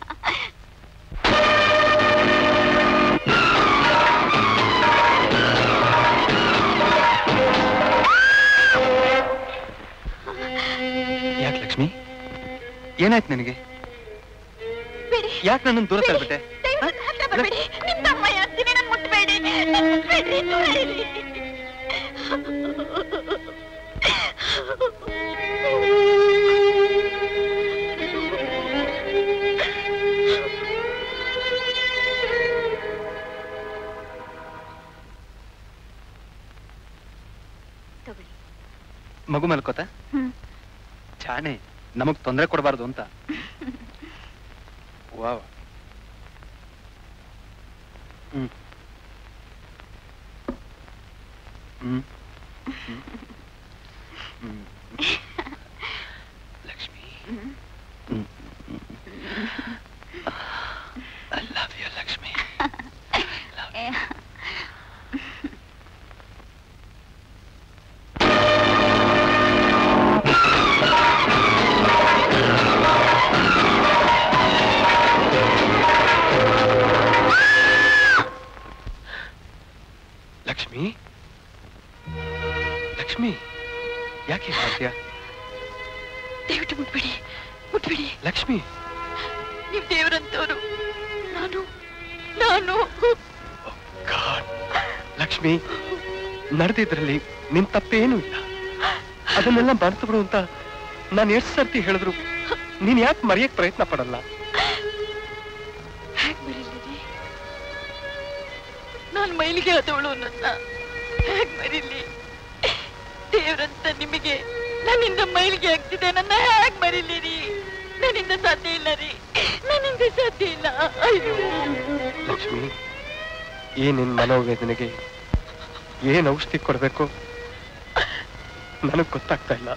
ಯಾಕೆ ಲಕ್ಷ್ಮಿ ಏನಾಯ್ತು ನಿನಗೆ ಬಿಡಿ ಯಾಕೆ ನನ್ನನ್ನು ದೂರ ತಳ್ಬಿಟ್ಟೆ ದಯವಿಟ್ಟು ಹತ್ರ ಬರ್ಬೇಡಿ ನಿಮ್ ತಮ್ಮ ಯಾಸ್ತೀನಿ ನನ್ ಮುಟ್ಬೇಡಿ ನನ್ ಮುಟ್ಬೇಡ್ರಿ ದೂರ ಇರಿ ತಗೊಳ್ಳಿ ಮಗು ಮಲ್ಕೋತ ಹ್ಮ್ ಜಾಣೆ ನಮಗ್ ತೊಂದರೆ ಕೊಡಬಾರ್ದು ಅಂತ ವಾವ್ ಹ್ಮ್ ಹ್ಮ್ ಹ್ಮ್. ಹ್ಮ್. Lakshmi I love you Lakshmi Lakshmi Lakshmi ಯಾಕೆ ಹೀಗ್ ಮಾಡ್ತೀಯ ದಯವಿಟ್ಟು ಮುಟ್ಬೇಡಿ ಮುಟ್ಬೇಡಿ ಲಕ್ಷ್ಮಿ ನೀವ್ ದೇವ್ರಂತವ್ರು ನಾನು ನಾನು ಗಾಡ್ ಲಕ್ಷ್ಮಿ ನಡೆದಿದ್ರಲ್ಲಿ ನಿನ್ ತಪ್ಪೇನೂ ಇಲ್ಲ ಅದನ್ನೆಲ್ಲ ಮರ್ತು ಬಿಡು ಅಂತ ನಾನು ಎಷ್ಟು ಸರ್ತಿ ಹೇಳಿದ್ರು ನೀನ್ ಯಾಕೆ ಮರೆಯಕ್ ಪ್ರಯತ್ನ ಪಡಲ್ಲ ಹೇಗ್ ಮರೀಲಿ ನಾನ್ ಮೈಲಿಗೆ ಆದವಳು ನನ್ನ ಹೇಗ್ ಮರೀಲಿ ದೇವ್ರಂತ ನಿಮಗೆ ನನ್ನಿಂದ ಮೈಲಿಗೆ ಆಗ್ತಿದೆ ನನ್ನ ಹೇಗ್ ಮರೀಲಿ ರೀ ನನ್ನಿಂದ ಸಾಧ್ಯ ಇಲ್ಲ ರೀ ನನ್ನಿಂದ ಸಾಧ್ಯ ಇಲ್ಲ ಅಯ್ಯೋ ಲಕ್ಷ್ಮಿ ಈ ನಿನ್ ಮನೋವೇದನೆಗೆ ಏನ್ ಔಷಧಿ ಕೊಡ್ಬೇಕು ನನಗ್ ಗೊತ್ತಾಗ್ತಾ ಇಲ್ಲ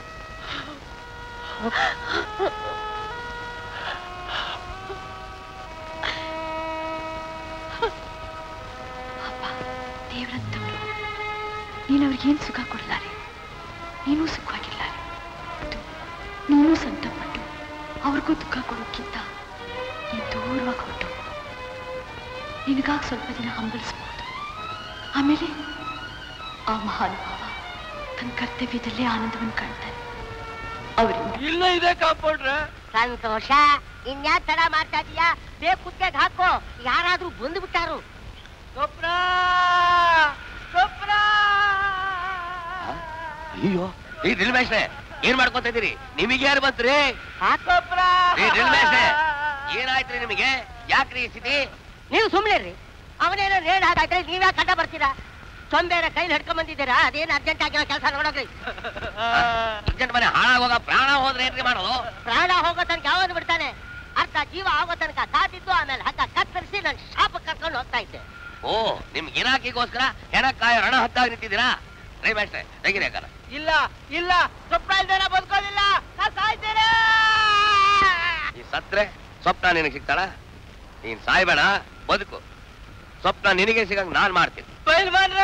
ಅಪ್ಪ ದೇವ್ರಂತವ್ರು ನೀನು ಅವ್ರಿಗೇನು ಸುಖ ಕೊಡಲಾರೆ ನೀನು ಸುಖವಾಗಿರ್ಲಾರೆ ಅದು ನೀನು ಸಂತಪಟ್ಟು ಅವ್ರಿಗೂ ದುಃಖ ಕೊಡೋಕ್ಕಿಂತ ನೀನು ದೂರವಾಗಿ ಹೊರಟು ನಿನಗಾಗಿ ಸ್ವಲ್ಪ ದಿನ ಹಂಬಲಿಸ್ಬೋದು ಆಮೇಲೆ ಆ ಮಹಾನುಭಾವ ತನ್ನ ಕರ್ತವ್ಯದಲ್ಲೇ ಆನಂದವನ್ನು ಕಾಣ್ತಾನೆ ಅವರಿಂದ ಇಲ್ಲ ಇದೆ ಕಾಂಪೌಂಡ್ರೆ ಸಂತೋಷ ಇನ್ಯಾ ತಡ ಮಾಡ್ತಾ ಇದೀಯಾ ಬೇಗ ಕುತ್ತಿಗೆ ಹಾಕೋ ಯಾರಾದ್ರೂ ಬಂದು ಬಿಟ್ಟಾರು ಗೊಬ್ಬರ ಗೊಬ್ಬರ ಅಯ್ಯೋ ಈ ಡ್ರಿಲ್ ಮೇಷ್ಟ್ರೆ ಏನ್ ಮಾಡ್ಕೊತಾ ಇದೀರಿ ನಿಮಗೆ ಯಾರು ಬಂತ್ರಿ ಗೊಬ್ಬರ ಏ ಡ್ರಿಲ್ ಮೇಷ್ಟ್ರೆ ಏನಾಯ್ತ್ರಿ ನಿಮಗೆ ಯಾಕ್ರಿ ಈ ಸ್ಥಿತಿ ನೀವು ಸುಮ್ಮನೆ ರೀ ಅವನೇನೋ ರೇಡ್ ಹಾಕಾಯ್ತಾರೆ ನೀವ್ಯಾಕೆ ಕಡ್ಡ ಬರ್ತೀರಾ ಸೊಂಬೇರ ಕೈಲಿ ಹಿಡ್ಕೊಂಡ್ ಬಂದಿದ್ದೀರಾ ಅದೇನು ಅರ್ಜೆಂಟ್ ಆಗಿರೋ ಕೆಲಸ ನೋಡೋಗ್ರಿ ಅರ್ಜೆಂಟ್ ಮನೆ ಹಾಳಾಗೋಗ ಪ್ರಾಣ ಹೋದ್ರೆ ಏನ್ರಿ ಮಾಡೋದು ಪ್ರಾಣ ಹೋಗೋ ತನಕ ಯಾವನು ಬಿಡ್ತಾನೆ ಅರ್ಧ ಜೀವ ಆಗೋ ತನಕ ಕಾದಿದ್ದು ಆಮೇಲೆ ಹಗ್ಗ ಕತ್ತರಿಸಿ ನಾನು ಶಾಪ ಕರ್ಕೊಂಡು ಹೋಗ್ತಾ ಇದ್ದೆ ಓ ನಿಮ್ ಗಿರಾಕಿಗೋಸ್ಕರ ಹೆಣಕ್ಕಾಯ ರಣ ಹತ್ತಾಗಿ ನಿಂತಿದ್ದೀರಾ ರೈ ಮೇಷ್ಟ್ರೆ ತೆಗಿರಿ ಯಾಕಲ್ಲ ಇಲ್ಲ ಇಲ್ಲ ಗೊಬ್ಬರ ಇಲ್ದೇನ ಬದುಕೋದಿಲ್ಲ ನಾ ಸಾಯ್ತೇನೆ ಈ ಸತ್ರೆ ಸ್ವಪ್ನ ನಿನಗೆ ಸಿಗ್ತಾಳ ನೀನ್ ಸಾಯ್ಬೇಡ ಬದುಕು ಸ್ವಪ್ನ ನಿನಗೆ ಸಿಗಂಗ್ ನಾನ್ ಮಾಡ್ತೀನಿ ಬೈಲ್ ಬಂದ್ರೆ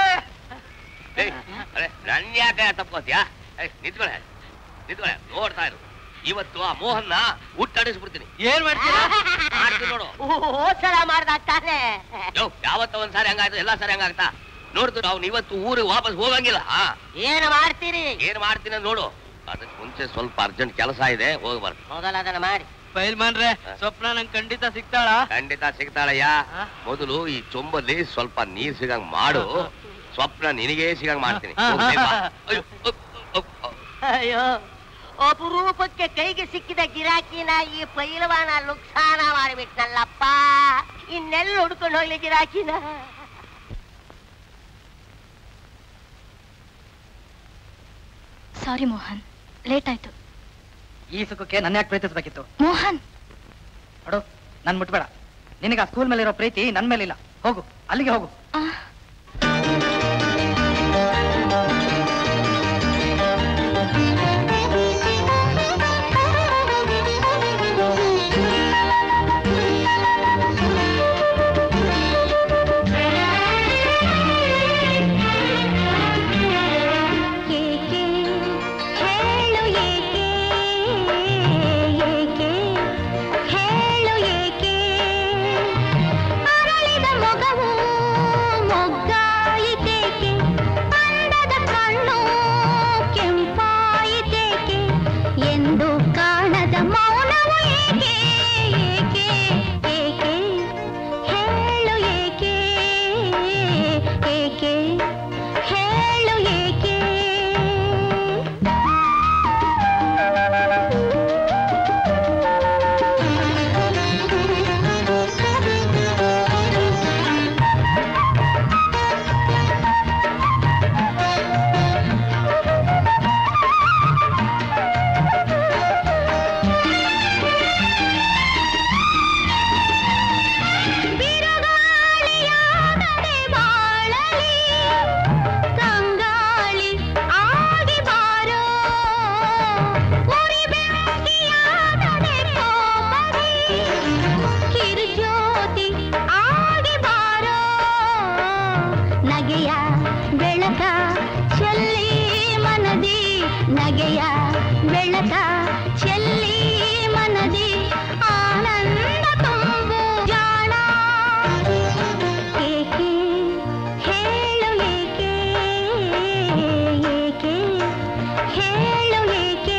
ಏಯ್, ಅರೆ ನನ್ ಯಾಕೆ ತಪ್ಕೋತ್ಯಾ ನಿಂತ್ಕೊಳೆ ನಿಂತ್ಕೊಳೆ ನೋಡ್ತಾ ಇರು ಇವತ್ತು ಆ ಮೋಹನ್ನ ಹುಟ್ಟಾಡಿಸ್ಬಿಡ್ತೀನಿ ಏನ್ ಮಾಡ್ತೀರಾ ಮಾಡ್ತೀನಿ ನೋಡು ಹೋದ್ ಸಲ ಮಾಡ್ದಾಗ ತಾನೆ ಯೋ ಯಾವತ್ತ ಒಂದ್ ಸಾರಿ ಹಂಗಾಯ್ತು ಎಲ್ಲಾ ಸಾರಿ ಹಂಗಾಗ್ತಾ ನೋಡ್ತು ಅವ್ನು ಇವತ್ತು ಊರಿಗೆ ವಾಪಸ್ ಹೋಗಂಗಿಲ್ಲ ಆ, ಏನ್ ಮಾಡ್ತೀರಿ ಏನ್ ಮಾಡ್ತೀನಿ ಅಂತ ನೋಡು ಅದಕ್ಕೆ ಮುಂಚೆ ಸ್ವಲ್ಪ ಅರ್ಜೆಂಟ್ ಕೆಲಸ ಇದೆ ಹೋಗ್ಬಾರ್ದು ಮೊದಲ ಅದನ್ನ ಮಾಡಿ ಬೈಲ್ಮಾನ್ರೆ ಸ್ವಪ್ನ ನಂಗೆ ಖಂಡಿತ ಸಿಗ್ತಾಳ ಖಂಡಿತ ಸಿಗ್ತಾಳಯ್ಯ ಮೊದಲು ಈ ಚೊಂಬಲ್ಲಿ ಸ್ವಲ್ಪ ನೀರ್ ಸಿಗಂಗ್ ಮಾಡು ಸ್ವಪ್ನ ನಿನಗೇ ಸಿಗಂಗ್ ಮಾಡ್ತೀನಿ ಹಾ, ಹೋಗ್ ಬೇಗ ಬಾ. ಹಾ, ಹಾ. ಅಯ್ಯೋ, ಅಪ್, ಅಪ್, ಅಪ್. ಅಯ್ಯೋ ಅಪರೂಪಕ್ಕೆ ಕೈಗೆ ಸಿಕ್ಕಿದ ಗಿರಾಕಿನ ಈ ಪೈಲವಾನ ಲುಕ್ಸಾನ ಮಾಡಿಬಿಟ್ನಲ್ಲಪ್ಪ ಇನ್ನೆಲ್ಲ ಹುಡ್ಕೊಂಡು ಹೋಗ್ಲಿ ಗಿರಾಕಿನ ಸಾರಿ ಮೋಹನ್ ಲೇಟ್ ಆಯ್ತು ಈ ಸುಖಕ್ಕೆ ನನ್ನ ಯಾಕೆ ಪ್ರೀತಿಸ್ಬೇಕಿತ್ತು ಮೋಹನ್ ನೋಡು ನನ್ ಮುಟ್ಬೇಡ ನಿನಗೆ ಆ ಸ್ಕೂಲ್ ಮೇಲಿರೋ ಪ್ರೀತಿ ನನ್ ಮೇಲಿಲ್ಲ ಹೋಗು ಅಲ್ಲಿಗೆ ಹೋಗು ಆ, ಏಕೆ ಹೇಳು ಏಕೆ ಏಕೆ ಹೇಳು ಏಕೆ ಅರಳಿದ ಮೊಗವು ಮೊಗ್ಗಾಯಿತೇಕೆ ಅಂದದ ಕಣ್ಣು ಕೆಂಪಾಯಿತೇಕೆ ಎಂದು ಕಾಣದ ಮೌನವು ಏಕೆ ಏಕೆ ಏಕೆ ಹೇಳು ಏಕೆ ಏಕೆ ಹೇಳು ಏಕೆ ಬಿರುಗಾಳಿಯಾಗದೆ ಬಾಳಲಿ ತಂಗಾಳಿ ಆಗಿ ಬಾರೋ ಉರಿ ಬೆಂಕಿಯಾಗದೆ ಕೋಪದಿ ಕಿರುಜ್ಯೋತಿ ಆಗಿ ಬಾರೋ ನಗೆಯ ಬೆಳಕ ಚೆಲ್ಲಿ ಮನದಿ ನಗೆಯ ಬೆಳಕ ಚೆಲ್ಲಿ ಮನದಿ ಆನಂದ ತುಂಬು ಜಾಣ ಏಕೆ ಹೇಳು ಏಕೆ ಏಕೆ ಹೇಳು ಏಕೆ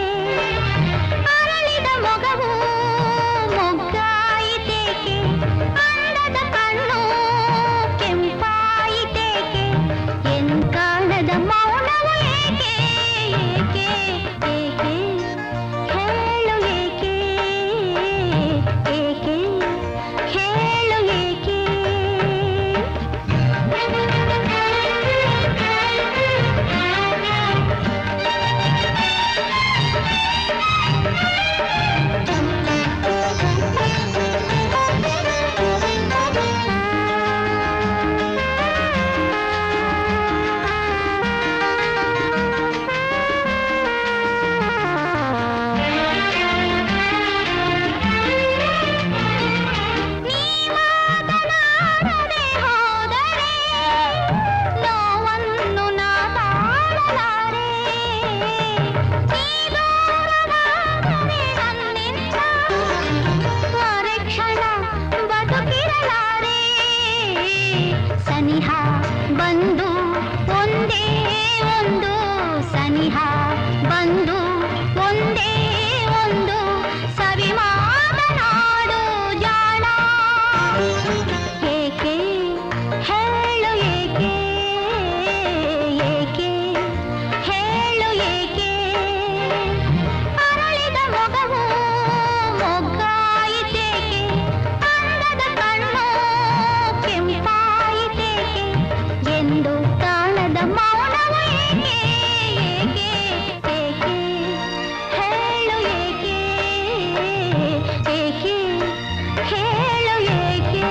ಅರಳಿದ ಮೊಗವು ಮೊಗ್ಗಾಯಿತೇಕೆ ಅಂದದ ಕಣ್ಣು ಕೆಂಪಾಯಿತೇಕೆ ಎನ್ ಕಾಣದ ಮೌನವು ಏಕೆ ಏಕೆ ಏಕೆ ಹೇಳು ಏಕೆ ಏಕೆ ಹೇಳು ಏಕೆ ನೀ ಮಾತನಾಡದೆ ಹೋದರೆ ನೋವನ್ನು ನಾ ತಾಳಲಾರೆ ನೀ ದೂರವಾದರೆ ನನ್ನಿಂದ ಅರೆಕ್ಷಣ ಬದುಕಿರಲಾರೆ ಸನಿಹ ಬಂದು ಒಂದೇ ಒಂದು ಸನಿಹ ಬಂದು ಒಂದೇ ಒಂದು ಸವಿ ಮಾತನಾಡು ಜಾಣ ಏಕೆ ಹೇಳು ಏಕೆ ಏಕೆ ಹೇಳು ಏಕೆ ಅರಳಿದ ಮೊಗವು ಮೊಗ್ಗಾಯಿತೇಕೆ ಅಂದದ ಕಣ್ಣು ಕೆಂಪಾಯಿತೇಕೆ ಎಂದು ಕಾಣದ ಮೌನವು ಏಕೆ ಏಕೆ ಏಕೆ ಹೇಳು ಏಕೆ ಏಕೆ ಹೇಳು ಏಕೆ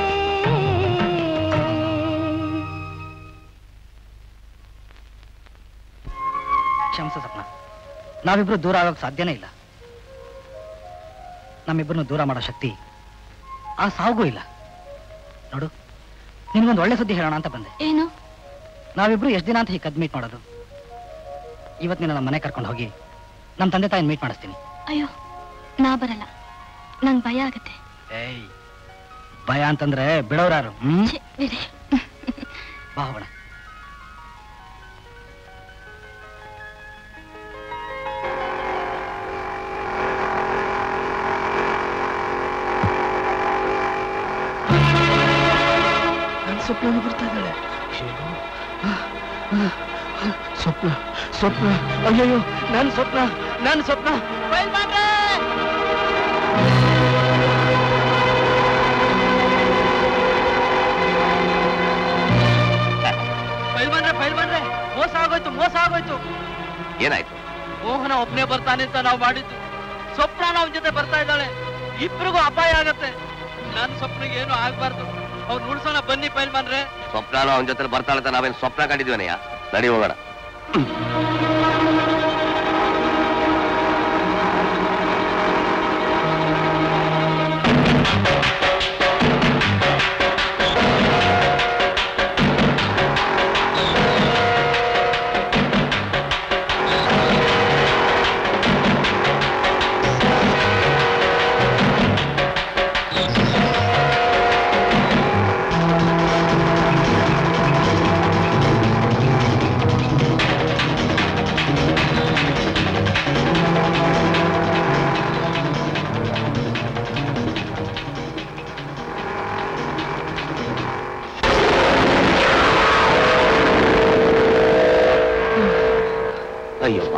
ಕ್ಷಮಿಸು ಸಪ್ನ ನಾವಿಬ್ರು ದೂರ ಆಗೋಕ್ ಸಾಧ್ಯನೇ ಇಲ್ಲ ನಮ್ಮಿಬ್ಬರನ್ನು ದೂರ ಮಾಡೋ ಶಕ್ತಿ ಆ ಸಾವುಗೂ ಇಲ್ಲ ನೋಡು ನಿನ್ಗೊಂದು ಒಳ್ಳೆ ಸುದ್ದಿ ಹೇಳೋಣ ಅಂತ ಬಂದೆ ಏನು ನಾವಿಬ್ರು ಎಷ್ಟು ದಿನ ಅಂತ ಹೀಗೆ ಕದ್ ಮೀಟ್ ಮಾಡೋದು ಇವತ್ತು ನಿನ್ನ ನಮ್ಮ ಮನೆ ಕರ್ಕೊಂಡು ಹೋಗಿ ನಮ್ಮ ತಂದೆ ತಾಯಿನ ಮೀಟ್ ಮಾಡಿಸ್ತೀನಿ ಅಯ್ಯೋ ನಾ ಬರಲ್ಲ ನಂಗೆ ಭಯ ಆಗತ್ತೆ ಏಯ್ ಭಯ ಅಂತಂದ್ರೆ ಬಿಡೋರಾರು ಹ್ಮ್ ಛೆ, ಬಿಡಿ ಬಾ ಹೋಗೋಣ ನನ್ನ ಸ್ವಪ್ನ ಬರ್ತಾ ಇದ್ದಾಳೆ ಸ್ವಪ್ನ ಸ್ವಪ್ನ ಅಯ್ಯಯ್ಯೋ ನನ್ನ ಸ್ವಪ್ನ ನನ್ನ ಸ್ವಪ್ನ ಫೈಲ್ ಬಂದ್ರೆ ಫೈಲ್ ಬಂದ್ರೆ ಮೋಸ ಆಗೋಯ್ತು ಮೋಸ ಆಗೋಯ್ತು ಏನಾಯ್ತು ಮೋಹನ ಒಬ್ನೇ ಬರ್ತಾನೆ ಅಂತ ನಾವು ಮಾಡಿದ್ದು ಸ್ವಪ್ನ ಅವನ ಜೊತೆ ಬರ್ತಾ ಇದ್ದಾಳೆ ಇಬ್ರಿಗೂ ಅಪಾಯ ಆಗತ್ತೆ ನನ್ನ ಸ್ವಪ್ನಿಗೆ ಏನು ಆಗ್ಬಾರ್ದು ಅವ್ರು ಉಳ್ಸೋಣ ಬನ್ನಿ ಫೈಲ್ ಬಂದ್ರೆ ಸ್ವಪ್ನಾನು ಅವನ ಜೊತೆ ಬರ್ತಾಳೆ ಅಂತ ನಾವೇನು ಸ್ವಪ್ನ ಕಂಡಿದ್ವನಯ್ಯ ನಡಿ ಹೋಗೋಣ ಅಯ್ಯಪ್ಪ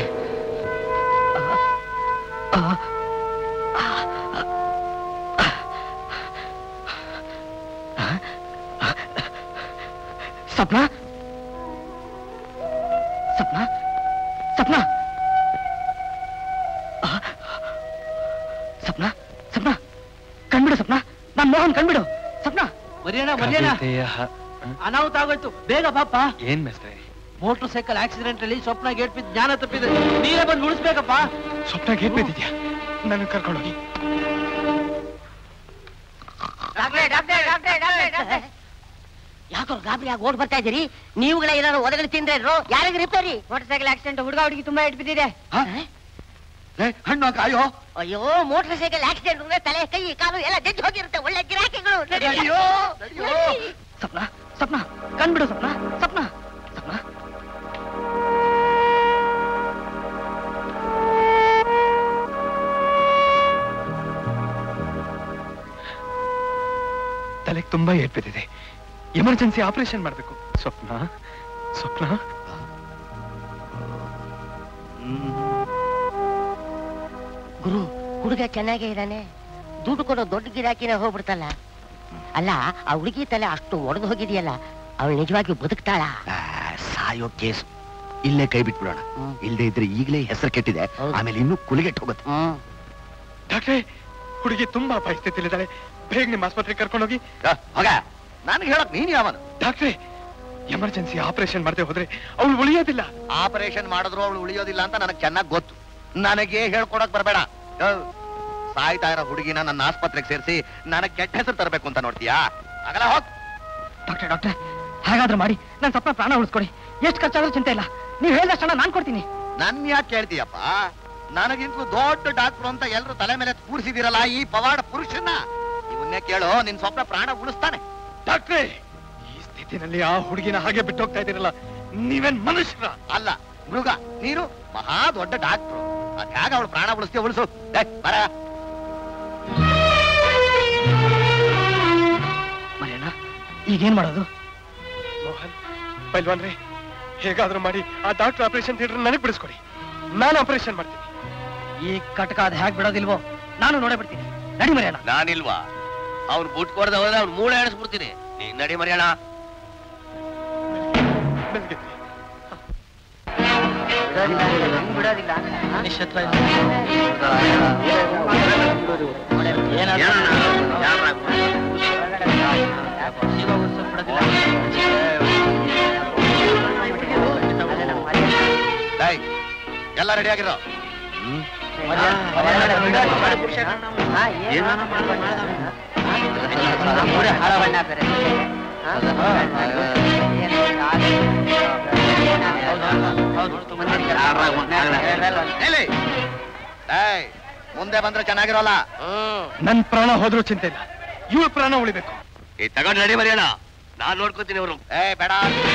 ಸಪ್ನ ಸಪ್ನ ಸಪ್ನ ಆ, ಸಪ್ನ ಸಪ್ನ ಕಣ್ಬಿಡು ಸಪ್ನ ನಾನ್ ಮೋಹನ್ ಕಣ್ಬಿಡು ಸಪ್ನ ಮರಿಯಣ ಮರಿಯಣ ಅನಾಹುತ ಆಗೋಯ್ತು ಬೇಗ ಪಾಪ ಏನ್ ಮೆಸ್ರೆ ಮೋಟರ್ ಸೈಕಲ್ ಆಕ್ಸಿಡೆಂಟ್ ಅಲ್ಲಿ ಸ್ವಪ್ನ ಗೇಟ್ ಬಿದ್ದು ಜ್ಞಾನ ತಪ್ಪಿದೆ ನೀರೇ ಬಂದು ಉಳಿಸ್ಬೇಕಪ್ಪ ಸ್ವಪ್ನ ಗೇಟ್ ಬಿದ್ದಿದ್ಯಾ ನನ್ನ ಕರ್ಕೊಂಡೋಗಿ ಯಾಕೋ ಗಾಬರಿ ಆಗಿ ಓಡ್ ಬರ್ತಾ ಇದೀರಿ ನೀವುಗಳ ಏನಾದ್ರು ಒದಗಲಿ ತಿಂದ್ರೆ ಯಾರಿಗೆ ರಿಪೇರಿ ಮೋಟರ್ ಸೈಕಲ್ ಆಕ್ಸಿಡೆಂಟ್ ಹುಡುಗ ಹುಡುಗಿ ತುಂಬಾ ಇಟ್ಟು ಬಿದ್ದಿದೆ ಹಣ್ಣು ಅಯ್ಯೋ ಅಯ್ಯೋ ಮೋಟರ್ ಸೈಕಲ್ ಆಕ್ಸಿಡೆಂಟ್ ಅಂದ್ರೆ ತಲೆ ಕೈ ಕಾಲು ಎಲ್ಲ ಜಜ್ಜಿ ಹೋಗಿರುತ್ತೆ ಒಳ್ಳೆ ಗಿರಾಕಿಗಳು ನಡೀರಿ. ಅಯ್ಯೋ ಅಯ್ಯೋ ಸಪ್ನ ಸಪ್ನ ಕಣ್ಬಿಡು ಸಪ್ನ ಸಪ್ನ ಸಪ್ನ ತಲೆಗೆ ತುಂಬಾ ಏಟ್ ಬಿದ್ದಿದೆ ಎಮರ್ಜೆನ್ಸಿ ಆಪರೇಷನ್ ಮಾಡ್ಬೇಕು ಸ್ವಪ್ನ ಸ್ವಪ್ನ ಗುರು ಹುಡುಗ ಚೆನ್ನಾಗೇ ಇದ್ದಾನೆ ದುಡ್ಡು ಕೊಡೋ ದೊಡ್ಡ ಗಿರಾಕಿನ ಹೋಗ್ಬಿಡ್ತಲ್ಲ ಅಲ್ಲ ಆ ಹುಡುಗಿ ತಲೆ ಅಷ್ಟು ಒಡೆದು ಹೋಗಿದೆಯಲ್ಲ ಅವಳು ನಿಜವಾಗಿ ಬದುಕ್ತಾಳ ಆ, ಸಾಯೋ ಕೇಸು ಇಲ್ಲೇ ಕೈ ಬಿಟ್ಬಿಡೋಣ ಇಲ್ಲದೆ ಇದ್ರೆ ಈಗಲೇ ಹೆಸರು ಕೆಟ್ಟಿದೆ ಹೌದು. ಆಮೇಲೆ ಇನ್ನೂ ಕುಲಿಗೆಟ್ಟು ಹೋಗುತ್ತೆ ಹ್ಮ್ ಡಾಕ್ಟ್ರೇ ಹುಡುಗಿ ತುಂಬಾ ಪರಿಸ್ಥಿತಿಲಿದ್ದಾಳೆ ಬೇಗ ನಿಮ್ಮ ಆಸ್ಪತ್ರೆಗೆ ಕರ್ಕೊಂಡೋಗಿ ಹೋಗ ನನಗೆ ಹೇಳಕ್ ನೀನ್ ಯಾವನು ಡಾಕ್ಟ್ರೇ ಎಮರ್ಜೆನ್ಸಿ ಆಪರೇಷನ್ ಮಾಡದೆ ಹೋದ್ರೆ ಅವಳು ಉಳಿಯೋದಿಲ್ಲ ಆಪರೇಷನ್ ಮಾಡಿದ್ರು ಅವಳು ಉಳಿಯೋದಿಲ್ಲ ಅಂತ ನನಗೆ ಚೆನ್ನಾಗಿ ಗೊತ್ತು ನನಗೆ ಹೇಳ್ಕೊಡಕ್ ಬರಬೇಡ ಸಾಯ್ತಾ ಇರೋ ಹುಡುಗಿನ ನನ್ನ ಆಸ್ಪತ್ರೆಗೆ ಸೇರಿಸಿ ನನಗೆ ಕೆಟ್ಟ ಹೆಸರು ತರಬೇಕು ಅಂತ ನೋಡ್ತೀಯಾ ಆಗಲ್ಲ ಹೋಗ್ ಡಾಕ್ಟ್ರೆ ಡಾಕ್ಟ್ರೆ ಹಾಗಾದ್ರೂ ಮಾಡಿ ನನ್ನ ಸಪ್ನ ಪ್ರಾಣ ಉಳಿಸ್ಕೊಡಿ ಎಷ್ಟು ಖರ್ಚಾದ್ರೂ ಚಿಂತೆ ಇಲ್ಲ ನೀವು ಹೇಳಿದಷ್ಟು ಹಣ ನಾನು ಕೊಡ್ತೀನಿ ನನ್ ಯಾಕೆ ಕೇಳ್ತೀಯಪ್ಪ ನನಗಿಂತಲೂ ದೊಡ್ಡ ಡಾಕ್ಟ್ರು ಅಂತ ಎಲ್ಲರೂ ತಲೆ ಮೇಲೆ ಕೂರಿಸಿದಿರಲ್ಲ ಈ ಪವಾಡ ಪುರುಷನ್ನ ಇವನ್ನೇ ಕೇಳು ನಿನ್ ಸ್ವಪ್ನ ಪ್ರಾಣ ಉಳಿಸ್ತಾನೆ ಡಾಕ್ಟ್ರೇ ಈ ಸ್ಥಿತಿನಲ್ಲಿ ಆ ಹುಡುಗಿನ ಹಾಗೆ ಬಿಟ್ಟು ಹೋಗ್ತಾ ಇದ್ದೀರಲ್ಲ ನೀವೇನ್ ಮನುಷ್ಯರ ಅಲ್ಲ ಮೃಗ ನೀನು ಮಹಾ ದೊಡ್ಡ ಡಾಕ್ಟ್ರು ಅದ್ ಹೇಗ ಅವಳು ಪ್ರಾಣ ಉಳಿಸ್ತೀಯ ಉಳಿಸು ಏ, ಬರ ಮರಿಯಣ್ಣ ಈಗೇನ್ ಮಾಡೋದು ಮೋಹನ್ ಪೈಲ್ವಾನ್ರೆ ಹೇಗಾದ್ರೂ ಮಾಡಿ ಆ ಡಾಕ್ಟರ್ ಆಪರೇಷನ್ ಥಿಯೇಟರ್ ನನಗೆ ಬಿಡಿಸ್ಕೊಡಿ ನಾನು ಆಪರೇಷನ್ ಮಾಡ್ತೀನಿ ಈ ಕಟಕ ಅದ್ ಹೇಗ್ ಬಿಡೋದಿಲ್ವೋ ನಾನು ನೋಡೇ ಬಿಡ್ತೀನಿ ನಡಿ ಮರಿಯಣ್ಣ ನಾನಿಲ್ವಾ ಅವ್ನು ಬುಟ್ ಕೊಡ್ದ ಹೋದ್ರೆ ಅವ್ನು ಮೂಳೆ ಎಣಿಸ್ಬಿಡ್ತೀನಿ ನೀನ್ ನಡಿ ಮರಿಯೋಣ ಬೆಳಗ್ಗೆ ನಿಶ್ಚತ್ರ ಏಯ್, ಎಲ್ಲ ರೆಡಿ ಆಗಿರೋ ಏಯ್ ಮುಂದೆ ಬಂದ್ರೆ ಚೆನ್ನಾಗಿರೋಲ್ಲ ನನ್ ಪ್ರಾಣ ಹೋದ್ರೂ ಚಿಂತೆ ಇಲ್ಲ ಇವಳ ಪ್ರಾಣ ಉಳಿಬೇಕು ಈ ತಗೊಂಡ್ ನಡಿ ಮರಿಯೋಣ ನಾನ್ ನೋಡ್ಕೋತೀನಿ ಅವರು ಏ ಬೇಡ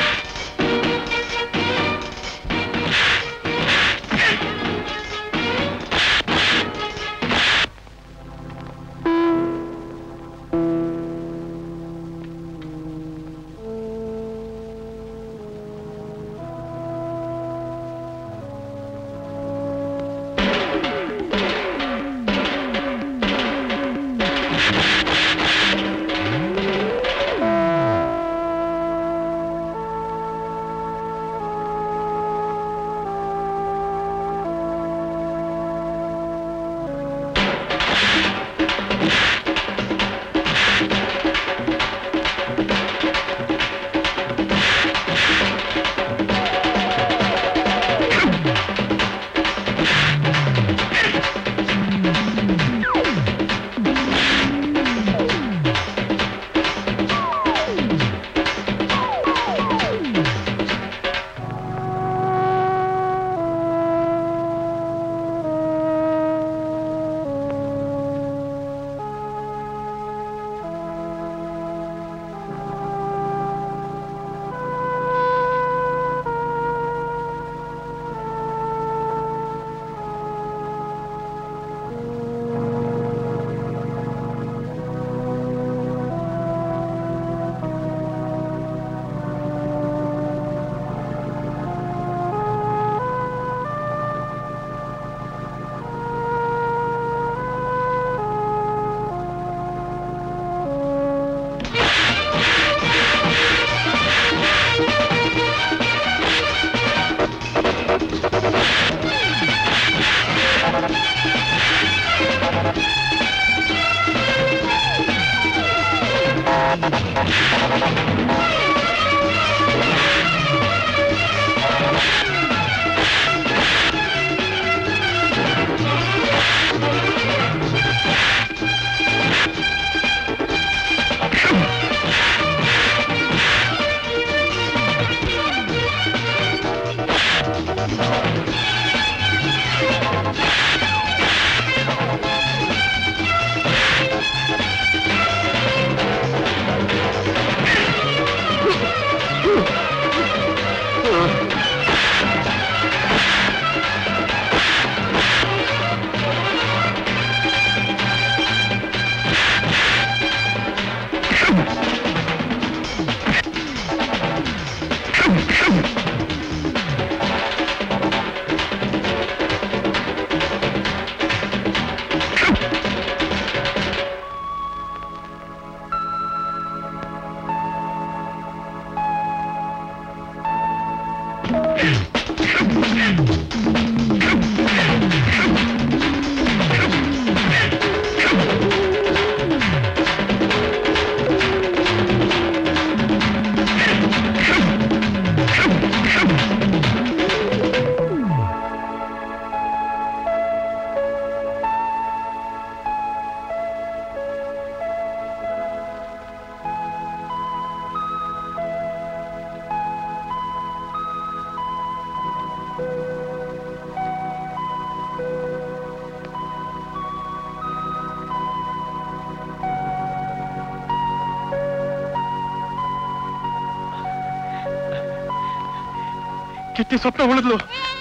ಕಿತ್ತಿ ಸ್ವಪ್ನ ಉಳಿದ್ಲು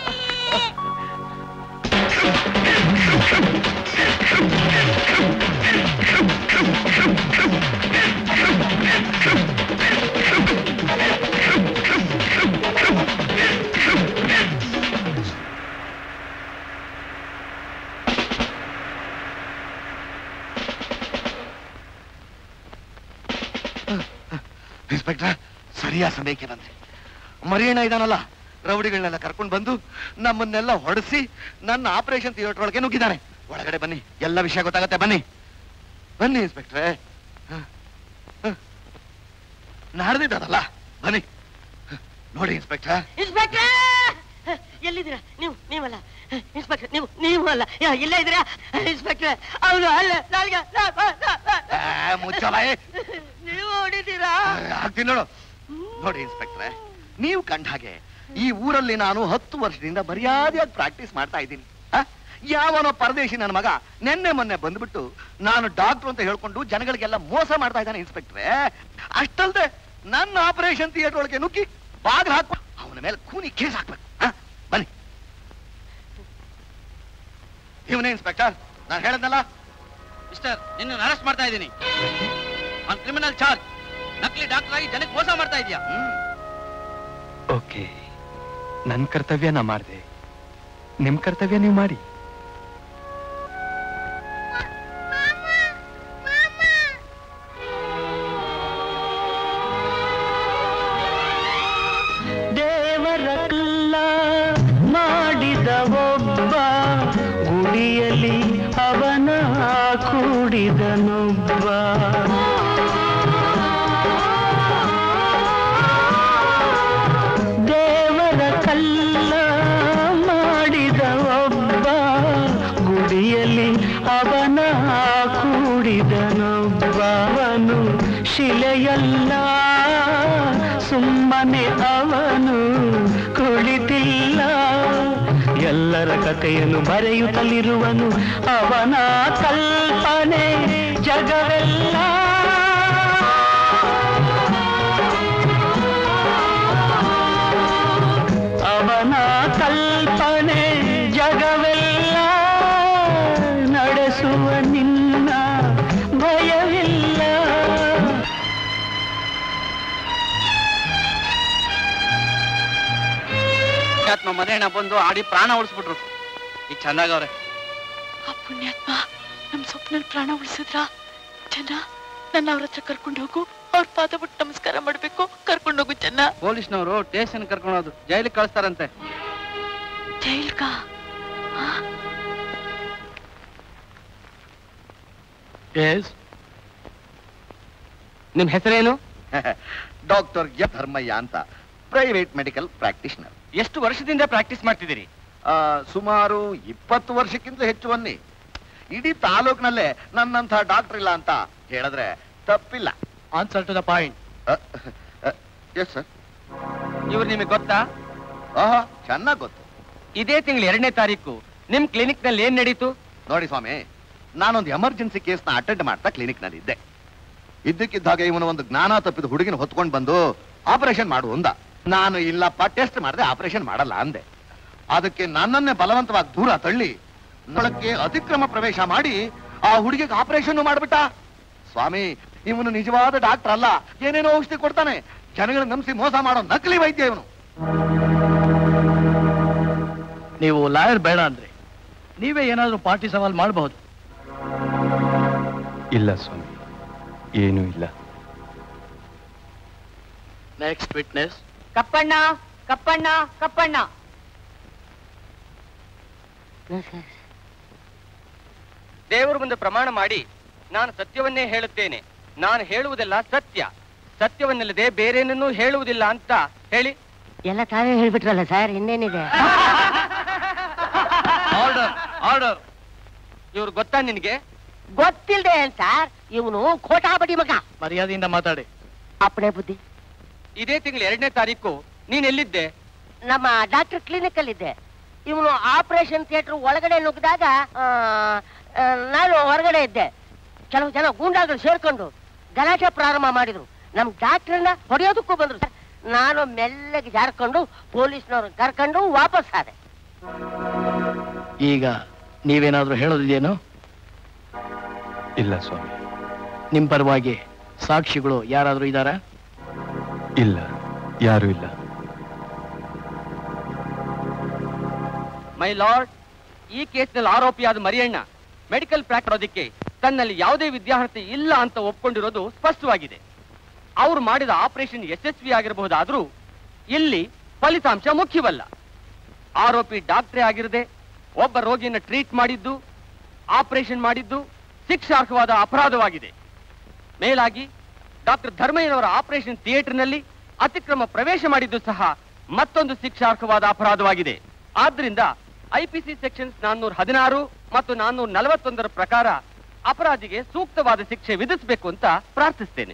ಇನ್ಸ್ಪೆಕ್ಟರ್ ಸರಿಯಾದ ಸಮಯಕ್ಕೆ ಬಂದ್ರಿ ಮರಿಯಣ್ಣ ಇದಾನಲ್ಲ ರೌಡಿಗಳನ್ನೆಲ್ಲ ಕರ್ಕೊಂಡು ಬಂದು ನಮ್ಮನ್ನೆಲ್ಲ ಹೊಡೆಸಿ ನನ್ನ ಆಪರೇಷನ್ ಥಿಯೇಟರ್ ಒಳಗೆ ನುಗ್ಗಿದ್ದಾನೆ ಒಳಗಡೆ ಬನ್ನಿ ಎಲ್ಲ ವಿಷಯ ಗೊತ್ತಾಗತ್ತೆ ಬನ್ನಿ ಬನ್ನಿ ಇನ್ಸ್ಪೆಕ್ಟ್ರೆ ನಾಡ್ದಿದ್ದಾನಲ್ಲ ಬನ್ನಿ ನೋಡಿ ಇನ್ಸ್ಪೆಕ್ಟರ್ ಇನ್ಸ್ಪೆಕ್ಟ್ರೆ ಎಲ್ಲಿದ್ದೀರಾ ನೀವು ನೀವಲ್ಲ ಇನ್ಸ್ಪೆಕ್ಟರ್ ನೀವು ನೀವು ಅಲ್ಲ ಯಾ, ಇಲ್ಲೇ ಇದ್ದೀರಾ ಇನ್ಸ್ಪೆಕ್ಟ್ರೆ ಅವನು ಅಲ್ಲ ನಾಲ್ಗೆ ಮುಚ್ಚಬಾಯಿ ನೀವು ಹೊಡಿತೀರಾ ಆಗ್ತೀನಿ ನೋಡು ನೋಡಿ ಇನ್ಸ್ಪೆಕ್ಟ್ರೆ ನೀವು ಕಂಡ ಹಾಗೆ ಈ ಊರಲ್ಲಿ ನಾನು ಹತ್ತು ವರ್ಷದಿಂದ ಮರ್ಯಾದೆಯಾಗಿ ಪ್ರಾಕ್ಟೀಸ್ ಮಾಡ್ತಾ ಇದ್ದೀನಿ ಆ? ಯಾವನೋ ಪರದೇಶಿ ನನ್ನ ಮಗ ನೆನ್ನೆ ಮೊನ್ನೆ ಬಂದ್ಬಿಟ್ಟು ನಾನು ಡಾಕ್ಟರ್ ಅಂತ ಹೇಳ್ಕೊಂಡು ಜನಗಳಿಗೆಲ್ಲ ಮೋಸ ಮಾಡ್ತಾ ಇದ್ದಾನೆ ಇನ್ಸ್ಪೆಕ್ಟ್ರೆ ಅಷ್ಟಲ್ದೆ ನನ್ನ ಆಪರೇಷನ್ ಥಿಯೇಟರ್ ಒಳಗೆ ನುಗ್ಗಿ ಬಾಗಿಲು ಹಾಕಿ ಅವನ ಮೇಲೆ ಕೂನಿ ಕೇಸ್ ಹಾಕ್ಬೇಕು ಹ? ಬನ್ನಿ ಇವನೇ ಇನ್ಸ್ಪೆಕ್ಟರ್ ನಾನು ಹೇಳದ್ನಲ್ಲ ಮಿಸ್ಟರ್ ನಿನ್ನ ಅರೆಸ್ಟ್ ಮಾಡ್ತಾ ಇದ್ದೀನಿ ಆನ್ ಕ್ರಿಮಿನಲ್ ಚಾರ್ಜ್ ನಕಲಿ ಡಾಕ್ಟರ್ ಆಗಿ ಜನಕ್ಕೆ ಮೋಸ ಮಾಡ್ತಾ ಇದೀಯಾ ಓಕೆ ನನ್ನ ಕರ್ತವ್ಯ ನಾ ಮಾಡಿದೆ ನಿಮ್ ಕರ್ತವ್ಯ ನೀವು ಮಾಡಿ ದೇವರ ಕಲ್ಲ ಮಾಡಿದ ಒಬ್ಬ ಗುಡಿಯಲ್ಲಿ ಅವನ ಕೂಡಿದನೊಬ್ಬ ದೇವರ ಕಲ್ಲ ಮಾಡಿದ ಒಬ್ಬ ಗುಡಿಯಲ್ಲಿ ಅವನ ಕೂಡಿದನೊಬ್ಬವನು ಶಿಲೆಯಲ್ಲ ಸುಮ್ಮನೆ ಅವನು ಕುಳಿತಿಲ್ಲ ಎಲ್ಲರ ಕಥೆಯನ್ನು ಬರೆಯುತ್ತಲಿರುವನು ಅವನ ಕಲ್ಪನೆ ಜಗವೆಲ್ಲ ಅವನ ಕಲ್ಪನೆ ಜಗವೆಲ್ಲ ನಡೆಸುವ ನಿನ್ನ ಭಯವಿಲ್ಲ ಆತ್ಮ ಮನೆಯಣ್ಣ ಬಂದು ಆಡಿ ಪ್ರಾಣ ಉಳಿಸ್ಬಿಟ್ರು ಈಗ ಚಂದಾಗವ್ರೆ ಆ ಪುಣ್ಯಾತ್ಮ ನಮ್ ಸ್ವಪ್ನಲ್ಲಿ ಪ್ರಾಣ ಉಳಿಸಿದ್ರ ಚೆನ್ನ ನನ್ನ ಅವ್ರ ಹತ್ರ ಕರ್ಕೊಂಡು ಹೋಗು ಅವ್ರ ಪಾದ ಬಿಟ್ಟು ನಮಸ್ಕಾರ ಮಾಡ್ಬೇಕು ಕರ್ಕೊಂಡು ಹೋಗು ಚೆನ್ನ ಪೊಲೀಸ್ನವರು ಸ್ಟೇಷನ್ ಕರ್ಕೊಂಡೋದು ಜೈಲಿಗೆ ಕಳಿಸ್ತಾರಂತೆ ಜೈಲ್ಗ ಎಸ್ ನಿಮ್ ಹೆಸರೇನು ಡಾಕ್ಟರ್ ಎಫ್ ಧರ್ಮಯ್ಯ ಅಂತ ಪ್ರೈವೇಟ್ ಮೆಡಿಕಲ್ ಪ್ರಾಕ್ಟೀಷನರ್ ಎಷ್ಟು ವರ್ಷದಿಂದ ಪ್ರಾಕ್ಟೀಸ್ ಮಾಡ್ತಿದ್ದೀರಿ ಸುಮಾರು ಇಪ್ಪತ್ತು ವರ್ಷಕ್ಕಿಂತ ಹೆಚ್ಚು ಅನ್ನಿ ಇಡೀ ತಾಲೂಕಿನಲ್ಲೇ ನನ್ನಂಥ ಡಾಕ್ಟರ್ ಇಲ್ಲ ಅಂತ ಹೇಳಿದ್ರೆ ತಪ್ಪಿಲ್ಲ answer to the point yes sir ಇವ್ರು ನಿಮಗೆ ಗೊತ್ತಾ ಆಹಾ ಚೆನ್ನಾಗ್ ಗೊತ್ತು ಇದೇ ತಿಂಗಳು ಎರಡನೇ ತಾರೀಕು ನಿಮ್ ಕ್ಲಿನಿಕ್ ನಲ್ಲಿ ಏನ್ ನಡೀತು ನೋಡಿ ಸ್ವಾಮಿ ನಾನೊಂದು ಎಮರ್ಜೆನ್ಸಿ ಕೇಸ್ನ ಅಟೆಂಡ್ ಮಾಡ್ತಾ ಕ್ಲಿನಿಕ್ ನಲ್ಲಿ ಇದ್ದೆ ಇದ್ದಕ್ಕಿದ್ದಾಗ ಇವನು ಒಂದು ಜ್ಞಾನ ತಪ್ಪಿದ ಹುಡುಗಿನ ಹೊತ್ಕೊಂಡು ಬಂದು ಆಪರೇಷನ್ ಮಾಡು ಅಂದ ನಾನು ಇಲ್ಲಪ್ಪ ಟೆಸ್ಟ್ ಮಾಡದೆ ಆಪರೇಷನ್ ಮಾಡಲ್ಲ ಅಂದೆ ಅದಕ್ಕೆ ನನ್ನನ್ನೇ ಬಲವಂತವಾಗಿ ದೂರ ತಳ್ಳಿ ನೊಳಕ್ಕೆ ಅತಿಕ್ರಮ ಪ್ರವೇಶ ಮಾಡಿ ಆ ಹುಡುಗಿಗೆ ಆಪರೇಷನ್ ಮಾಡ್ಬಿಟ್ಟ ಸ್ವಾಮಿ ಇವನು ನಿಜವಾದ ಡಾಕ್ಟರ್ ಅಲ್ಲ ಏನೇನೋ ಔಷಧಿ ಕೊಡ್ತಾನೆ ಜನಗಳ ನಂಬಿಸಿ ಮೋಸ ಮಾಡೋ ನಕಲಿ ವೈದ್ಯ ಇವನು ನೀವು ಲಾಯರ್ ಬೇಡ ಅಂದ್ರೆ ನೀವೇ ಏನಾದ್ರೂ ಪಾರ್ಟಿ ಸವಾಲ್ ಮಾಡಬಹುದು ಇಲ್ಲ ಸ್ವಾಮಿ ಏನೂ ಇಲ್ಲ ನೆಕ್ಸ್ಟ್ ವಿಟ್ನೆಸ್ ಕಪ್ಪಣ್ಣ ಕಪ್ಪಣ್ಣ ಕಪ್ಪಣ್ಣ ದೇವರ ಮುಂದೆ ಪ್ರಮಾಣ ಮಾಡಿ ನಾನು ಸತ್ಯವನ್ನೇ ಹೇಳುತ್ತೇನೆ ನಾನು ಹೇಳುವುದೆಲ್ಲ ಸತ್ಯ ಸತ್ಯವನ್ನಲ್ಲದೆ ಬೇರೇನನ್ನೂ ಹೇಳುವುದಿಲ್ಲ ಅಂತ ಹೇಳಿ ಎಲ್ಲ ತಾವೇ ಹೇಳ್ಬಿಟ್ರಲ್ಲ ಸರ್ ಇನ್ನೇನಿದೆ ಆರ್ಡರ್ ಆರ್ಡರ್ ಇವ್ರು ಗೊತ್ತಾ ನಿನಗೆ ಗೊತ್ತಿಲ್ದೆ ಸರ್ ಇವನು ಕೋಟಾಬಡಿ ಮಗ ಮರ್ಯಾದೆಯಿಂದ ಮಾತಾಡಿ ಅಪ್ಪಣೆ ಬುದ್ಧಿ ಇದೇ ತಿಂಗಳು ಎರಡನೇ ತಾರೀಕು ನೀನ್ ಎಲ್ಲಿದ್ದೆ ನಮ್ಮ ಡಾಕ್ಟರ್ ಕ್ಲಿನಿಕ್ ಅಲ್ಲಿದ್ದೆ ಇವನು ಆಪರೇಷನ್ ಥಿಯೇಟರ್ ಒಳಗಡೆ ನುಗ್ಗಿದಾಗ ಆ, ಆ, ನಾನು ಹೊರಗಡೆ ಇದ್ದೆ ಕೆಲವು ಜನ ಗೂಂಡಾಗಳು ಸೇರ್ಕೊಂಡು ಗಲಾಟೆ ಪ್ರಾರಂಭ ಮಾಡಿದ್ರು ನಮ್ ಡಾಕ್ಟರ್ನ ಹೊಡೆಯೋದಕ್ಕೂ ಬಂದ್ರು ಸರ್ ನಾನು ಮೆಲ್ಲಗೆ ಜಾರ್ಕೊಂಡು ಪೊಲೀಸ್ನವ್ರನ್ನ ಕರ್ಕೊಂಡು ವಾಪಸ್ ಆದೆ ಈಗ ನೀವೇನಾದ್ರೂ ಹೇಳೋದಿದೇನು ಇಲ್ಲ ಸ್ವಾಮಿ ನಿಮ್ ಪರವಾಗಿ ಸಾಕ್ಷಿಗಳು ಯಾರಾದ್ರೂ ಇದ್ದಾರಾ ಇಲ್ಲ ಯಾರೂ ಇಲ್ಲ ಮೈ ಲಾರ್ಡ್ ಈ ಕೇಸ್ನಲ್ಲಿ ಆರೋಪಿಯಾದ ಮರಿಯಣ್ಣ ಮೆಡಿಕಲ್ ಪ್ರಾಕ್ ಮಾಡೋದಕ್ಕೆ ತನ್ನಲ್ಲಿ ಯಾವುದೇ ವಿದ್ಯಾರ್ಥಿ ಇಲ್ಲ ಅಂತ ಒಪ್ಕೊಂಡಿರೋದು ಸ್ಪಷ್ಟವಾಗಿದೆ ಅವರು ಮಾಡಿದ ಆಪರೇಷನ್ ಯಶಸ್ವಿ ಆಗಿರಬಹುದಾದ್ರೂ ಇಲ್ಲಿ ಫಲಿತಾಂಶ ಮುಖ್ಯವಲ್ಲ ಆರೋಪಿ ಡಾಕ್ಟ್ರೇ ಆಗಿರದೆ ಒಬ್ಬ ರೋಗಿಯನ್ನು ಟ್ರೀಟ್ ಮಾಡಿದ್ದು ಆಪರೇಷನ್ ಮಾಡಿದ್ದು ಶಿಕ್ಷಾರ್ಹವಾದ ಅಪರಾಧವಾಗಿದೆ ಮೇಲಾಗಿ ಡಾಕ್ಟರ್ ಧರ್ಮಯ್ಯನವರ ಆಪರೇಷನ್ ಥಿಯೇಟರ್ನಲ್ಲಿ ಅತಿಕ್ರಮ ಪ್ರವೇಶ ಮಾಡಿದ್ದು ಸಹ ಮತ್ತೊಂದು ಶಿಕ್ಷಾರ್ಹವಾದ ಅಪರಾಧವಾಗಿದೆ ಆದ್ರಿಂದ ಐಪಿಸಿ ಸೆಕ್ಷನ್ಸ್ ನಾನ್ನೂರ ಹದಿನಾರು ಮತ್ತು ನಾನ್ನೂರ ನಲವತ್ತೊಂದರ ಪ್ರಕಾರ ಅಪರಾಧಿಗೆ ಸೂಕ್ತವಾದ ಶಿಕ್ಷೆ ವಿಧಿಸಬೇಕು ಅಂತ ಪ್ರಾರ್ಥಿಸ್ತೇನೆ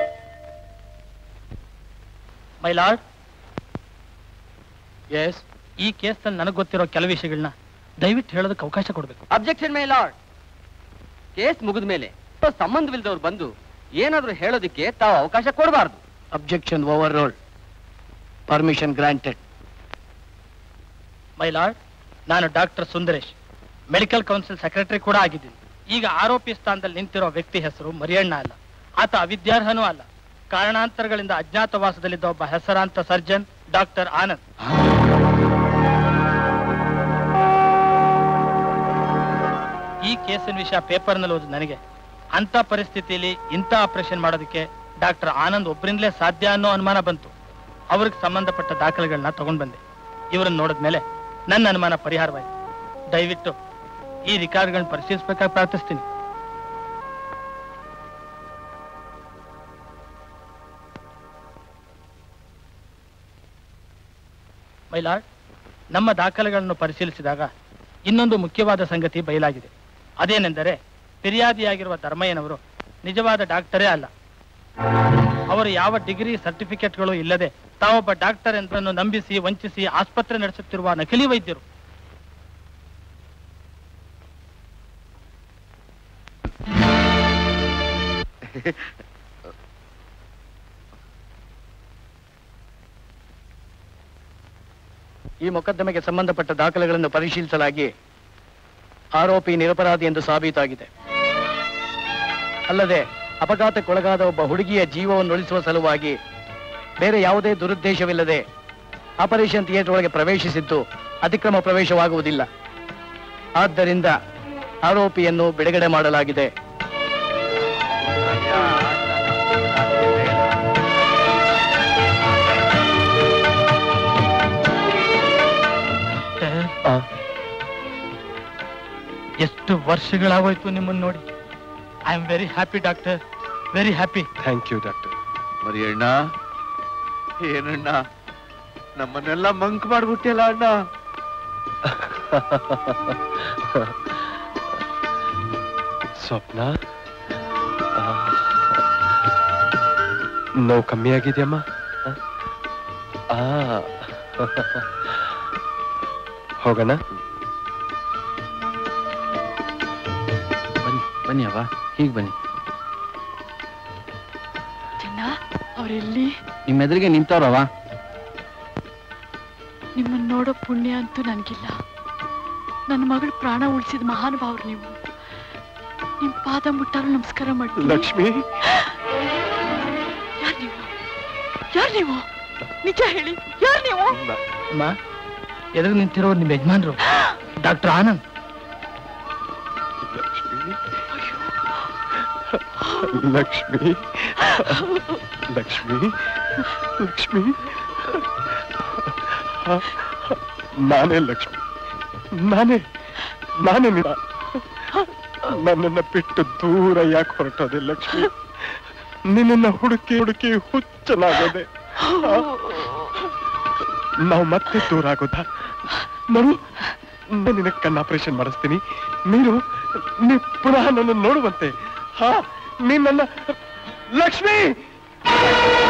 ಮೈ ಲಾರ್ಡ್ ಎಸ್ ಈ ಕೇಸ್ನಲ್ಲಿ ನನಗೆ ಗೊತ್ತಿರೋ ಕೆಲವು ವಿಷಯಗಳನ್ನ ದಯವಿಟ್ಟು ಹೇಳೋದಕ್ಕೆ ಅವಕಾಶ ಕೊಡಬೇಕು ಅಬ್ಜೆಕ್ಷನ್ ಮೈ ಲಾರ್ಡ್ ಕೇಸ್ ಮುಗಿದ ಮೇಲೆ ಸಂಬಂಧವಿಲ್ಲದವ್ರು ಬಂದು ಏನಾದ್ರೂ ಹೇಳೋದಕ್ಕೆ ತಾವು ಅವಕಾಶ ಕೊಡಬಾರ್ದು objection overruled permission granted my lord ನಾನು doctor Sundaresh medical council secretary ಕೂಡ ಆಗಿದ್ದೀನಿ ಈಗ ಆರೋಪಿ ಸ್ಥಾನದಲ್ಲಿ ನಿಂತಿರೋ ವ್ಯಕ್ತಿ ಹೆಸರು ಮರಿಯಣ್ಣ ಅಲ್ಲ ಆತ ಅವಿದ್ಯಾರ್ಹನೂ ಅಲ್ಲ ಕಾರಣಾಂತರಗಳಿಂದ ಅಜ್ಞಾತವಾಸದಲ್ಲಿದ್ದ ಒಬ್ಬ ಹೆಸರಾಂತ ಸರ್ಜನ್ ಡಾಕ್ಟರ್ ಆನಂದ್ ಈ ಕೇಸಿನ ವಿಷಯ ಪೇಪರ್ನಲ್ಲಿ ಓದಿದ ನನಗೆ ಅಂತ ಪರಿಸ್ಥಿತಿಯಲ್ಲಿ ಇಂಥ ಆಪರೇಷನ್ ಮಾಡೋದಕ್ಕೆ ಡಾಕ್ಟರ್ ಆನಂದ್ ಒಬ್ಬರಿಂದಲೇ ಸಾಧ್ಯ ಅನ್ನೋ ಅನುಮಾನ ಬಂತು ಅವ್ರಿಗೆ ಸಂಬಂಧಪಟ್ಟ ದಾಖಲೆಗಳನ್ನ ತಗೊಂಡ್ ಬಂದೆ ಇವರನ್ನ ನೋಡಿದ್ಮೇಲೆ ನನ್ನ ಅನುಮಾನ ಪರಿಹಾರವಾಯಿತು ದಯವಿಟ್ಟು ಈ ರಿಕಾರ್ಡ್ಗಳನ್ನ ಪರಿಶೀಲಿಸಬೇಕಾಗಿ ಪ್ರಾರ್ಥಿಸ್ತೀನಿ ಮೈಲಾರ್ಡ್ ನಮ್ಮ ದಾಖಲೆಗಳನ್ನು ಪರಿಶೀಲಿಸಿದಾಗ ಇನ್ನೊಂದು ಮುಖ್ಯವಾದ ಸಂಗತಿ ಬಯಲಾಗಿದೆ ಅದೇನೆಂದರೆ ಫಿರ್ಯಾದಿಯಾಗಿರುವ ಧರ್ಮಯ್ಯನವರು ನಿಜವಾದ ಡಾಕ್ಟರೇ ಅಲ್ಲ ಅವರು ಯಾವ ಡಿಗ್ರಿ ಸರ್ಟಿಫಿಕೇಟ್ಗಳು ಇಲ್ಲದೆ ತಾವೊಬ್ಬ ಡಾಕ್ಟರ್ ಎಂದನ್ನು ನಂಬಿಸಿ ವಂಚಿಸಿ ಆಸ್ಪತ್ರೆ ನಡೆಸುತ್ತಿರುವ ನಕಲಿ ವೈದ್ಯರು ಈ ಮೊಕದ್ದಮೆಗೆ ಸಂಬಂಧಪಟ್ಟ ದಾಖಲೆಗಳನ್ನು ಪರಿಶೀಲಿಸಲಾಗಿ ಆರೋಪಿ ನಿರಪರಾಧಿ ಎಂದು ಸಾಬೀತಾಗಿದೆ ಅಲ್ಲದೆ ಅಪಘಾತಕ್ಕೊಳಗಾದ ಒಬ್ಬ ಹುಡುಗಿಯ ಜೀವವನ್ನು ಉಳಿಸುವ ಸಲುವಾಗಿ ಬೇರೆ ಯಾವುದೇ ದುರುದ್ದೇಶವಿಲ್ಲದೆ ಆಪರೇಷನ್ ಥಿಯೇಟರ್ ಒಳಗೆ ಪ್ರವೇಶಿಸಿದ್ದು ಅತಿಕ್ರಮ ಪ್ರವೇಶವಾಗುವುದಿಲ್ಲ ಆದ್ದರಿಂದ ಆರೋಪಿಯನ್ನು ಬಿಡುಗಡೆ ಮಾಡಲಾಗಿದೆ ಎಷ್ಟು ವರ್ಷಗಳಾಗೋಯ್ತು ನಿಮ್ಮನ್ನು ನೋಡಿ I am very happy doctor very happy thank you doctor Mariyanna ಏನಣ್ಣ ನಮ್ಮನ್ನೆಲ್ಲ ಮಂಕ್ ಮಾಡ್ಬಿಟ್ಟಿಲ್ಲ ಅಣ್ಣ ಸ್ವಪ್ನ ಆ, ನೋವು ಕಮ್ಮಿ ಆಗಿದೆಯಮ್ಮ ಆ ಹೋಗೋಣ ಬನ್ನಿ ಬನ್ನಿ ಅವ್ವ ಹೀಗೆ ಬನ್ನಿ ಚೆನ್ನ ಅವರೆಲ್ಲಿ ನಿಮ್ಮ ಎದುರಿಗೆ ನಿಂತವ್ರವ ನಿಮ್ಮನ್ನ ನೋಡೋ ಪುಣ್ಯ ಅಂತೂ ನನಗಿಲ್ಲ ನನ್ನ ಮಗಳ ಪ್ರಾಣ ಉಳಿಸಿದ ಮಹಾನುಭಾವರು ನೀವು ನಿಮ್ ಪಾದ ಮುಟ್ಟಾರು ನಮಸ್ಕಾರ ಮಾಡ್ತೀನಿ ಲಕ್ಷ್ಮಿ ಯಾರ್ ನೀವು ಯಾರ್ ನೀವು ನಿಜ ಹೇಳಿ ಯಾರ್ ನೀವು ಅಮ್ಮ ಎದುರು ನಿಂತಿರೋ ನಿಮ್ಮ ಯಜಮಾನ್ರು ಡಾಕ್ಟರ್ ಆನಂದ್ ಲಕ್ಷ್ಮಿ ಲಕ್ಷ್ಮಿ ಲಕ್ಷ್ಮಿ ನಾನೇ ಲಕ್ಷ್ಮಿ ನಾನೇ ನಾನೇ ನಿನ್ನ ನನ್ನನ್ನ ಬಿಟ್ಟು ದೂರ ಯಾಕೆ ಹೊರಟೋದೆ ಲಕ್ಷ್ಮಿ ನಿನ್ನನ್ನ ಹುಡುಕಿ ಹುಡುಕಿ ಹುಚ್ಚನಾಗೋದೆ ನಾವು ಮತ್ತೆ ದೂರ ಆಗೋದಾ ನೋಡು ನಾನು ನಿನ್ನ ಕಣ್ಣು ಆಪರೇಷನ್ ಮಾಡಿಸ್ತೀನಿ ನೀನು ನೀ ಪುನಃ ನನ್ನ ನೋಡುವಂತೆ ಹಾ ನೀನ್ ನನ್ನ ಲಕ್ಷ್ಮಿ